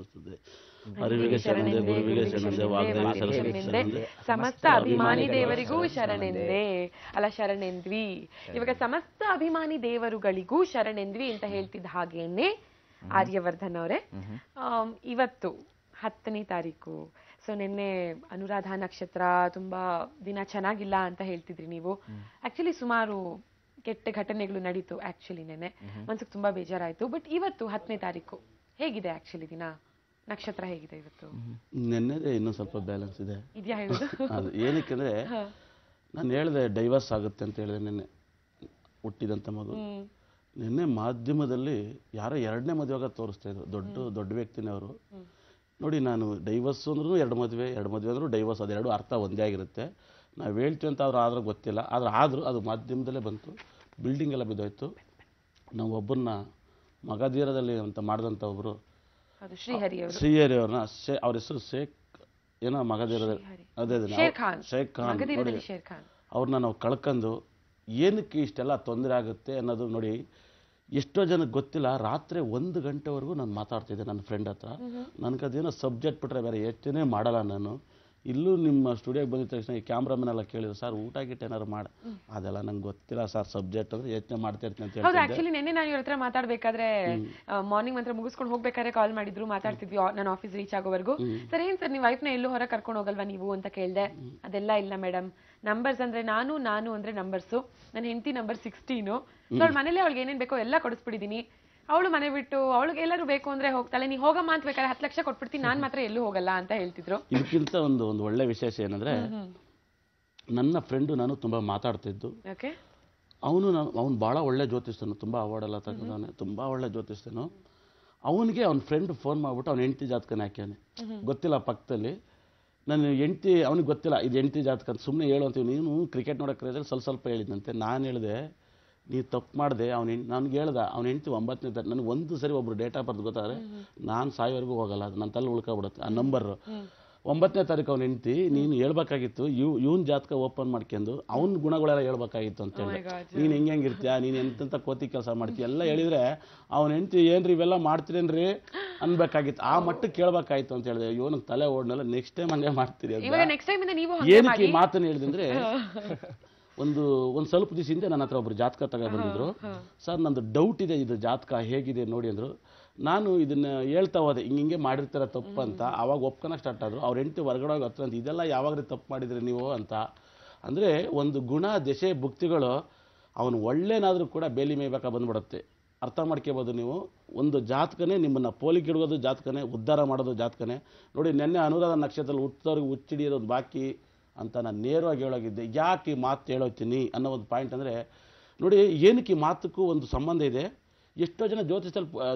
ಅರಿವಿಗೆ ಶರಣೆ ಗುರುವಿಗೆ ಶರಣೆ ವಾಗ್ದೇವಿ ಸರಸ್ವತಿ ಶರಣೆ ಸಮಸ್ತ ಅಭಿಮಾನಿ ದೇವರಿಗೂ ಶರಣೆಂದೆ ಅಲ್ಲ ಶರಣೆಂದ್ವಿ ಇವಾಗ ಸಮಸ್ತ ಅಭಿಮಾನಿ ದೇವರುಗಳಿಗೂ ಶರಣೆಂದ್ವಿ ಅಂತ ಹೇಳ್ತಿದ್ದ ಹಾಗೇನೆ ಆರ್ಯವರ್ಧನ್ ಅವರೇ ಆಮ್, ಇವತ್ತು ಹತ್ತನೇ ತಾರೀಕು ಸೊ ನಿನ್ನೆ ಅನುರಾಧ ನಕ್ಷತ್ರ ತುಂಬಾ ದಿನ ಚೆನ್ನಾಗಿಲ್ಲ ಅಂತ ಹೇಳ್ತಿದ್ರಿ ನೀವು ಆಕ್ಚುಲಿ ಸುಮಾರು ಕೆಟ್ಟ ಘಟನೆಗಳು ನಡೀತು ಆಕ್ಚುಲಿ ನೆನ್ನೆ ಮನ್ಸಿಗೆ ತುಂಬಾ ಬೇಜಾರಾಯ್ತು ಬಟ್ ಇವತ್ತು ಹತ್ತನೇ ತಾರೀಕು ಹೇಗಿದೆ ಆಕ್ಚುಲಿ ದಿನ ನಕ್ಷತ್ರ ಹೇಗಿದೆ ಇವತ್ತು ನೆನ್ನೆದೇ ಇನ್ನೂ ಸ್ವಲ್ಪ ಬ್ಯಾಲೆನ್ಸ್ ಇದೆ ಇದ್ಯಾ ಹೇಳುದು ಅದು ಏನಕ್ಕೆ ಅಂದರೆ ನಾನು ಹೇಳಿದೆ ಡೈವರ್ಸ್ ಆಗುತ್ತೆ ಅಂತ ಹೇಳಿದೆ ನಿನ್ನೆ ಹುಟ್ಟಿದಂಥ ಮಗು ಹ್ಮ್. ನಿನ್ನೆ ಮಾಧ್ಯಮದಲ್ಲಿ ಯಾರೋ ಎರಡನೇ ಮದುವೆಗ ತೋರಿಸ್ತಾ ಇದ್ರು ದೊಡ್ಡ ದೊಡ್ಡ ವ್ಯಕ್ತಿನೇ ಅವರು ನೋಡಿ ನಾನು ಡೈವರ್ಸ್ ಅಂದ್ರೂ ಎರಡು ಮದುವೆ ಎರಡು ಮದುವೆ ಅಂದ್ರೂ ಡೈವರ್ಸ್ ಅದೆರಡು ಅರ್ಥ ಒಂದೇ ಆಗಿರುತ್ತೆ ನಾವು ಹೇಳ್ತೀವಿ ಅಂತ ಆದ್ರೂ ಆದ್ರೆ ಗೊತ್ತಿಲ್ಲ ಆದ್ರೆ ಆದರೂ ಅದು ಮಾಧ್ಯಮದಲ್ಲೇ ಬಂತು ಬಿಲ್ಡಿಂಗ್ ಎಲ್ಲ ಬಿದ್ದೋಯ್ತು ನಾವು ಒಬ್ಬರನ್ನ ಮಗಧೀರದಲ್ಲಿ ಅಂತ ಮಾಡಿದಂಥ ಒಬ್ಬರು ಅದು ಶ್ರೀಹರಿ ಅವರು ಶ್ರೀಹರಿ ಅವ್ರನ್ನ ಶೇ ಅವ್ರ ಹೆಸರು ಶೇಖ್ ಏನೋ ಮಗಧೀರದಲ್ಲಿ ಅದೇ ಅದೇ ಶೇರ್ ಖಾನ್ ಶೇಖ್ ಖಾನ್ ನೋಡಿ ಮಗಧೀರದಲ್ಲಿ ಶೇರ್ ಖಾನ್ ಅವ್ರನ್ನ ನಾವು ಕಳ್ಕೊಂಡು ಏನಕ್ಕೆ ಇಷ್ಟೆಲ್ಲ ತೊಂದರೆ ಆಗುತ್ತೆ ಅನ್ನೋದು ನೋಡಿ ಎಷ್ಟೋ ಜನಕ್ಕೆ ಗೊತ್ತಿಲ್ಲ ರಾತ್ರಿ ಒಂದು ಗಂಟೆವರೆಗೂ ನಾನು ಮಾತಾಡ್ತಿದ್ದೆ ನನ್ನ ಫ್ರೆಂಡ್ ಹತ್ರ ನನಗೆ ಅದೇನೋ ಸಬ್ಜೆಕ್ಟ್ ಬಿಟ್ರೆ ಬೇರೆ ಯೋಚನೆ ಮಾಡಲ್ಲ ನಾನು ಇಲ್ಲೂ ನಿಮ್ಮ ಸ್ಟುಡಿಯೋಗೆ ಬಂದಿದ ತಕ್ಷಣ ಈ ಕ್ಯಾಮ್ರಾಮನ್ ಎಲ್ಲ ಕೇಳಿದ್ರು ಸರ್ ಊಟ ಗಿಟ್ಟ ಏನಾರು ಮಾಡ ಅದೆಲ್ಲ ನಂಗೆ ಗೊತ್ತಿಲ್ಲ ಸರ್ ಸಬ್ಜೆಕ್ಟ್ ಅಂದ್ರೆ ಯೋಚನೆ ಮಾಡ್ತಾ ಇರ್ತೀನಿ ಅಂತ ಹೌದು ಹೇಳ್ತಿದ್ದೆ ಆಕ್ಚುಲಿ ನಿನ್ನೆ ನಾನು ಇವ್ರ ಹತ್ರ ಮಾತಾಡ್ಬೇಕಾದ್ರೆ ಮಾರ್ನಿಂಗ್ ಮಂತ್ರ ಮುಗಿಸ್ಕೊಂಡು ಹೋಗ್ಬೇಕಾದ್ರೆ ಕಾಲ್ ಮಾಡಿದ್ರು ಮಾತಾಡ್ತಿದ್ವಿ ಆ- ನಾನು ಆಫೀಸ್ ರೀಚ್ ಆಗೋವರೆಗೂ ಸರ್ ಏನ್ ಸರ್ ನೀವು ವೈಫ್ನ ಎಲ್ಲೂ ಹೊರ ಕರ್ಕೊಂಡು ಹೋಗಲ್ವಾ ನೀವು ಅಂತ ಕೇಳ್ದೆ ಅದೆಲ್ಲ ಇಲ್ಲ ಮೇಡಮ್ ನಂಬರ್ಸ್ ಅಂದ್ರೆ ನಾನು ನಾನು ಅಂದ್ರೆ ನಂಬರ್ಸು ನನ್ನ ಹೆಂಡತಿ ನಂಬರ್ ಸಿಕ್ಸ್ಟೀನು ಸೊ ಅವಳ ಮನೇಲಿ ಅವಳಿಗೆ ಏನೇನ್ ಬೇಕೋ ಎಲ್ಲ ಕೊಡಿಸ್ಬಿಟ್ಟಿದೀನಿ ಅವಳು ಮನೆ ಬಿಟ್ಟು ಅವಳಿಗೆ ಎಲ್ಲರೂ ಬೇಕು ಅಂದ್ರೆ ಹೋಗ್ತಾಳೆ ನೀ ಹೋಗಮ್ಮ ಅಂತ ಬೇಕಾದ್ರೆ ಹತ್ತು ಲಕ್ಷ ಕೊಟ್ಬಿಡ್ತೀನಿ ನಾನ್ ಮಾತ್ರ ಎಲ್ಲೂ ಹೋಗಲ್ಲ ಅಂತ ಹೇಳ್ತಿದ್ರು ಇದಕ್ಕಿಂತ ಒಂದು ಒಂದು ಒಳ್ಳೆ ವಿಶೇಷ ಏನಂದ್ರೆ ನನ್ನ ಫ್ರೆಂಡು ನಾನು ತುಂಬ ಮಾತಾಡ್ತಿದ್ದು ಓಕೆ ಅವನು ನಾನು ಅವ್ನು ಭಾಳ ಒಳ್ಳೆ ಜ್ಯೋತಿಷ್ಯನು ತುಂಬ ಅವಾರ್ಡ್ ಎಲ್ಲ ತಗೊಂಡವನೆ ತುಂಬ ಒಳ್ಳೆ ಜ್ಯೋತಿಷ್ಯನು ಅವನಿಗೆ ಅವ್ನ ಫ್ರೆಂಡ್ ಫೋನ್ ಮಾಡ್ಬಿಟ್ಟು ಅವ್ನ ಹೆಂಡತಿ ಜಾತಕನ ಹಾಕ್ಯಾನೆ ಗೊತ್ತಿಲ್ಲ ಪಕ್ಕದಲ್ಲಿ ನನ್ನ ಹೆಂಡತಿ ಅವ್ನಿಗೆ ಗೊತ್ತಿಲ್ಲ ಇದು ಹೆಂಡತಿ ಜಾತಕ ಅಂತ ಸುಮ್ಮನೆ ಹೇಳು ಅಂತೀವಿ ನೀನು ಕ್ರಿಕೆಟ್ ನೋಡೋಕೆ ಕ್ರೇಜಲ್ಲಿ ಸ್ವಲ್ಪ ಸ್ವಲ್ಪ ಹೇಳಿದಂತೆ ನಾನು ಹೇಳಿದೆ ನೀ ತಪ್ಪು ಮಾಡಿದೆ ಅವ್ನು ನನಗೆ ಹೇಳ್ದ ಅವ್ನ ಹೆಂಡತಿ ಒಂಬತ್ತನೇ ತಾರೀಕು ನನಗೆ ಒಂದು ಸರಿ ಒಬ್ರು ಡೇಟಾ ಬರ್ದು ಗೊತ್ತಾದ್ರೆ ನಾನು ಸಾಯೋವರೆಗೂ ಹೋಗಲ್ಲ ಅದು ನನ್ನ ತಲೆ ಉಳ್ಕೊಬಿಡುತ್ತೆ ಆ ನಂಬರು ಒಂಬತ್ತನೇ ತಾರೀಕು ಅವ್ನ ಹೆಂಡತಿ ನೀನು ಹೇಳ್ಬೇಕಾಗಿತ್ತು ಇವ್ ಇವನ್ ಜಾತಕ ಓಪನ್ ಮಾಡ್ಕೊಂಡು ಅವ್ನ ಗುಣಗಳೆಲ್ಲ ಹೇಳ್ಬೇಕಾಗಿತ್ತು ಅಂತ ಹೇಳಿದೆ ನೀನು ಹೆಂಗೆ ಹೆಂಗಿರ್ತೀಯ ನೀನು ಎಂತೆಂಥ ಕೋತಿ ಕೆಲಸ ಮಾಡ್ತೀಯ ಎಲ್ಲ ಹೇಳಿದ್ರೆ ಅವ್ನ ಹೆಂಡತಿ ಏನ್ರಿ ಇವೆಲ್ಲ ಮಾಡ್ತೀರೇನ್ರಿ ಅನ್ಬೇಕಾಗಿತ್ತು ಆ ಮಟ್ಟಕ್ಕೆ ಕೇಳ್ಬೇಕಾಗಿತ್ತು ಅಂತ ಹೇಳಿದೆ ಅಯ್ಯೋ ನಂಗೆ ತಲೆ ಓಡ್ನಲ್ಲ ನೆಕ್ಸ್ಟ್ ಟೈಮ್ ಹಂಗೆ ಮಾಡ್ತೀರಿ ಅಂತ. ಇವಾಗ ನೆಕ್ಸ್ಟ್ ಟೈಮ್ ಇಂದ ನೀವು ಹಂಗೆ ಏನಕ್ಕೆ ಮಾಡಿ ಈ ಮಾತನ್ನ ಹೇಳಿದ್ರೆ ಒಂದು ಒಂದು ಸ್ವಲ್ಪ ದಿವಸ ಹಿಂದೆ ನನ್ನ ಹತ್ರ ಒಬ್ರು ಜಾತಕ ತಗೊ ಬಂದಿದ್ರು ಸರ್ ನಂದು ಡೌಟ್ ಇದೆ ಇದು ಜಾತಕ ಹೇಗಿದೆ ನೋಡಿ ಅಂದ್ರು ನಾನು ಇದನ್ನ ಹೇಳ್ತಾ ಹೋದೆ ಹಿಂಗೆ ಹಿಂಗೆ ಮಾಡಿರ್ತಾರ ತಪ್ಪು ಅಂತ ಅವಾಗ ಒಪ್ಕೊಳಕ್ ಸ್ಟಾರ್ಟ್ ಆದ್ರು ಅವ್ರ ಹೆಂಡತಿ ಹೊರಗಡೆ ಹೋಗಿ ಹತ್ರ ಅಂತ ಇದೆಲ್ಲ ಯಾವಾಗ್ರಿ ತಪ್ಪು ಮಾಡಿದ್ರಿ ನೀವು ಅಂತ ಅಂದ್ರೆ ಒಂದು ಗುಣ ದಶೆ ಭುಕ್ತಿಗಳು ಅವನು ಒಳ್ಳೆನಾದ್ರೂ ಕೂಡ ಬೇಲಿ ಮೇಯ್ಬೇಕಾ ಬಂದ್ಬಿಡುತ್ತೆ ಅರ್ಥ ಮಾಡ್ಕೋಬೋದು ನೀವು ಒಂದು ಜಾತಕನೇ ನಿಮ್ಮನ್ನ ಪೋಲಿಗಿಡುವುದು ಜಾತಕನೇ ಉದ್ಧಾರ ಮಾಡೋದು ಜಾತಕನೇ ನೋಡಿ ನೆನ್ನೆ ಅನುರಾಧ ನಕ್ಷತ್ರದಲ್ಲಿ ಹುಟ್ಟಿದವ್ರಿಗೆ ಹುಚ್ಚಿಡಿಯೋದು ಬಾಕಿ ಅಂತ ನಾನು ನೇರವಾಗಿ ಹೇಳೋಗಿದ್ದೆ ಯಾಕೆ ಈ ಮಾತು ಹೇಳೋತೀನಿ ಅನ್ನೋ ಒಂದು ಪಾಯಿಂಟ್ ಅಂದರೆ ನೋಡಿ ಏನಕ್ಕೆ ಈ ಮಾತಕ್ಕೂ ಒಂದು ಸಂಬಂಧ ಇದೆ ಎಷ್ಟೋ ಜನ ಜ್ಯೋತಿಷಲ್ಲಿ ಪೂ- ಆ,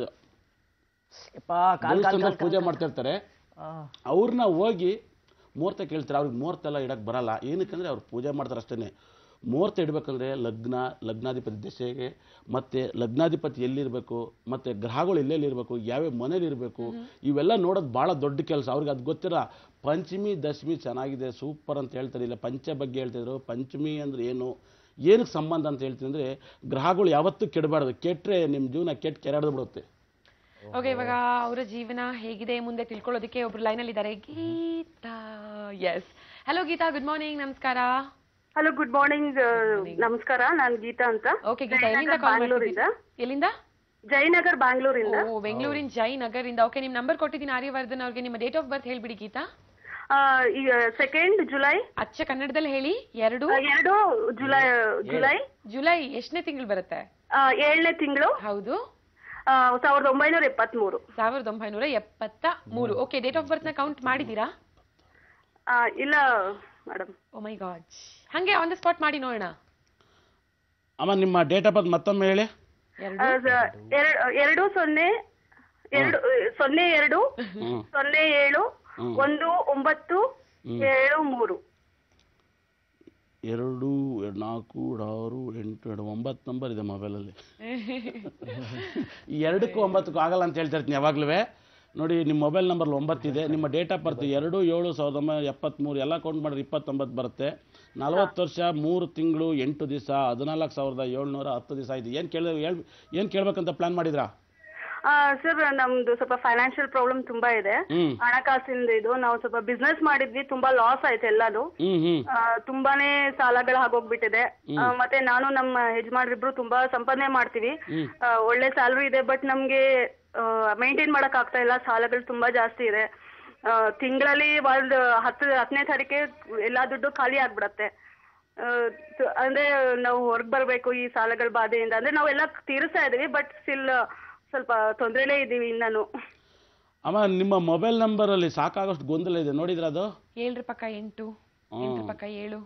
ಯಪ್ಪ, ಕಾಲ್ ಕಾಲ್ ದೇವಸ್ಥಾನದಲ್ಲಿ ಕಾಲ್ ಪೂಜೆ ಮಾಡ್ತಾ ಇರ್ತಾರೆ ಆ, ಅವ್ರನ್ನ ಹೋಗಿ ಮುಹೂರ್ತ ಕೇಳ್ತಾರೆ ಅವ್ರಿಗೆ ಮುಹೂರ್ತ ಎಲ್ಲ ಇಡಕ್ಕೆ ಬರಲ್ಲ ಏನಕ್ಕಂದ್ರೆ ಅವ್ರು ಪೂಜೆ ಮಾಡ್ತಾರೆ ಅಷ್ಟೇ ಮುಹೂರ್ತ ಇಡಬೇಕಂದ್ರೆ ಲಗ್ನ ಲಗ್ನಾಧಿಪತಿ ದಶೆಗೆ ಮತ್ತೆ ಲಗ್ನಾಧಿಪತಿ ಎಲ್ಲಿರಬೇಕು ಮತ್ತೆ ಗ್ರಹಗಳು ಎಲ್ಲೆಲ್ಲಿ ಇರಬೇಕು ಯಾವ್ಯಾವ ಮನೇಲಿ ಇರಬೇಕು ಇವೆಲ್ಲ ನೋಡೋದು ಭಾಳ ದೊಡ್ಡ ಕೆಲಸ ಅವ್ರಿಗೆ ಅದು ಗೊತ್ತಿರ ಪಂಚಮಿ ದಶಮಿ ಚೆನ್ನಾಗಿದೆ ಸೂಪರ್ ಅಂತ ಹೇಳ್ತಾರೆ ಇಲ್ಲ ಪಂಚ ಬಗ್ಗೆ ಹೇಳ್ತಿದ್ರು ಪಂಚಮಿ ಅಂದ್ರೆ ಏನು ಏನಕ್ಕೆ ಸಂಬಂಧ ಅಂತ ಹೇಳ್ತೀನಿ ಅಂದರೆ ಗ್ರಹಗಳು ಯಾವತ್ತೂ ಕೆಡಬಾರ್ದು ಕೆಟ್ಟರೆ ನಿಮ್ಮ ಜೀವನ ಕೆಟ್ಟ ಕೆರಡ್ದು ಬಿಡುತ್ತೆ ಓಕೆ ಇವಾಗ ಅವರ ಜೀವನ ಹೇಗಿದೆ ಮುಂದೆ ತಿಳ್ಕೊಳ್ಳೋದಕ್ಕೆ ಒಬ್ರು ಲೈನ್ ಅಲ್ಲಿ ಇದ್ದಾರೆ Geeta yes hello Geeta good morning ನಮಸ್ಕಾರ ಹಲೋ ಗುಡ್ ಮಾರ್ನಿಂಗ್ ನಮಸ್ಕಾರ ನಾನು ಗೀತಾ ಅಂತ ಓಕೆ ಗೀತಾ ಎಲ್ಲಿಂದ ಕಾಲ್ ಬ್ಯಾಂಗ್ಳೂರಿಂದ ಎಲ್ಲಿಂದ ಜಯನಗರ್ ಬ್ಯಾಂಗ್ಳೂರಿಂದ ಓ ಬೆಂಗಳೂರಿನ ಜಯನಗರ್ ಇಂದ ಓಕೆ ನಿಮ್ ನಂಬರ್ ಕೊಟ್ಟಿದ್ದೀನಿ ಆರ್ಯವರ್ಧನ್ ಅವ್ರಿಗೆ ನಿಮ್ಮ ಡೇಟ್ ಆಫ್ ಬರ್ತ್ ಹೇಳ್ಬಿಡಿ ಗೀತಾ ಆ, ಈಗ ಸೆಕೆಂಡ್ ಜುಲೈ ಅಚ್ಚ ಕನ್ನಡದಲ್ಲಿ ಹೇಳಿ ಎರಡು ಆ, ಎರಡು ಜುಲೈ ಜುಲೈ ಜುಲೈ ಎಷ್ಟನೇ ತಿಂಗಳು ಬರುತ್ತೆ ಆ, ಏಳನೇ ತಿಂಗಳು ಹೌದು ಸಾವಿರದ ಒಂಬೈನೂರ ಎಪ್ಪತ್ಮೂರು ಸಾವಿರದ ಒಂಬೈನೂರ ಎಪ್ಪತ್ತ ಮೂರು ಓಕೆ ಡೇಟ್ ಆಫ್ ಬರ್ತ್ ನ ಕೌಂಟ್ ಮಾಡಿದೀರಾ ಆ, ಇಲ್ಲ ಮೇಡಮ್ ಓ ಮೈ ಗಾಡ್ ಹಂಗೆ ಆನ್ ದ ಸ್ಪಾಟ್ ಮಾಡಿ ನೋಡೋಣ ಅಮ್ಮ ನಿಮ್ಮ ಡೇಟ್ ಆಫ್ ಬರ್ತ್ ಮತ್ತೊಮ್ಮೆ ಹೇಳಿ ಎರಡು ಎರಡು ಸೊನ್ನೆ ಎರಡು ಸೊನ್ನೆ ಎರಡು ಹ್ಮ್ ಸೊನ್ನೆ ಏಳು ಹ್ಮ್. ಒಂದು ಒಂಬತ್ತು ಏಳು ಮೂರು ಎರಡು ಎರಡು ನಾಲ್ಕು ಎರಡು ಆರು ಎಂಟು ಎರಡು ಒಂಬತ್ತು ನಂಬರ್ ಇದೆ ಮೊಬೈಲಲ್ಲಿ ಈ ಎರಡಕ್ಕೂ ಒಂಬತ್ತಕ್ಕೂ ಆಗಲ್ಲ ಅಂತ ಹೇಳ್ತಾ ಇರ್ತೀನಿ ಯಾವಾಗಲೂ ನೋಡಿ ನಿಮ್ಮ ಮೊಬೈಲ್ ನಂಬರ್ ಒಂಬತ್ತಿದೆ ನಿಮ್ಮ ಡೇಟ್ ಆಫ್ ಬರ್ತ್ ಎರಡು ಏಳು ಸಾವಿರದ ಒಂಬೈನೂರ ಎಪ್ಪತ್ತ್ಮೂರು ಎಲ್ಲ ಕೌಂಟ್ ಮಾಡಿದ್ರೆ ಇಪ್ಪತ್ತೊಂಬತ್ತು ಬರುತ್ತೆ ನಲ್ವತ್ತು ವರ್ಷ ಮೂರು ತಿಂಗಳು ಎಂಟು ದಿವಸ ಹದಿನಾಲ್ಕು ಸಾವಿರದ ಏಳ್ನೂರ ಹತ್ತು ದಿವಸ ಆಯ್ತು ಏನು ಕೇಳ ಹೇಳ್ ಏನು ಕೇಳ್ಬೇಕಂತ ಪ್ಲ್ಯಾನ್ ಮಾಡಿದ್ರಾ ಸರ್ ನಮ್ದು ಸ್ವಲ್ಪ ಫೈನಾನ್ಷಿಯಲ್ ಪ್ರಾಬ್ಲಮ್ ತುಂಬಾ ಇದೆ ಹ್ಮ್ ಹಣಕಾಸಿಂದ ಇದು ನಾವು ಸ್ವಲ್ಪ ಬಿಸ್ನೆಸ್ ಮಾಡಿದ್ವಿ ತುಂಬಾ ಲಾಸ್ ಆಯ್ತು ಎಲ್ಲಾನು ಹ್ಮ್ ಹ್ಮ್ ಆ, ತುಂಬಾನೇ ಸಾಲಗಳು ಆಗೋಗ್ಬಿಟ್ಟಿದೆ ಆ, ಮತ್ತೆ ನಾನು ನಮ್ಮ ಯಜಮಾನ್ರಿಬ್ರು ತುಂಬಾ ಸಂಪಾದನೆ ಮಾಡ್ತೀವಿ ಹ್ಮ್. ಆ, ಒಳ್ಳೆ ಸ್ಯಾಲ್ರಿ ಇದೆ ಬಟ್ ನಮ್ಗೆ ಮೇಂಟೈನ್ ಮಾಡಕ್ ಆಗ್ತಾ ಇಲ್ಲ ಸಾಲಗಳು ತುಂಬಾ ಜಾಸ್ತಿ ಇದೆ ತಿಂಗಳಲ್ಲಿ ಒಂದು ಹತ್ತು ಹತ್ತನೇ ತಾರೀಕೆ ಎಲ್ಲಾ ದುಡ್ಡು ಖಾಲಿ ಆಗ್ಬಿಡತ್ತೆ ಆ, ತ- ಅಂದ್ರೆ ನಾವು ಹೊರಗ್ ಬರ್ಬೇಕು ಈ ಸಾಲಗಳ ಬಾಧೆಯಿಂದ ಅಂದ್ರೆ ನಾವೆಲ್ಲ ತೀರಿಸ್ತಾ ಇದೀವಿ ಬಟ್ ಸ್ಟಿಲ್ ಸ್ವಲ್ಪ ತೊಂದ್ರೆಲೇ ಇದೀವಿ ಇನ್ನೂ ಅಮ್ಮ ನಿಮ್ಮ ಮೊಬೈಲ್ ನಂಬರಲ್ಲಿ ಸಾಕಾಗೋಷ್ಟು ಗೊಂದಲ ಇದೆ ನೋಡಿದ್ರ ಅದು ಏಳ್ರ ಪಕ್ಕ ಎಂಟು ಎಂಟ್ರ ಪಕ್ಕ ಏಳು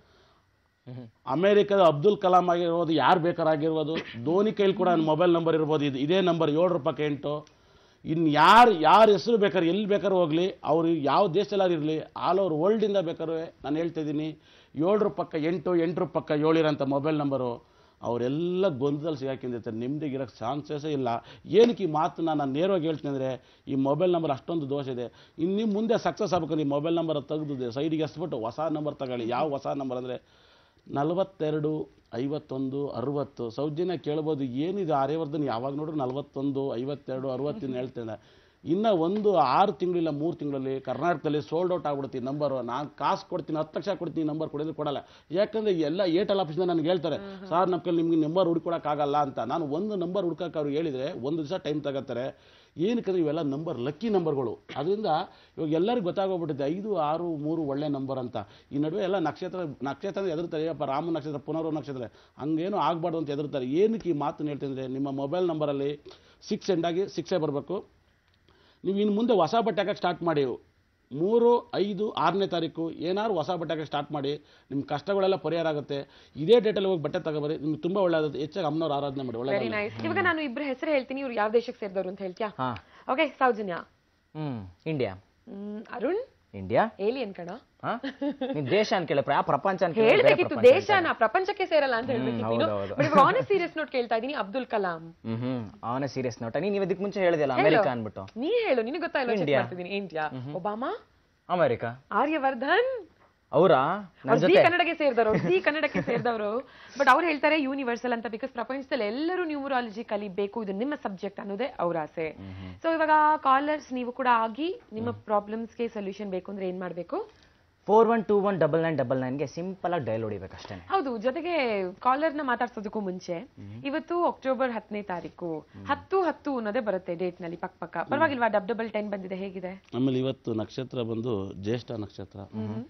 ಅಮೆರಿಕದ ಅಬ್ದುಲ್ ಕಲಾಂ ಆಗಿರ್ಬೋದು ಯಾರು ಬೇಕಾರಾಗಿರ್ಬೋದು ಧೋನಿ ಕೈಲಿ ಕೂಡ ಮೊಬೈಲ್ ನಂಬರ್ ಇರ್ಬೋದು ಇದು ಇದೇ ನಂಬರ್ ಏಳು ರೂಪಾಯಿ ಎಂಟು ಇನ್ನು ಯಾರು ಯಾರ ಹೆಸರು ಬೇಕಾದ್ರೆ ಎಲ್ಲಿ ಬೇಕಾದ್ರೂ ಹೋಗಲಿ ಅವರು ಯಾವ ದೇಶದಲ್ಲಾರು ಇರಲಿ ಆಲ್ ಓವರ್ ವರ್ಲ್ಡಿಂದ ಬೇಕಾದ್ರೆ ನಾನು ಹೇಳ್ತಾ ಇದ್ದೀನಿ ಏಳರ ಪಕ್ಕ ಎಂಟು ಎಂಟರ ಪಕ್ಕ ಏಳಿರೋಂಥ ಮೊಬೈಲ್ ನಂಬರು ಅವರೆಲ್ಲ ಗೊಂದಲದಲ್ಲಿ ಸಿಗಾಕೊಂಡಿರ್ತಾರೆ ನಿಮ್ದಿಗೆ ಇರೋಕ್ಕೆ ಚಾನ್ಸಸ್ಸೇ ಇಲ್ಲ ಏನಕ್ಕೆ ಈ ಮಾತನ್ನ ನಾನು ನೇರವಾಗಿ ಹೇಳ್ತೀನಿ ಅಂದರೆ ಈ ಮೊಬೈಲ್ ನಂಬರ್ ಅಷ್ಟೊಂದು ದೋಷ ಇದೆ ಇನ್ನು ನೀವು ಮುಂದೆ ಸಕ್ಸಸ್ ಆಗ್ಬೇಕು ಈ ಮೊಬೈಲ್ ನಂಬರ್ ತೆಗೆದು ಸೈಡಿಗೆ ಎಸ್ಬಿಟ್ಟು ಹೊಸ ನಂಬರ್ ತಗೊಳ್ಳಿ ಯಾವ ಹೊಸ ನಂಬರ್ ಅಂದರೆ ನಲವತ್ತೆರಡು ಐವತ್ತೊಂದು ಅರುವತ್ತು ಸೌಜನ್ಯ ಕೇಳ್ಬೋದು ಏನಿದೆ ಆರ್ಯವರ್ಧನ್ ಯಾವಾಗ ನೋಡ್ರು ನಲವತ್ತೊಂದು ಐವತ್ತೆರಡು ಅರುವತ್ತಿನ ಹೇಳ್ತೇನೆ ಇನ್ನು ಒಂದು ಆರು ತಿಂಗಳಿಲ್ಲ ಮೂರು ತಿಂಗಳಲ್ಲಿ ಕರ್ನಾಟಕದಲ್ಲಿ ಸೋಲ್ಡ್ ಔಟ್ ಆಗ್ಬಿಡುತ್ತೆ ನಂಬರು ನಾನು ಕಾಸು ಕೊಡ್ತೀನಿ ಹತ್ತು ಲಕ್ಷ ಕೊಡ್ತೀನಿ ನಂಬರ್ ಕೊಡಿದ್ರೆ ಕೊಡಲ್ಲ ಯಾಕಂದರೆ ಎಲ್ಲ ಏರ್ಟೆಲ್ ಆಫೀಸ್ನ ನನಗೆ ಹೇಳ್ತಾರೆ ಸರ್ ನಮ್ಮ ಕೈಲಿ ನಿಮ್ಗೆ ನಂಬರ್ ಹುಡ್ಕೊಳಕ್ಕಾಗಲ್ಲ ಅಂತ ನಾನು ಒಂದು ನಂಬರ್ ಹುಡ್ಕಕ್ಕೆ ಅವ್ರು ಹೇಳಿದರೆ ಒಂದು ದಿವಸ ಟೈಮ್ ತಗೋತಾರೆ ಏನಕ್ಕಂದ್ರೆ ಇವೆಲ್ಲ ನಂಬರ್ ಲಕ್ಕಿ ನಂಬರ್ಗಳು ಅದರಿಂದ ಇವಾಗ ಎಲ್ಲರಿಗೂ ಗೊತ್ತಾಗೋಗ್ಬಿಟ್ಟಿದೆ ಐದು ಆರು ಮೂರು ಒಳ್ಳೆ ನಂಬರ್ ಅಂತ ಈ ನಡುವೆ ಎಲ್ಲ ನಕ್ಷತ್ರ ನಕ್ಷತ್ರ ಎದುರ್ತಾರೆ ಅಪ್ಪ ರಾಮ ನಕ್ಷತ್ರ ಪುನರ್ವ ನಕ್ಷತ್ರ ಹಂಗೇನು ಆಗಬಾರ್ದು ಅಂತ ಎದುರ್ತಾರೆ ಏನಕ್ಕೆ ಈ ಮಾತನ್ನು ಹೇಳ್ತೀನಿ ಅಂದರೆ ನಿಮ್ಮ ಮೊಬೈಲ್ ನಂಬರಲ್ಲಿ ಸಿಕ್ಸ್ ಎಂಡಾಗಿ ಸಿಕ್ಸೇ ಬರಬೇಕು ನೀವು ಇನ್ನು ಮುಂದೆ ಹೊಸ ಬಟ್ಟೆ ಹಾಕಕ್ಕೆ ಸ್ಟಾರ್ಟ್ ಮಾಡಿ ಮೂರು ಐದು ಆರನೇ ತಾರೀಕು ಏನಾದ್ರು ಹೊಸ ಬಟ್ಟೆ ಹಾಕಕ್ಕೆ ಸ್ಟಾರ್ಟ್ ಮಾಡಿ ನಿಮ್ಮ ಕಷ್ಟಗಳೆಲ್ಲ ಪರಿಹಾರ ಆಗುತ್ತೆ ಇದೇ ಡೇಟಲ್ಲಿ ಹೋಗಿ ಬಟ್ಟೆ ತಗೋಬರಿ ನಿಮ್ಗೆ ತುಂಬ ಒಳ್ಳೆಯದು ಹೆಚ್ಚಾಗಿ ಅಮ್ಮನವ್ರು ಆರಾಧನೆ ಮಾಡಿ ವೆರಿ ಒಳ್ಳೆಯದು ನೈಸ್ ಇವಾಗ ನಾನು ಇಬ್ರು ಹೆಸರು ಹೇಳ್ತೀನಿ ಇವ್ರು ಯಾವ ದೇಶಕ್ಕೆ ಸೇರಿದವರು ಅಂತ ಹೇಳ್ತೀಯಾ ಹಾ okay Soujanya hmm India hmm, Arun India alien ಕಣ ಹಾ ನೀನ್ ದೇಶ ಅಂತ ಕೇಳ ಯಾವ ಪ್ರಪಂಚ ಅಂತ ಕೇಳಿದ್ರೆ ಬೇರೆ ಹೇಳ್ಬೇಕಿತ್ತು ಪ್ರಪಂಚ ದೇಶನ ಪ್ರಪಂಚಕ್ಕೆ ಸೇರಲ್ಲ ಅಂತ ಹೇಳ್ಬೇಕಿತ್ತು ನೀನು ಹೌದು, ಹೌದು. ಬಟ್ ಇವಾಗ ಆನ್ ಸೀರಿಯಸ್ ನೋಟ್ ಕೇಳ್ತಾ ಇದೀನಿ ಅಬ್ದುಲ್ ಕಲಾಂ ಹ್ಮ್ ಹ್ಮ್ ಅವನ ಸೀರಿಯಸ್ ನೋಟ ನೀನ್ ಇದಕ್ಕೆ ಮುಂಚೆ ಹೇಳಿದೆಲ್ಲ ಅಮೆರಿಕ ಅನ್ಬಿಟ್ಟು ನೀ ಹೇಳು ನಿನಗೆ ಗೊತ್ತಾಯಿಲ್ಲ ಚೆಕ್ India. ಮಾಡ್ತಿದ್ದೀನಿ ಇಂಡಿಯಾ ಒಬಾಮಾ ಅಮೆರಿಕ ಆರ್ಯವರ್ಧನ್ ಅವರಾ ನನ್ ಅವ್ರು ಜಿ ಜೊತೆ ಕನ್ನಡಕ್ಕೆ ಸೇರಿದವರು ಜಿ ಕನ್ನಡಕ್ಕೆ ಸೇರಿದವರು ಬಟ್ ಅವ್ರು ಹೇಳ್ತಾರೆ ಯೂನಿವರ್ಸಲ್ ಅಂತ ಬಿಕಾಸ್ ಪ್ರಪಂಚದಲ್ಲಿ ಎಲ್ಲರೂ ನ್ಯೂಮರಾಲಜಿ ಕಲಿಬೇಕು ಇದು ನಿಮ್ಮ ಸಬ್ಜೆಕ್ಟ್ ಅನ್ನೋದೇ ಅವ್ರ ಆಸೆ ಸೊ ಇವಾಗ ಕಾಲರ್ಸ್ ನೀವು ಕೂಡ ಆಗಿ ನಿಮ್ಮ ಪ್ರಾಬ್ಲಮ್ಸ್ಗೆ ಸೊಲ್ಯೂಷನ್ ಬೇಕು ಅಂದ್ರೆ ಏನ್ ಮಾಡ್ಬೇಕು four one two one double nine double ನೈನ್ಗೆ ಸಿಂಪಲ್ ಆಗಿ ಡೈಲ್ ಹೊಡಿಬೇಕು ಅಷ್ಟೇ ಹೌದು ಜೊತೆಗೆ ಕಾಲರ್ನ ಮಾತಾಡ್ಸೋದಕ್ಕೂ ಮುಂಚೆ ಇವತ್ತು ಅಕ್ಟೋಬರ್ ಹತ್ತನೇ ತಾರೀಕು ಹತ್ತು ಹತ್ತು ಅನ್ನೋದೇ ಬರುತ್ತೆ ಡೇಟ್ ನಲ್ಲಿ ಪಕ್ಕ ಪಕ್ಕ ಪರವಾಗಿಲ್ವಾ ಡಬ್ ಡಬಲ್ ಟೆನ್ ಬಂದಿದೆ ಹೇಗಿದೆ ಆಮೇಲೆ ಇವತ್ತು ನಕ್ಷತ್ರ ಬಂದು ಜ್ಯೇಷ್ಠ ನಕ್ಷತ್ರ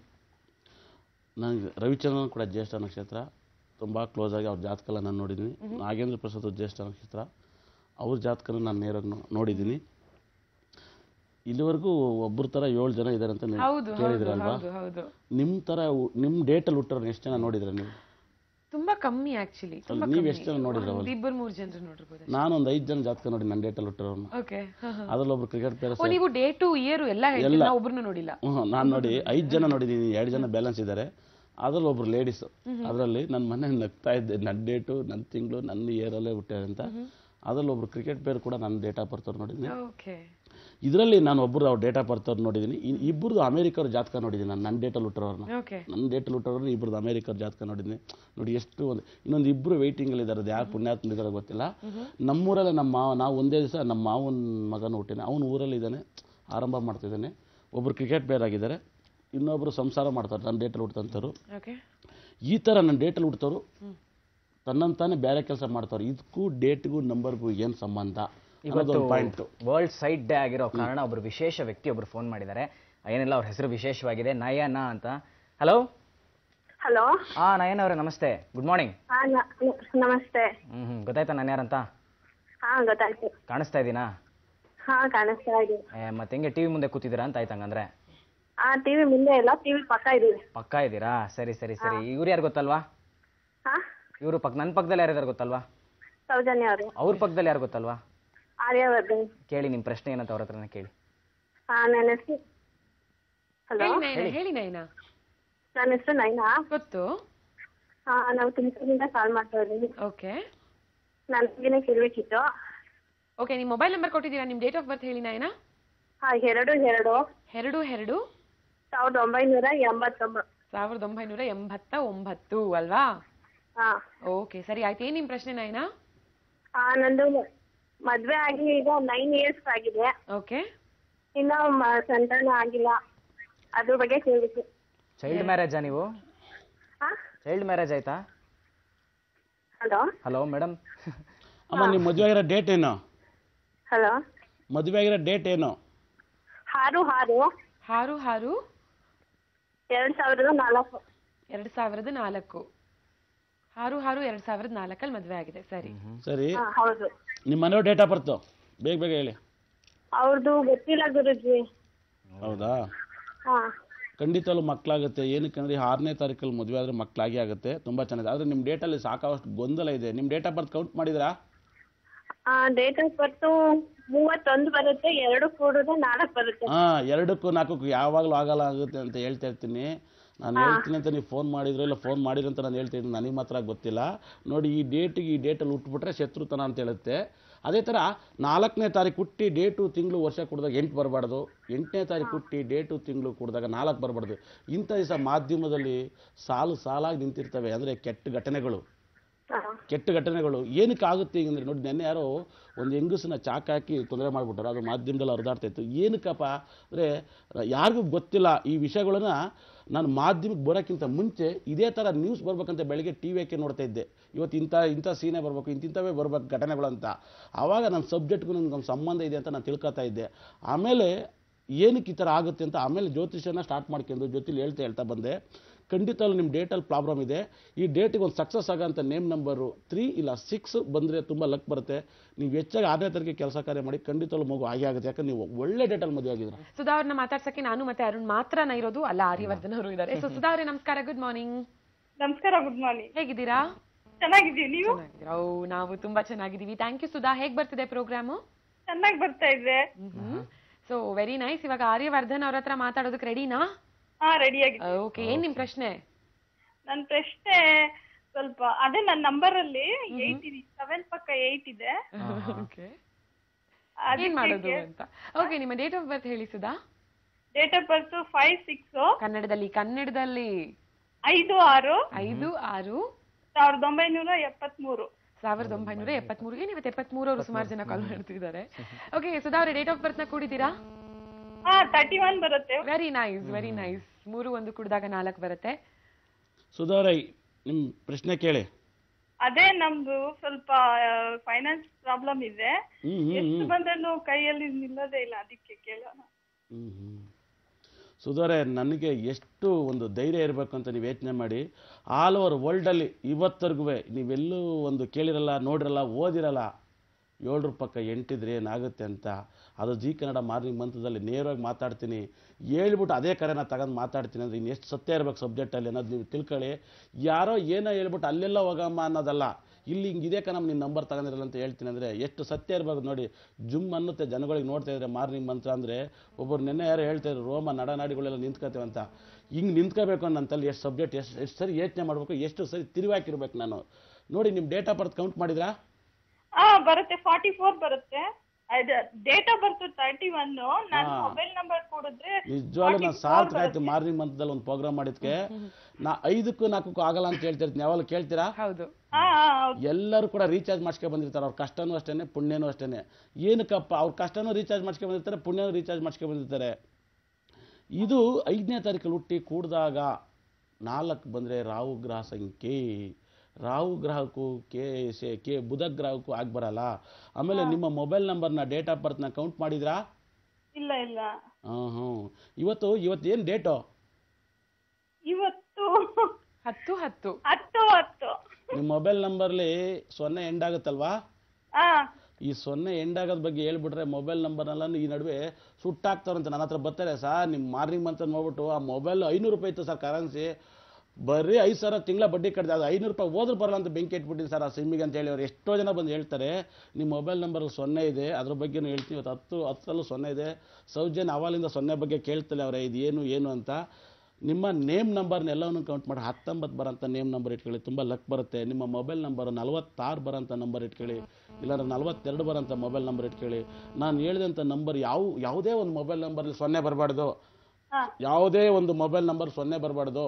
ನನಗೆ ರವಿಚಂದ್ರನ್ ಕೂಡ ಜ್ಯೇಷ್ಠ ನಕ್ಷತ್ರ ತುಂಬ ಕ್ಲೋಸ್ ಆಗಿ ಅವ್ರ ಜಾತಕ ನಾನು ನೋಡಿದ್ದೀನಿ ನಾಗೇಂದ್ರ ಪ್ರಸಾದ್ ಜ್ಯೇಷ್ಠ ನಕ್ಷತ್ರ ಅವ್ರ ಜಾತಕನ ನಾನು ನೇರಾಗಿ ನೋ- ನೋಡಿದ್ದೀನಿ ಇಲ್ಲಿವರೆಗೂ ಒಬ್ಬರ ಥರ ಏಳು ಜನ ಇದ್ದಾರೆ ಅಂತ ನೀವು ಹೌದು ಹೌದು ಕೇಳಿದ್ರಲ್ವಾ ಹೌದು ಹೌದು ನಿಮ್ಮ ಥರ ಉ- ನಿಮ್ಮ ಡೇಟಲ್ಲಿ ಹುಟ್ಟೋರು ಎಷ್ಟು ಜನ ನೋಡಿದ್ರೆ ನೀವು ತುಂಬಾ ಕಮ್ಮಿ ಆಕ್ಚುಲಿ ತುಂಬಾ ನೀವು ಕಮ್ಮಿ ಎಷ್ಟು ಜನ ನೋಡಿದ್ರ ಒಂದ್ ಇಬ್ಬರು ಮೂರು ಜನರು ನೋಡಿರ್ಬೋದು ನಾನು ಒಂದು ಐದು ಜನ ಜಾತಕ ನೋಡಿ ನನ್ನ ಡೇಟಲ್ಲಿ ಹುಟ್ಟಿರೋರ್ನ ಓಕೆ ಅದ್ರಲ್ಲಿ ಒಬ್ರು ಕ್ರಿಕೆಟ್ ಪ್ಲೇಯರ್ಸ್ ಓ ನೀವು ಡೇಟು ಇಯರ್ ಎಲ್ಲ ಹೇಳ್ತೀರಾ ನಾವು ಒಬ್ರು ನೋಡಿಲ್ಲ ಹ್ಞೂ ನಾನು ನೋಡಿ ಐದು ಜನ ನೋಡಿದ್ದೀನಿ ಎರಡು ಜನ ಬ್ಯಾಲೆನ್ಸ್ ಇದ್ದಾರೆ ಅದ್ರಲ್ಲಿ ಒಬ್ರು ಲೇಡೀಸ್ ಅದರಲ್ಲಿ ನನ್ನ ಮನೆ ನಗ್ತಾ ಇದ್ದೆ ನನ್ನ ಡೇಟು ನನ್ನ ತಿಂಗಳು ನನ್ನ ಇಯರಲ್ಲೇ ಹುಟ್ಟ್ಯಾರ ಅಂತ ಅದ್ರಲ್ಲಿ ಒಬ್ರು ಕ್ರಿಕೆಟ್ ಪ್ಲೇಯರ್ ಕೂಡ ನನ್ನ ಡೇಟ್ ಆಫ್ ಬರ್ತ್ ಅವ್ರು ನೋಡಿದ್ದೀನಿ ಓಕೆ ಇದರಲ್ಲಿ ನಾನು ಒಬ್ಬರು ಅವ್ರ ಡೇಟ್ ಆಫ್ ಬರ್ತ್ ಅವ್ರು ನೋಡಿದ್ದೀನಿ ಇನ್- ಇಬ್ರದ್ದು ಅಮೇರಿಕವ್ರ ಜಾತಕ ನೋಡಿದ್ದೀನಿ ನಾನು ನನ್ನ ಡೇಟಲ್ಲಿ ಹುಟ್ಟಿರೋರ್ನ ಓಕೆ ನನ್ನ ಡೇಟಲ್ಲಿ ಹುಟ್ಟೋರು ಇಬ್ಬರದ್ದು ಅಮೇರಿಕವ್ರ ಜಾತಕ ನೋಡಿದ್ದೀನಿ ನೋಡಿ ಎಷ್ಟು ಒಂದು ಇನ್ನೊಂದು ಇಬ್ಬರು ವೆಯ್ಟಿಂಗಲ್ಲಿ ಇದ್ದಾರೆ ಅದು ಯಾರು ಪುಣ್ಯಾತ್ಮ ಇದ್ದಾರೆ ಗೊತ್ತಿಲ್ಲ ನಮ್ಮೂರಲ್ಲೇ ನಮ್ಮ ಮಾವ ನಾವು ಒಂದೇ ದಿವಸ ನಮ್ಮ ಮಾವನ ಮಗನ ಹುಟ್ಟಿನ ಅವನು ಊರಲ್ಲಿ ಇದ್ದಾನೆ ಆರಂಭ ಮಾಡ್ತಿದ್ದಾನೆ ಒಬ್ಬರು ಕ್ರಿಕೆಟ್ ಪ್ಲೇಯರ್ ಆಗಿದ್ದಾರೆ ಇನ್ನೊಬ್ಬರು ಸಂಸಾರ ಮಾಡ್ತಾರೆ ನನ್ನ ಡೇಟಲ್ಲಿ ಹುಟ್ಟಂಥವ್ರು ಓಕೆ ಈ ಥರ ನನ್ನ ಡೇಟಲ್ಲಿ ಹುಡ್ತವ್ರು ತನ್ನಂತಾನೆ ಬೇರೆ ಕೆಲಸ ಮಾಡ್ತಾರೆ ಇದಕ್ಕೂ ಡೇಟ್ಗೂ ನಂಬರ್ಗೂ ಏನು ಸಂಬಂಧ ಇವತ್ತು ಅನ್ನೋದೊಂದು ಪಾಯಿಂಟು ವರ್ಲ್ಡ್ ಸೈಟ್ ಡೇ ಆಗಿರೋ ಕಾರಣ ಒಬ್ರು ವಿಶೇಷ ವ್ಯಕ್ತಿ ಒಬ್ರು ಫೋನ್ ಮಾಡಿದ್ದಾರೆ ಏನಿಲ್ಲ ಅವ್ರ ಹೆಸರು ವಿಶೇಷವಾಗಿದೆ ನಯನ ಅಂತ ಹಲೋ ಹಲೋ ಆ ನಯನ ಅವರೇ ನಮಸ್ತೆ ಗುಡ್ ಮಾರ್ನಿಂಗ್ ನಮಸ್ತೆ ಹ್ಮ್ ಹ್ಮ್ ಗೊತ್ತಾಯ್ತಾ ನಾನು ಯಾರಂತ ಹಾ ಗೊತ್ತಾಯ್ತು ಕಾಣಿಸ್ತಾ ಇದ್ದೀನಾ ಹಾ ಕಾಣಿಸ್ತಾ ಇದೆ ಏ, ಮತ್ತೆ ಹೆಂಗೆ ಟಿವಿ ಮುಂದೆ ಕೂತಿದ್ದೀರಾ ಅಂತ ಆಯ್ತು ಹಂಗಂದ್ರೆ ಆ ಟಿವಿ ಮುಂದೆ ಇಲ್ಲ ಟಿವಿ ಪಕ್ಕ ಇದೀವಿ ಪಕ್ಕ ಇದ್ದೀರಾ ಸರಿ ಸರಿ ಸರಿ ಇವ್ರು ಯಾರು ಗೊತ್ತಲ್ವಾ ಹಾ ಇವರು ಪಕ್ಕ ನನ್ನ ಪಕ್ಕದಲ್ಲಿ ಯಾರಿದ್ದಾರೆ ಗೊತ್ತಲ್ವಾ ಸೌಜನ್ಯ ಅವರು ಅವ್ರ ಪಕ್ಕದಲ್ಲಿ ಯಾರು ಗೊತ್ತಲ್ವಾ ಆರ್ಯವರ್ಧನ್ ಕೇಳಿ ನಿಮ್ಮ ಪ್ರಶ್ನೆ ಏನಂತ ಅವ್ರ ಹತ್ರನೇ ಕೇಳಿ ಹಾ ನನ್ನ ಹೆಸರು ಹಲೋ ಹೇಳಿ ನಯನ ಹೇಳಿ ನಯನ ನನ್ನ ಹೆಸರು ನೈನಾ ಗೊತ್ತು ಹಾ ನಾವು ತುಮಕೂರಿಂದ ಕಾಲ್ ಮಾಡ್ತಾ ಇದ್ದೀವಿ ಓಕೆ ನನಗೇನೆ ಕೇಳಬೇಕಿತ್ತು ಓಕೆ ನಿಮ್ಮ ಮೊಬೈಲ್ ನಂಬರ್ ಕೊಟ್ಟಿದ್ದೀರಾ ನಿಮ್ಮ ಡೇಟ್ ಆಫ್ ಬರ್ತ್ ಹೇಳಿ ನಯನ ಹಾ ಎರಡು ಎರಡು ಎರಡು ಎರಡು ಸಾವಿರದ ಒಂಬೈನೂರ ಎಂಬತ್ತೊಂಬತ್ತು ಸಾವಿರದ ಒಂಬೈನೂರ ಎಂಬತ್ತ ಒಂಬತ್ತು ಅಲ್ವಾ ಹಾ ಓಕೆ ಸರಿ ಆಯ್ತು ಏನ್ ನಿಮ್ ಪ್ರಶ್ನೆ ನಯನ ಹಾ ನಂದು ಮದ್ವೆ ಆಗಿ ಈಗ ನೈನ್ ಇಯರ್ಸ್ ಆಗಿದೆ ಓಕೆ ಇನ್ನ ಮ- ಸಂತಾನ ಆಗಿಲ್ಲ ಅದ್ರ ಬಗ್ಗೆ ಕೇಳಬೇಕು ಚೈಲ್ಡ್ ಮ್ಯಾರೇಜಾ ನೀವು ಹಾ ಚೈಲ್ಡ್ ಮ್ಯಾರೇಜ್ ಆಯ್ತಾ ಹಲೋ ಹಲೋ ಮೇಡಮ್ ಅಮ್ಮ ನಿಮ್ಮ ಮದುವೆ ಆಗಿರೋ ಡೇಟ್ ಏನು ಹಲೋ ಮದುವೆ ಆಗಿರೋ ಡೇಟ್ ಏನು ಆರು ಆರು ಹಾರು ಹಾರು ಎರಡ್ ಸಾವಿರದ ನಾಲ್ಕು ಎರಡ್ ಸಾವಿರದ ನಾಲ್ಕು ಹಾರು ಹಾರು ಎರಡ್ ಸಾವಿರದ ನಾಲ್ಕಲ್ಲಿ ಮದ್ವೆ ಆಗಿದೆ ಸರಿ ಸರಿ ಹಾ ಹೌದು ನಿಮ್ಮ ಮನೆಯವ್ರ ಡೇಟ್ ಆಫ್ ಬರ್ತು ಬೇಗ ಬೇಗ ಹೇಳಿ ಅವ್ರದ್ದು ಗೊತ್ತಿಲ್ಲ ಗುರುಜಿ ಹೌದಾ ಹಾ ಖಂಡಿತವಲ್ಲೂ ಮಕ್ಕಳಾಗುತ್ತೆ ಏನಕ್ಕೆ ಅಂದರೆ ಆರನೇ ತಾರೀಕಲ್ಲಿ ಮದುವೆ ಆದರೆ ಮಕ್ಕಳಾಗಿ ಆಗುತ್ತೆ ತುಂಬ ಚೆನ್ನಾಗಿದೆ ಆದರೆ ನಿಮ್ಮ ಡೇಟಲ್ಲಿ ಸಾಕಷ್ಟು ಗೊಂದಲ ಇದೆ ನಿಮ್ಮ ಡೇಟ್ ಆಫ್ ಬರ್ತ್ ಕೌಂಟ್ ಮಾಡಿದ್ರಾ ಡೇಟ್ ಆಫ್ ಬರ್ತ್ ಮೂವತ್ತೊಂದು ಬರುತ್ತೆ ಎರಡು ಕೂಡಿದ್ರೆ ನಾಲ್ಕು ಬರುತ್ತೆ ಹಾಂ ಎರಡಕ್ಕೂ ನಾಲ್ಕಕ್ಕೂ ಯಾವಾಗಲೂ ಆಗಲ್ಲ ಆಗುತ್ತೆ ಅಂತ ಹೇಳ್ತಾ ಇರ್ತೀನಿ ನಾನು ಹೇಳ್ತೀನಿ ಅಂತ ನೀವು ಫೋನ್ ಮಾಡಿದ್ರು ಇಲ್ಲ ಫೋನ್ ಮಾಡಿರೋ ಅಂತ ನಾನು ಹೇಳ್ತೀನಿ ನನಗೆ ಮಾತ್ರ ಗೊತ್ತಿಲ್ಲ ನೋಡಿ ಈ ಡೇಟಿಗೆ ಈ ಡೇಟಲ್ಲಿ ಹುಟ್ಬಿಟ್ರೆ ಶತ್ರುತನ ಅಂತ ಹೇಳುತ್ತೆ ಅದೇ ಥರ ನಾಲ್ಕನೇ ತಾರೀಕು ಹುಟ್ಟಿ ಡೇಟು ತಿಂಗಳು ವರ್ಷ ಕುಡ್ದಾಗ ಎಂಟು ಬರಬಾರ್ದು ಎಂಟನೇ ತಾರೀಕು ಹುಟ್ಟಿ ಡೇಟು ತಿಂಗಳು ಕುಡ್ದಾಗ ನಾಲ್ಕು ಬರಬಾರ್ದು ಇಂಥ ದಿವಸ ಮಾಧ್ಯಮದಲ್ಲಿ ಸಾಲು ಸಾಲಾಗಿ ನಿಂತಿರ್ತವೆ ಅಂದರೆ ಕೆಟ್ಟ ಘಟನೆಗಳು ಹಾ ಕೆಟ್ಟ ಘಟನೆಗಳು ಏನಕ್ಕೆ ಆಗುತ್ತೆ ಈಗ ಅಂದ್ರೆ ನೋಡಿ ನೆನ್ನೆ ಯಾರೋ ಒಂದು ಹೆಂಗಸನ್ನ ಚಾಕ್ ಹಾಕಿ ತೊಂದರೆ ಮಾಡಿಬಿಟ್ರು ಅದು ಮಾಧ್ಯಮದಲ್ಲಿ ಹರಿದಾಡ್ತಾ ಇತ್ತು ಏನಕ್ಕಪ್ಪ ಅಂದರೆ ಯಾರಿಗೂ ಗೊತ್ತಿಲ್ಲ ಈ ವಿಷಯಗಳನ್ನ ನಾನು ಮಾಧ್ಯಮಕ್ಕೆ ಬರೋಕ್ಕಿಂತ ಮುಂಚೆ ಇದೇ ಥರ ನ್ಯೂಸ್ ಬರ್ಬೇಕಂತ ಬೆಳಗ್ಗೆ ಟಿ ವಿ ಹಾಕಿ ನೋಡ್ತಾ ಇದ್ದೆ ಇವತ್ತು ಇಂಥ ಇಂಥ ಸೀನೇ ಬರಬೇಕು ಇಂತಿಂಥವೇ ಬರ್ಬೇಕು ಘಟನೆಗಳು ಅಂತ ಆವಾಗ ನನ್ನ ಸಬ್ಜೆಕ್ಟ್ಗೂ ನನಗೆ ಸಂಬಂಧ ಇದೆ ಅಂತ ನಾನು ತಿಳ್ಕೊತಾ ಇದ್ದೆ ಆಮೇಲೆ ಏನಕ್ಕೆ ಈ ಥರ ಆಗುತ್ತೆ ಅಂತ ಆಮೇಲೆ ಜ್ಯೋತಿಷನ ಸ್ಟಾರ್ಟ್ ಮಾಡ್ಕೊಂಡು ಜೊತೆಲಿ ಹೇಳ್ತಾ ಹೇಳ್ತಾ ಬಂದೆ ಖಂಡಿತವೂ ನಿಮ್ಮ ಡೇಟಲ್ಲಿ ಪ್ರಾಬ್ಲಮ್ ಇದೆ ಈ ಡೇಟಿಗೆ ಒಂದು ಸಕ್ಸಸ್ ಆಗೋಂಥ ನೇಮ್ ನಂಬರು ತ್ರೀ ಇಲ್ಲ ಸಿಕ್ಸ್ ಬಂದರೆ ತುಂಬ ಲಕ್ ಬರುತ್ತೆ ನೀವು ಹೆಚ್ಚಾಗಿ ಆರನೇ ತಾರೀಕಿಗೆ ಕೆಲಸ ಕಾರ್ಯ ಮಾಡಿ ಖಂಡಿತವೂ ಮಗು ಆಗೇ ಆಗುತ್ತೆ ಯಾಕಂದ್ರೆ ನೀವು ಒಳ್ಳೆ ಡೇಟಲ್ಲಿ ಮದುವೆ ಆಗಿದ್ದೀರ ಸುಧಾ ಅವ್ರನ್ನ ಮಾತಾಡ್ಸಕ್ಕೆ ನಾನು ಮತ್ತೆ ಅರುಣ್ ಮಾತ್ರನ ಇರೋದು ಅಲ್ಲ ಆರ್ಯವರ್ಧನ್ ಅವರು ಇದ್ದಾರೆ ಸೊ ಸುಧಾ ಅವರೇ ನಮಸ್ಕಾರ ಗುಡ್ ಮಾರ್ನಿಂಗ್ ನಮಸ್ಕಾರ ಗುಡ್ ಮಾರ್ನಿಂಗ್ ಹೇಗಿದ್ದೀರಾ ಚೆನ್ನಾಗಿದ್ದೀವಿ ನೀವು ಚೆನ್ನಾಗಿದ್ದೀರಾ ಓ ನಾವು ತುಂಬಾ ಚೆನ್ನಾಗಿದ್ದೀವಿ ಥ್ಯಾಂಕ್ ಯು ಸುಧಾ ಹೇಗ್ ಬರ್ತಿದೆ ಪ್ರೋಗ್ರಾಮು ಚೆನ್ನಾಗಿ ಬರ್ತಾ ಇದೆ ಸೊ ವೆರಿ ನೈಸ್ ಇವಾಗ ಆರ್ಯವರ್ಧನ್ ಅವ್ರ ಹತ್ರ ಮಾತಾಡೋದಕ್ಕೆ ರೆಡಿನಾ ಹಾ ರೆಡಿ ಆಗಿದೆ ಓಕೆ ಏನ್ ನಿಮ್ ಪ್ರಶ್ನೆ ನನ್ನ ಪ್ರಶ್ನೆ ಸ್ವಲ್ಪ ಅದೇ ನನ್ನ ನಂಬರ್ ಅಲ್ಲಿ ಏಯ್ಟ್ ಇದೆ ಸೆವೆನ್ ಪಕ್ಕ ಏಯ್ಟ್ ಇದೆ ಓಕೆ ಏನ್ ಮಾಡೋದು ಅಂತ ಓಕೆ ನಿಮ್ಮ ಡೇಟ್ ಆಫ್ ಬರ್ತ್ ಹೇಳಿ Sudha date of birth five six ಕನ್ನಡದಲ್ಲಿ ಕನ್ನಡದಲ್ಲಿ ಐದು ಆರು ಐದು ಆರು ಸಾವಿರದ ಒಂಬೈನೂರ ಎಪ್ಪತ್ಮೂರು ಸಾವಿರದ ಒಂಬೈನೂರ ಎಪ್ಪತ್ಮೂರು ಏನ್ ಇವತ್ತು ಎಪ್ಪತ್ಮೂರು ಅವರು ಸುಮಾರು ಜನ ಕಾಲ್ ಮಾಡ್ತಿದ್ದಾರೆ ಓಕೆ ಸುಧಾ ಅವರ ಡೇಟ್ ಆಫ್ ಬರ್ತ್ ನ ಕೂಡಿದ್ದೀರಾ ಹಾ ತರ್ಟಿ ಒನ್ ಬರುತ್ತೆ ವೆರಿ ನೈಸ್ ವೆರಿ ನೈಸ್ ಮೂರು ಒಂದು ಕುಡಿದಾಗ ನಾಲ್ಕು ಬರುತ್ತೆ ಸುಧಾರೈ ನಿಮ್ಮ ಪ್ರಶ್ನೆ ಕೇಳಿ ಅದೇ ನಮ್ದು ಸ್ವಲ್ಪ ಫೈನಾನ್ಸ್ ಪ್ರಾಬ್ಲಮ್ ಇದೆ ಹ್ಞೂ ಹ್ಞೂ ಎಷ್ಟು ಬಂದ್ರೂ ಕೈಯಲ್ಲಿ ನಿಲ್ಲೋದೇ ಇಲ್ಲ ಅದಕ್ಕೆ ಕೇಳೋಣ ಹ್ಮ್ ಹ್ಮ್. ಸುಧಾರೆ ನನಗೆ ಎಷ್ಟು ಒಂದು ಧೈರ್ಯ ಇರಬೇಕು ಅಂತ ನೀವು ಯೋಚನೆ ಮಾಡಿ ಆಲ್ ಓವರ್ ವರ್ಲ್ಡಲ್ಲಿ ಇವತ್ತರೆಗೂ ನೀವೆಲ್ಲೂ ಒಂದು ಕೇಳಿರಲ್ಲ ನೋಡಿರಲ್ಲ ಓದಿರಲ್ಲ ಏಳರ ಪಕ್ಕ ಎಂಟಿದ್ರೆ ಏನಾಗುತ್ತೆ ಅಂತ ಅದು ಜಿ ಕನ್ನಡ ಮಾರ್ನಿಂಗ್ ಮಂತ್ರದಲ್ಲಿ ನೇರವಾಗಿ ಮಾತಾಡ್ತೀನಿ ಹೇಳ್ಬಿಟ್ಟು ಅದೇ ಕರೆನ ತಗೊಂಡು ಮಾತಾಡ್ತೀನಿ ಅಂದರೆ ಇನ್ನು ಎಷ್ಟು ಸತ್ಯ ಇರಬೇಕು ಸಬ್ಜೆಕ್ಟಲ್ಲಿ ಅನ್ನೋದು ನೀವು ತಿಳ್ಕೊಳ್ಳಿ ಯಾರೋ ಏನೋ ಹೇಳ್ಬಿಟ್ಟು ಅಲ್ಲೆಲ್ಲ ಹೋಗಮ್ಮ ಅನ್ನೋದಲ್ಲ ಇಲ್ಲಿ ಹಿಂಗಿದೆ ಕಣಮ್ಮ ನಿನ್ನ ನಂಬರ್ ತಗೊಂಡಿರಲ್ಲ ಅಂತ ಹೇಳ್ತೀನಿ ಅಂದರೆ ಎಷ್ಟು ಸತ್ಯ ಇರಬೇಕು ನೋಡಿ ಜುಮ್ ಅನ್ನುತ್ತೆ ಜನಗಳಿಗೆ ನೋಡ್ತಾ ಇದ್ರೆ ಮಾರ್ನಿಂಗ್ ಮಂತ್ರ ಅಂದರೆ ಒಬ್ಬರು ನಿನ್ನೆ ಯಾರು ಹೇಳ್ತಾ ಇದ್ರು ರೋಮ ನಡನಾಡಿಗಳೆಲ್ಲ ನಿಂತ್ಕೋತೇವೆ ಅಂತ ಹಿಂಗೆ ನಿಂತ್ಕೋಬೇಕು ಅನ್ನಂತಲ್ಲಿ ಎಷ್ಟು ಸಬ್ಜೆಕ್ಟ್ ಎಷ್ಟು ಎಷ್ಟು ಸರಿ ಯೋಚನೆ ಮಾಡಬೇಕು ಎಷ್ಟು ಸರಿ ತಿರುವಾಕಿರ್ಬೇಕು ನಾನು ನೋಡಿ ನಿಮ್ಮ ಡೇಟ್ ಆಫ್ ಬರ್ತ್ ಕೌಂಟ್ ಮಾಡಿದ್ರಾ ಹಾ ಬರುತ್ತೆ ಫಾರ್ಟಿ ಫೋರ್ ಬರುತ್ತೆ date of birth thirty one ನನ್ನ ಹಾ. ಮೊಬೈಲ್ ನಂಬರ್ ಕೊಡಿದ್ರೆ ನಿಜವಾಗ್ಲೂ ನಾನು ಸಾರ್ಥಕ ಆಯ್ತು ಮಾರ್ನಿಂಗ್ ಮಂತ್ರದಲ್ಲಿ ಒಂದು ಪ್ರೋಗ್ರಾಮ್ ಮಾಡಿದ್ಕೆ ನಾ ಐದಕ್ಕೂ ನಾಲ್ಕಕ್ಕೂ ಆಗಲ್ಲ ಅಂತ ಹೇಳ್ತಿರ್ತೀನಿ ಯಾವಾಗ ಕೇಳ್ತೀರಾ ಹೌದು ಹಾ ಹಾ ಹೌದು ಎಲ್ಲರೂ ಕೂಡ ರೀಚಾರ್ಜ್ ಮಾಡಿಸ್ಕೊಂಡು ಬಂದಿರ್ತಾರೆ ಅವ್ರ ಕಷ್ಟನೂ ಅಷ್ಟೇ ಪುಣ್ಯನೂ ಅಷ್ಟೇ ಏನಕ್ಕಪ್ಪ ಅವ್ರ ಕಷ್ಟನೂ ರೀಚಾರ್ಜ್ ಮಾಡಿಸ್ಕೊಂಡು ಬಂದಿರ್ತಾರೆ ಪುಣ್ಯನೂ ರೀಚಾರ್ಜ್ ಮಾಡಿಸ್ಕೊಂಡು ಬಂದಿರ್ತಾರೆ ಇದು ಐದನೇ ತಾರೀಕಲ್ಲಿ ಹುಟ್ಟಿ ಕೂಡಿದಾಗ ನಾಲ್ಕು ಬಂದರೆ ರಾಹು ಗ್ರಹ ಸಂಖ್ಯೆ ರಾಹು ಗ್ರಹಕ್ಕೂ ಕೆ ಸೆ ಕೆ ಬುಧ ಗ್ರಹಕ್ಕೂ ಆಗಿ ಬರಲ್ಲ ಆಮೇಲೆ ನಿಮ್ಮ ಮೊಬೈಲ್ ನಂಬರ್ನ ಡೇಟ್ ಆಫ್ ಬರ್ತ್ನ ಕೌಂಟ್ ಮಾಡಿದ್ರಾ ಇಲ್ಲ ಇಲ್ಲ ಹಾಂ ಹ್ಞೂ ಇವತ್ತು ಇವತ್ತು ಏನು ಡೇಟು ಇವತ್ತು ಹತ್ತು ಹತ್ತು ಹತ್ತು ಹತ್ತು ನಿಮ್ಮ ಮೊಬೈಲ್ ನಂಬರ್ಲಿ ಸೊನ್ನೆ ಎಂಡ್ ಆಗುತ್ತಲ್ವಾ ಹಾ ಈ ಸೊನ್ನೆ ಎಂಡ್ ಆಗೋದ್ ಬಗ್ಗೆ ಹೇಳ್ಬಿಟ್ರೆ ಮೊಬೈಲ್ ನಂಬರ್ನೆಲ್ಲ ಈ ನಡುವೆ ಸುಟ್ಟಾಕ್ತಾರಂತೆ ನನ್ನ ಹತ್ರ ಬರ್ತಾರೆ ಸರ್ ನಿಮ್ಮ ಮಾರ್ನಿಂಗ್ ಮಂತ್ ನೋಡ್ಬಿಟ್ಟು ಆ ಮೊಬೈಲ್ ಐನೂರು ರೂಪಾಯಿ ಇತ್ತು ಸರ್ ಕರೆನ್ಸಿ ಬರೀ ಐದು ಸಾವಿರ ತಿಂಗಳ ಬಡ್ಡಿ ಕಟ್ಟಿದೆ ಅದು ಐನೂರು ರೂಪಾಯಿ ಹೋದ್ರೆ ಬರಲ್ಲ ಅಂತ ಬೆಂಕಿ ಇಟ್ಬಿಟ್ಟಿದ್ದು ಸರ್ ಆ ಸಿಮ್ಮಿಗೆ ಅಂತ ಹೇಳಿ ಅವ್ರು ಎಷ್ಟೋ ಜನ ಬಂದು ಹೇಳ್ತಾರೆ ನಿಮ್ಮ ಮೊಬೈಲ್ ನಂಬರ್ ಸೊನ್ನೆ ಇದೆ ಅದ್ರ ಬಗ್ಗೆನೂ ಹೇಳ್ತೀವಿ ಇವತ್ತು ಹತ್ತು ಹತ್ತರಲ್ಲೂ ಸೊನ್ನೆ ಇದೆ ಸೌಜನ್ಯ ಅವಾಲಿಂದ ಸೊನ್ನೆ ಬಗ್ಗೆ ಕೇಳ್ತಲೆ ಅವರೇ ಇದು ಏನು ಏನು ಅಂತ ನಿಮ್ಮ ನೇಮ್ ನಂಬರ್ನ ಎಲ್ಲವನ್ನು ಕೌಂಟ್ ಮಾಡಿ ಹತ್ತೊಂಬತ್ತು ಬರೋಂಥ ನೇಮ್ ನಂಬರ್ ಇಟ್ಕೊಳ್ಳಿ ತುಂಬ ಲಕ್ ಬರುತ್ತೆ ನಿಮ್ಮ ಮೊಬೈಲ್ ನಂಬರ್ ನಲವತ್ತಾರು ಬರೋಂಥ ನಂಬರ್ ಇಟ್ಕೊಳ್ಳಿ ಇಲ್ಲಾಂದ್ರೆ ನಲವತ್ತೆರಡು ಬರೋಂಥ ಮೊಬೈಲ್ ನಂಬರ್ ಇಟ್ಕೊಳ್ಳಿ ನಾನು ಹೇಳಿದಂಥ ನಂಬರ್ ಯಾವ ಯಾವುದೇ ಒಂದು ಮೊಬೈಲ್ ನಂಬರ್ಲಿ ಸೊನ್ನೆ ಬರಬಾರ್ದು ಯಾವುದೇ ಒಂದು ಮೊಬೈಲ್ ನಂಬರ್ ಸೊನ್ನೆ ಬರಬಾರ್ದು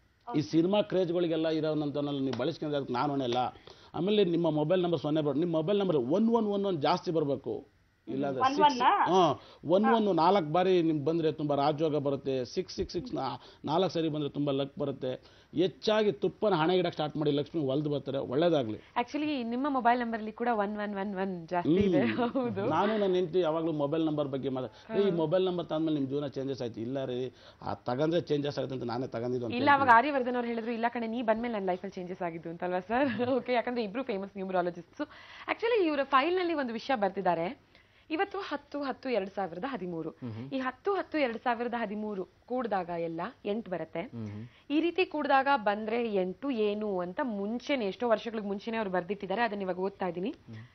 ಈ ಸಿನಿಮಾ ಕ್ರೇಜ್ಗಳಿಗೆಲ್ಲ ಇರೋನಂತನಲ್ಲಿ ನೀವು ಬಳಸ್ಕೊಂಡ್ರೆ ಅದಕ್ಕೆ ನಾನು ಹೊಣೆ ಇಲ್ಲ ಆಮೇಲೆ ನಿಮ್ಮ ಮೊಬೈಲ್ ನಂಬರ್ ಸೊನ್ನೆ ಬರ್ ನಿಮ್ಮ mobile number one one one one ಜಾಸ್ತಿ ಬರಬೇಕು ಇಲ್ಲಾಂದ್ರೆ ಸಿಕ್ಸ್ ಹಾಂ ಒನ್ ಒನ್ ನಾಲ್ಕು ಬಾರಿ ನಿಮ್ಗೆ ಬಂದರೆ ತುಂಬ ರಾಜಯೋಗ ಬರುತ್ತೆ ಸಿಕ್ಸ್ ಸಿಕ್ಸ್ ಸಿಕ್ಸ್ ನಾಲ್ಕು ಸರಿ ಬಂದರೆ ತುಂಬ ಲಕ್ ಬರುತ್ತೆ ಹೆಚ್ಚಾಗಿ ತುಪ್ಪನ ಹಣೆ ಇಡಕ್ಕೆ ಸ್ಟಾರ್ಟ್ ಮಾಡಿ ಲಕ್ಷ್ಮಿ ಒಲ್ದು ಬರ್ತಾರೆ ಒಳ್ಳೇದಾಗಲಿ ಆಕ್ಚುಲಿ ನಿಮ್ಮ ಮೊಬೈಲ್ ನಂಬರ್ ಅಲ್ಲಿ ಕೂಡ ಒನ್ ಒನ್ ಒನ್ ಒನ್ ಜಾಸ್ತಿ ಇದೆ ಹೌದು ನಾನು ನನ್ನ ಹೆಂಡತಿ ಯಾವಾಗಲೂ ಮೊಬೈಲ್ ನಂಬರ್ ಬಗ್ಗೆ ಮಾತಾಡ ಈ ಮೊಬೈಲ್ ನಂಬರ್ ತಂದ್ಮೇಲೆ ನಿಮ್ಮ ಜೀವನ ಚೇಂಜಸ್ ಆಯ್ತು ಇಲ್ಲ ರೀ ಆ ತಗಂದ್ರೆ ಚೇಂಜಸ್ ಆಗುತ್ತೆ ಅಂತ ನಾನೇ ತಗೊಂಡಿದ್ದು ಅಂತ ಇಲ್ಲ ಅವಾಗ ಆರ್ಯವರ್ಧನ್ ಅವ್ರು ಹೇಳಿದ್ರು ಇಲ್ಲ ಕಣೆ ನೀ ಬಂದ್ಮೇಲೆ ನನ್ನ ಲೈಫಲ್ಲಿ ಚೇಂಜಸ್ ಆಗಿದ್ದು ಅಂತಲ್ವಾ ಸರ್ ಓಕೆ ಯಾಕಂದ್ರೆ ಇಬ್ರು ಫೇಮಸ್ ನ್ಯೂಮರಾಲಜಿಸ್ಟ್ಸ್ ಆಕ್ಚುಲಿ ಇವರ ಫೈಲ್ ನಲ್ಲಿ ಒಂದು ವಿಷಯ ಬರ್ತಿದ್ದಾರೆ ಇವತ್ತು ಹತ್ತು ಹತ್ತು ಎರಡ್ ಸಾವಿರದ ಹದಿಮೂರು ಈ ಹತ್ತು ಹತ್ತು ಎರಡ್ ಸಾವಿರದ ಹದಿಮೂರು ಕೂಡಿದಾಗ ಎಲ್ಲ ಎಂಟು ಬರುತ್ತೆ ಈ ರೀತಿ ಕೂಡಿದಾಗ ಬಂದ್ರೆ ಎಂಟು ಏನು ಅಂತ ಮುಂಚೆನೆ ಎಷ್ಟೋ ವರ್ಷಗಳಿಗೆ ಮುಂಚೆನೆ ಅವ್ರು ಬರ್ದಿಟ್ಟಿದ್ದಾರೆ ಅದನ್ನ ಇವಾಗ ಓದ್ತಾ ಇದ್ದೀನಿ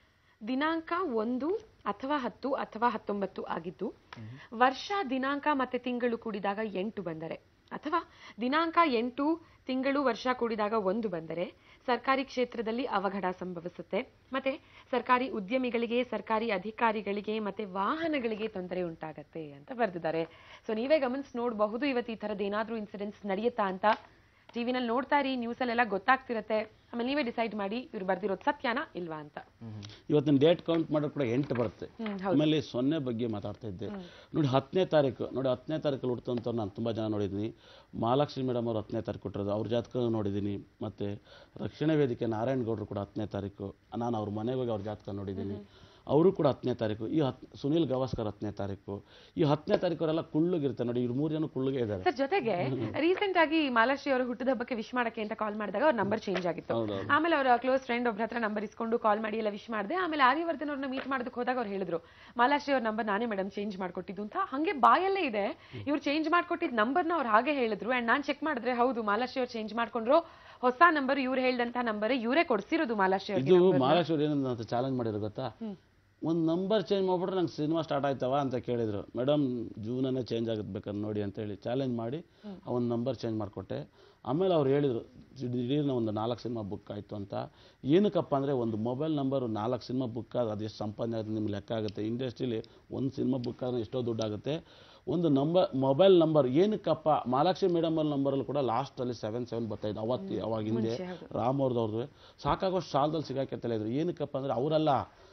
ದಿನಾಂಕ ಒಂದು ಅಥವಾ ಹತ್ತು ಅಥವಾ ಹತ್ತೊಂಬತ್ತು ಆಗಿದ್ದು ವರ್ಷ ದಿನಾಂಕ ಮತ್ತೆ ತಿಂಗಳು ಕೂಡಿದಾಗ ಎಂಟು ಬಂದರೆ ಅಥವಾ ದಿನಾಂಕ ಎಂಟು ತಿಂಗಳು ವರ್ಷ ಕೂಡಿದಾಗ ಒಂದು ಬಂದರೆ ಸರ್ಕಾರಿ ಕ್ಷೇತ್ರದಲ್ಲಿ ಅವಘಡ ಸಂಭವಿಸುತ್ತೆ ಮತ್ತೆ ಸರ್ಕಾರಿ ಉದ್ಯಮಿಗಳಿಗೆ ಸರ್ಕಾರಿ ಅಧಿಕಾರಿಗಳಿಗೆ ಮತ್ತೆ ವಾಹನಗಳಿಗೆ ತೊಂದರೆ ಉಂಟಾಗತ್ತೆ ಅಂತ ಬರೆದಿದ್ದಾರೆ ಸೊ ನೀವೇ ಗಮನಿಸಿ ನೋಡಬಹುದು ಇವತ್ತು ಈ ತರದ ಏನಾದ್ರೂ ಇನ್ಸಿಡೆಂಟ್ಸ್ ನಡೆಯುತ್ತಾ ಅಂತ ಟಿವಿನಲ್ಲಿ ನೋಡ್ತಾ ಇರಿ ನ್ಯೂಸ್ ಅಲ್ಲೆಲ್ಲ ಗೊತ್ತಾಗ್ತಿರತ್ತೆ ಆಮೇಲೆ ನೀವೇ ಡಿಸೈಡ್ ಮಾಡಿ ಇವ್ರು ಬರ್ದಿರೋದು ಸತ್ಯನಾ ಇಲ್ವಾ ಅಂತ ಇವತ್ತಿನ ಡೇಟ್ ಕೌಂಟ್ ಮಾಡೋದು ಕೂಡ ಎಂಟು ಬರುತ್ತೆ ಹ್ಮ್, ಹೌದು. ಆಮೇಲೆ ಸೊನ್ನೆ ಬಗ್ಗೆ ಮಾತಾಡ್ತಾ ಇದ್ದೆ ನೋಡಿ ಹತ್ತನೇ ತಾರೀಕು ನೋಡಿ ಹತ್ತನೇ ತಾರೀಕು ಹುಡ್ತಂತವ್ರು ನಾನು ತುಂಬ ಜನ ನೋಡಿದ್ದೀನಿ ಮಹಾಲಕ್ಷ್ಮಿ ಮೇಡಮ್ ಅವರು ಹತ್ತನೇ ತಾರೀಕು ಕೊಟ್ಟಿರೋದು ಅವ್ರ ಜಾತಕ ನೋಡಿದ್ದೀನಿ ಮತ್ತು ರಕ್ಷಣಾ ವೇದಿಕೆ ನಾರಾಯಣಗೌಡರು ಕೂಡ ಹತ್ತನೇ ತಾರೀಕು ನಾನು ಅವ್ರ ಮನೆಗೆ ಹೋಗಿ ಅವ್ರ ಜಾತಕ ನೋಡಿದ್ದೀನಿ ಅವರು ಕೂಡ ಹತ್ತನೇ ತಾರೀಕು ಈ ಹತ್ ಸುನಿಲ್ ಗವಾಸ್ಕರ್ ಹತ್ತನೇ ತಾರೀಕು ಈ ಹತ್ತನೇ ತಾರೀಕು ಅವರೆಲ್ಲ ಕುಳ್ಳುಗಿರ್ತಾರೆ ನೋಡಿ ಇವ್ರು ಮೂರು ಜನ ಕುಳ್ಳುಗೆ ಇದ್ದಾರೆ ಸರ್ ಜೊತೆಗೆ ರೀಸೆಂಟ್ ಆಗಿ ಮಾಲಾಶ್ರೀ ಅವರ ಹುಟ್ಟದ ಹಬ್ಬಕ್ಕೆ ವಿಶ್ ಮಾಡಕ್ಕೆ ಅಂತ ಕಾಲ್ ಮಾಡಿದಾಗ ಅವ್ರ ನಂಬರ್ ಚೇಂಜ್ ಆಗಿತ್ತು ಹೌದೌದು. ಆಮೇಲೆ ಅವರ ಕ್ಲೋಸ್ ಫ್ರೆಂಡ್ ಒಬ್ರ ಹತ್ರ ನಂಬರ್ ಇಸ್ಕೊಂಡು ಕಾಲ್ ಮಾಡಿ ಎಲ್ಲ ವಿಶ್ ಮಾಡಿದೆ ಆಮೇಲೆ ಆರ್ಯವರ್ಧನ್ ಅವ್ರನ್ನ ಮೀಟ್ ಮಾಡೋದಕ್ಕೆ ಹೋದಾಗ ಅವ್ರು ಹೇಳಿದ್ರು ಮಾಲಾಶ್ರೀ ಅವ್ರ ನಂಬರ್ ನಾನೇ ಮೇಡಮ್ ಚೇಂಜ್ ಮಾಡ್ಕೊಟ್ಟಿದ್ದು ಅಂತ ಹಂಗೆ ಬಾಯಲ್ಲೇ ಇದೆ ಇವ್ರು ಚೇಂಜ್ ಮಾಡ್ಕೊಟ್ಟಿದ್ ನಂಬರ್ನ ಅವ್ರು ಹಾಗೆ ಹೇಳಿದ್ರು ಅಂಡ್ ನಾನ್ ಚೆಕ್ ಮಾಡಿದ್ರೆ ಹೌದು ಮಾಲಾಶ್ರೀ ಅವ್ರು ಚೇಂಜ್ ಮಾಡ್ಕೊಂಡ್ರು ಹೊಸ ನಂಬರ್ ಇವ್ರು ಹೇಳ್ದಂತ ನಂಬರ್ ಇವರೇ ಕೊಡ್ಸಿರೋದು ಮಾಲಾಶ್ರೀ ಇದು ಅವ್ರಿಗೆ ಮಹಾರಾಷ್ಟ್ರ ಏನಂತ ಚಾಲೆಂಜ್ ಮಾಡಿರೋ ಗೊತ್ತಾ ಒಂದು ನಂಬರ್ ಚೇಂಜ್ ಮಾಡ್ಬಿಟ್ರೆ ನಂಗೆ ಸಿನಿಮಾ ಸ್ಟಾರ್ಟ್ ಆಯ್ತವ ಅಂತ ಕೇಳಿದ್ರು ಮೇಡಮ್ ಜೀವನನೇ ಚೇಂಜ್ ಆಗುತ್ತೆ ಬೇಕಾದ್ರೆ ನೋಡಿ ಅಂತ ಹೇಳಿ ಚಾಲೆಂಜ್ ಮಾಡಿ ಆ ಒಂದು ನಂಬರ್ ಚೇಂಜ್ ಮಾಡಿಕೊಟ್ಟೆ ಆಮೇಲೆ ಅವ್ರು ಹೇಳಿದರು ದಿಢೀರ್ನ ಒಂದು ನಾಲ್ಕು ಸಿನಿಮಾ ಬುಕ್ ಆಯಿತು ಅಂತ ಏನಕ್ಕಪ್ಪ ಅಂದರೆ ಒಂದು ಮೊಬೈಲ್ ನಂಬರು ನಾಲ್ಕು ಸಿನಿಮಾ ಬುಕ್ ಆದ್ರೆ ಅದು ಎಷ್ಟು ಸಂಪಾದನೆ ಆಗುತ್ತೆ ನಿಮ್ಗೆ ಲೆಕ್ಕ ಆಗುತ್ತೆ ಇಂಡಸ್ಟ್ರೀಲಿ ಒಂದು ಸಿನಿಮಾ ಬುಕ್ ಆದ್ರೆ ಎಷ್ಟೋ ದುಡ್ಡು ಆಗುತ್ತೆ ಒಂದು ನಂಬರ್ ಮೊಬೈಲ್ ನಂಬರ್ ಏನಕ್ಕಪ್ಪ ಮಹಾಲಕ್ಷ್ಮಿ ಮೇಡಮ್ ಅವ್ರ ನಂಬರಲ್ಲಿ ಕೂಡ ಲಾಸ್ಟಲ್ಲಿ ಸೆವೆನ್ ಸೆವೆನ್ ಬರ್ತಾಯಿದ್ದು ಅವತ್ತು ಅವಾಗ ಹಿಂದೆ ರಾಮ್ ಅವ್ರದ್ದು ಸಾಕಾಗೋಷ್ಟು ಸಾಲದಲ್ಲಿ ಸಿಗಾಕತ್ತಲ್ಲ ಇದ್ರು ಏನಕ್ಕಪ್ಪ ಅಂದರೆ ಅವರಲ್ಲ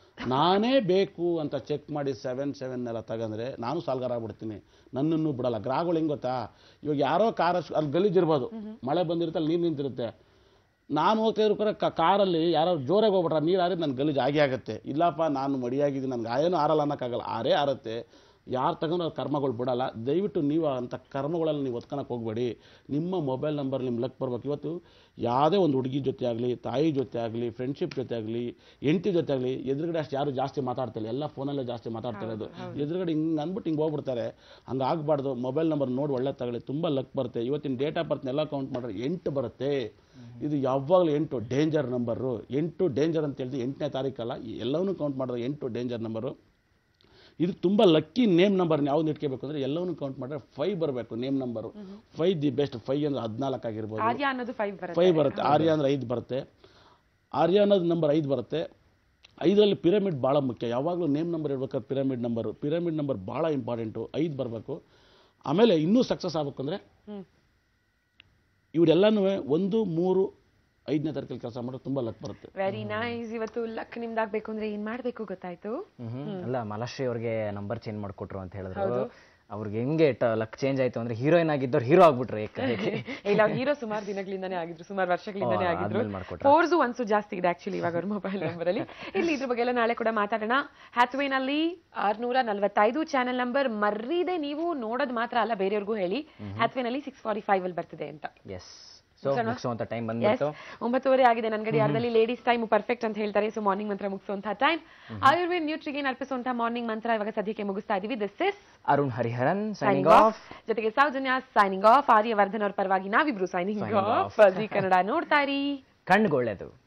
ನಾನೇ ಬೇಕು ಅಂತ ಚೆಕ್ ಮಾಡಿ ಸೆವೆನ್ ಸೆವೆನ್ ಎಲ್ಲ ತಗಂದ್ರೆ ನಾನು ಸಾಲ್ಗಾರ ಆಗ್ಬಿಡ್ತೀನಿ ನನ್ನನ್ನು ಬಿಡಲ್ಲ ಗ್ರಾಹಗಳು ಹೆಂಗ್ ಗೊತ್ತಾ ಇವಾಗ ಯಾರೋ ಕಾರ್ ಅಲ್ಲಿ ಗಲೀಜಿರ್ಬೋದು ಮಳೆ ಬಂದಿರುತ್ತೆ ಅಲ್ಲಿ ನೀರು ನಿಂತಿರುತ್ತೆ ನಾನು ಹೋಗ್ತಾ ಇರೋ ಕಾರಲ್ಲಿ ಯಾರೋ ಜೋರಾಗಿ ಹೋಗ್ಬಿಟ್ರೆ ನೀರು ಆರಿದ್ರೆ ನನ್ನ ಗಲೀಜು ಆಗಿ ಆಗುತ್ತೆ ಇಲ್ಲಪ್ಪ ನಾನು ಮಡಿಯಾಗಿದ್ದೀನಿ ನನಗೆ ಏನೂ ಆರಲ್ಲ ಅನ್ನೋಕ್ಕಾಗಲ್ಲ ಆರೇ ಆರುತ್ತೆ ಯಾರು ತಗೊಂಡು ಅವ್ರ ಕರ್ಮಗಳು ಬಿಡಲ್ಲ ದಯವಿಟ್ಟು ನೀವು ಅಂಥ ಕರ್ಮಗಳಲ್ಲಿ ನೀವು ಒತ್ಕೊಳಕ್ಕೆ ಹೋಗಬೇಡಿ ನಿಮ್ಮ ಮೊಬೈಲ್ ನಂಬರ್ ನಿಮ್ಮ ಲಕ್ ಬರ್ಬೇಕು ಇವತ್ತು ಯಾವುದೇ ಒಂದು ಹುಡುಗಿ ಜೊತೆ ಆಗಲಿ ತಾಯಿ ಜೊತೆ ಆಗಲಿ ಫ್ರೆಂಡ್ಶಿಪ್ ಜೊತೆ ಆಗಲಿ ಹೆಂಡತಿ ಜೊತೆ ಆಗಲಿ ಎದುರುಗಡೆ ಅಷ್ಟು ಯಾರು ಜಾಸ್ತಿ ಮಾತಾಡ್ತಿಲ್ಲ ಎಲ್ಲ ಫೋನಲ್ಲೇ ಜಾಸ್ತಿ ಮಾತಾಡ್ತಾ ಇರೋದು ಎದುರುಗಡೆ ಹಿಂಗೆ ಅಂದ್ಬಿಟ್ಟು ಹಿಂಗೆ ಹೋಗ್ಬಿಡ್ತಾರೆ ಹಂಗೆ ಆಗಬಾರ್ದು ಮೊಬೈಲ್ ನಂಬರ್ ನೋಡಿ ಒಳ್ಳೆ ತಗೊಳ್ಳಿ ತುಂಬ ಲಕ್ ಬರುತ್ತೆ ಇವತ್ತಿನ ಡೇಟ್ ಆಫ್ ಬರ್ತ್ನೆಲ್ಲ ಕೌಂಟ್ ಮಾಡಿದ್ರೆ ಎಂಟು ಬರುತ್ತೆ ಇದು ಯಾವಾಗಲೂ ಎಂಟು ಡೇಂಜರ್ ನಂಬರು ಎಂಟು ಡೇಂಜರ್ ಅಂತ ಹೇಳಿದ್ರೆ ಎಂಟನೇ ತಾರೀಕಲ್ಲ ಎಲ್ಲವನ್ನೂ ಕೌಂಟ್ ಮಾಡಿದ್ರೆ ಎಂಟು ಡೇಂಜರ್ ನಂಬರು ಇದು ತುಂಬ ಲಕ್ಕಿ ನೇಮ್ ನಂಬರ್ ಯಾವ್ದು ಇಟ್ಕೋಬೇಕು ಅಂದರೆ ಎಲ್ಲವನ್ನೂ ಕೌಂಟ್ ಮಾಡಿದ್ರೆ ಫೈವ್ ಬರಬೇಕು name number five the best five ಅಂದ್ರೆ ಹದಿನಾಲ್ಕು ಆಗಿರ್ಬೋದು ಆರ್ಯ ಅನ್ನೋದು ಫೈವ್ ಬರುತ್ತೆ ಫೈವ್ ಬರುತ್ತೆ ಆರ್ಯ ಅಂದ್ರೆ ಐದು ಬರುತ್ತೆ ಆರ್ಯ ಅನ್ನೋದು ನಂಬರ್ ಐದು ಬರುತ್ತೆ ಐದರಲ್ಲಿ ಪಿರಮಿಡ್ ಭಾಳ ಮುಖ್ಯ ಯಾವಾಗಲೂ ನೇಮ್ ನಂಬರ್ ಇರ್ಬೇಕಾದ್ರೆ ಪಿರಮಿಡ್ ನಂಬರು ಪಿರಮಿಡ್ ನಂಬರ್ ಭಾಳ ಇಂಪಾರ್ಟೆಂಟು ಐದು ಬರಬೇಕು ಆಮೇಲೆ ಇನ್ನೂ ಸಕ್ಸಸ್ ಆಗ್ಬೇಕು ಅಂದರೆ ಇವರೆಲ್ಲನೂ ಒಂದು ಮೂರು ಐದನೇ ತಾರೀಕಲ್ಲಿ ಕೆಲಸ ಮಾಡೋದು ತುಂಬ ಲಕ್ ಬರುತ್ತೆ ವೆರಿ ನೈಸ್ ಇವತ್ತು ಲಕ್ ನಿಮ್ದಾಗ್ಬೇಕು ಅಂದ್ರೆ ಏನ್ ಮಾಡ್ಬೇಕು ಗೊತ್ತಾಯ್ತು ಮ್ಹೂ. ಅಲ್ಲ ಮಲಾಶ್ರೀ ಅವ್ರಿಗೆ ನಂಬರ್ ಚೇಂಜ್ ಮಾಡ್ಕೊಟ್ರು ಅಂತ ಹೇಳಿದ್ರು ಅವ್ರಿಗೆ ಹೆಂಗೆ ಲಕ್ ಚೇಂಜ್ ಆಯ್ತು ಅಂದ್ರೆ ಹೀರೋಯಿನ್ ಆಗಿದ್ದವ್ರು ಹೀರೋ ಆಗ್ಬಿಟ್ರು ಏಕಾಏಕಿ ಇಲ್ಲ ಅವ್ರು ಹೀರೋ ಸುಮಾರು ದಿನಗಳಿಂದಾನೇ ಆಗಿದ್ರು ಸುಮಾರು ವರ್ಷಗಳಿಂದಾನೇ ಓ, ಆಗಿದ್ರು ಆದ್ಮೇಲೆ ಮಾಡ್ಕೊಟ್ರಾ? ಫೋರ್ಸು ಒನ್ಸು ಜಾಸ್ತಿ ಇದೆ ಆಕ್ಚುಲಿ ಇವಾಗ ಅವ್ರ ಮೊಬೈಲ್ ನಂಬರ್ ಅಲ್ಲಿ ಇಲ್ಲಿ ಇದ್ರ ಬಗ್ಗೆ ಎಲ್ಲ ನಾಳೆ ಕೂಡ ಮಾತಾಡೋಣ ಹ್ಯಾಥ್ವೇನಲ್ಲಿ ಆರ್ನೂರ ನಲವತ್ತೈದು ಚಾನೆಲ್ ನಂಬರ್ ಮರ್ರಿದೆ ನೀವು ನೋಡೋದು ಮಾತ್ರ ಅಲ್ಲ ಬೇರೆಯವ್ರಿಗೂ ಹೇಳಿ ಹ್ಯಾಥ್ವೇನಲ್ಲಿ ಸಿಕ್ಸ್ ಫಾರ್ಟಿ ಫೈವ್ ಅಲ್ಲಿ ಬರ್ತಿದೆ ಅಂತ ಎಸ್ ಸೊ ಮುಗಿಸುವಂತ ಟೈಮ್ ಬಂದ್ಬಿಡ್ತು ಒಂಬತ್ತುವರೆ ಆಗಿದೆ ನನ್ನ ಗಡಿ ಯಾರದಲ್ಲಿ ಲೇಡೀಸ್ ಟೈಮ್ ಪರ್ಫೆಕ್ಟ್ ಅಂತ ಹೇಳ್ತಾರೆ ಸೊ ಮಾರ್ನಿಂಗ್ ಮಂತ್ರ ಮುಗಿಸುವಂತಹ ಟೈಮ್ ಆಯುರ್ವೇದ್ ನ್ಯೂಟ್ರಿಗೇನ್ ಅರ್ಪಿಸುವಂತಹ ಮಾರ್ನಿಂಗ್ ಮಂತ್ರ ಇವಾಗ ಸದ್ಯಕ್ಕೆ ಮುಗಿಸ್ತಾ ಇದೀವಿ this is Arun Hariharan signing signing off of ಜೊತೆಗೆ ಸೌಜನ್ಯ ಸೈನಿಂಗ್ ಆಫ್ ಆರ್ಯವರ್ಧನ್ ಅವ್ರ ಪರವಾಗಿ ನಾವಿಬ್ರು signing Signing of G Kannada ನೋಡ್ತಾ ಇರಿ ಕಣ್ಗೊಳ್ಳೆದು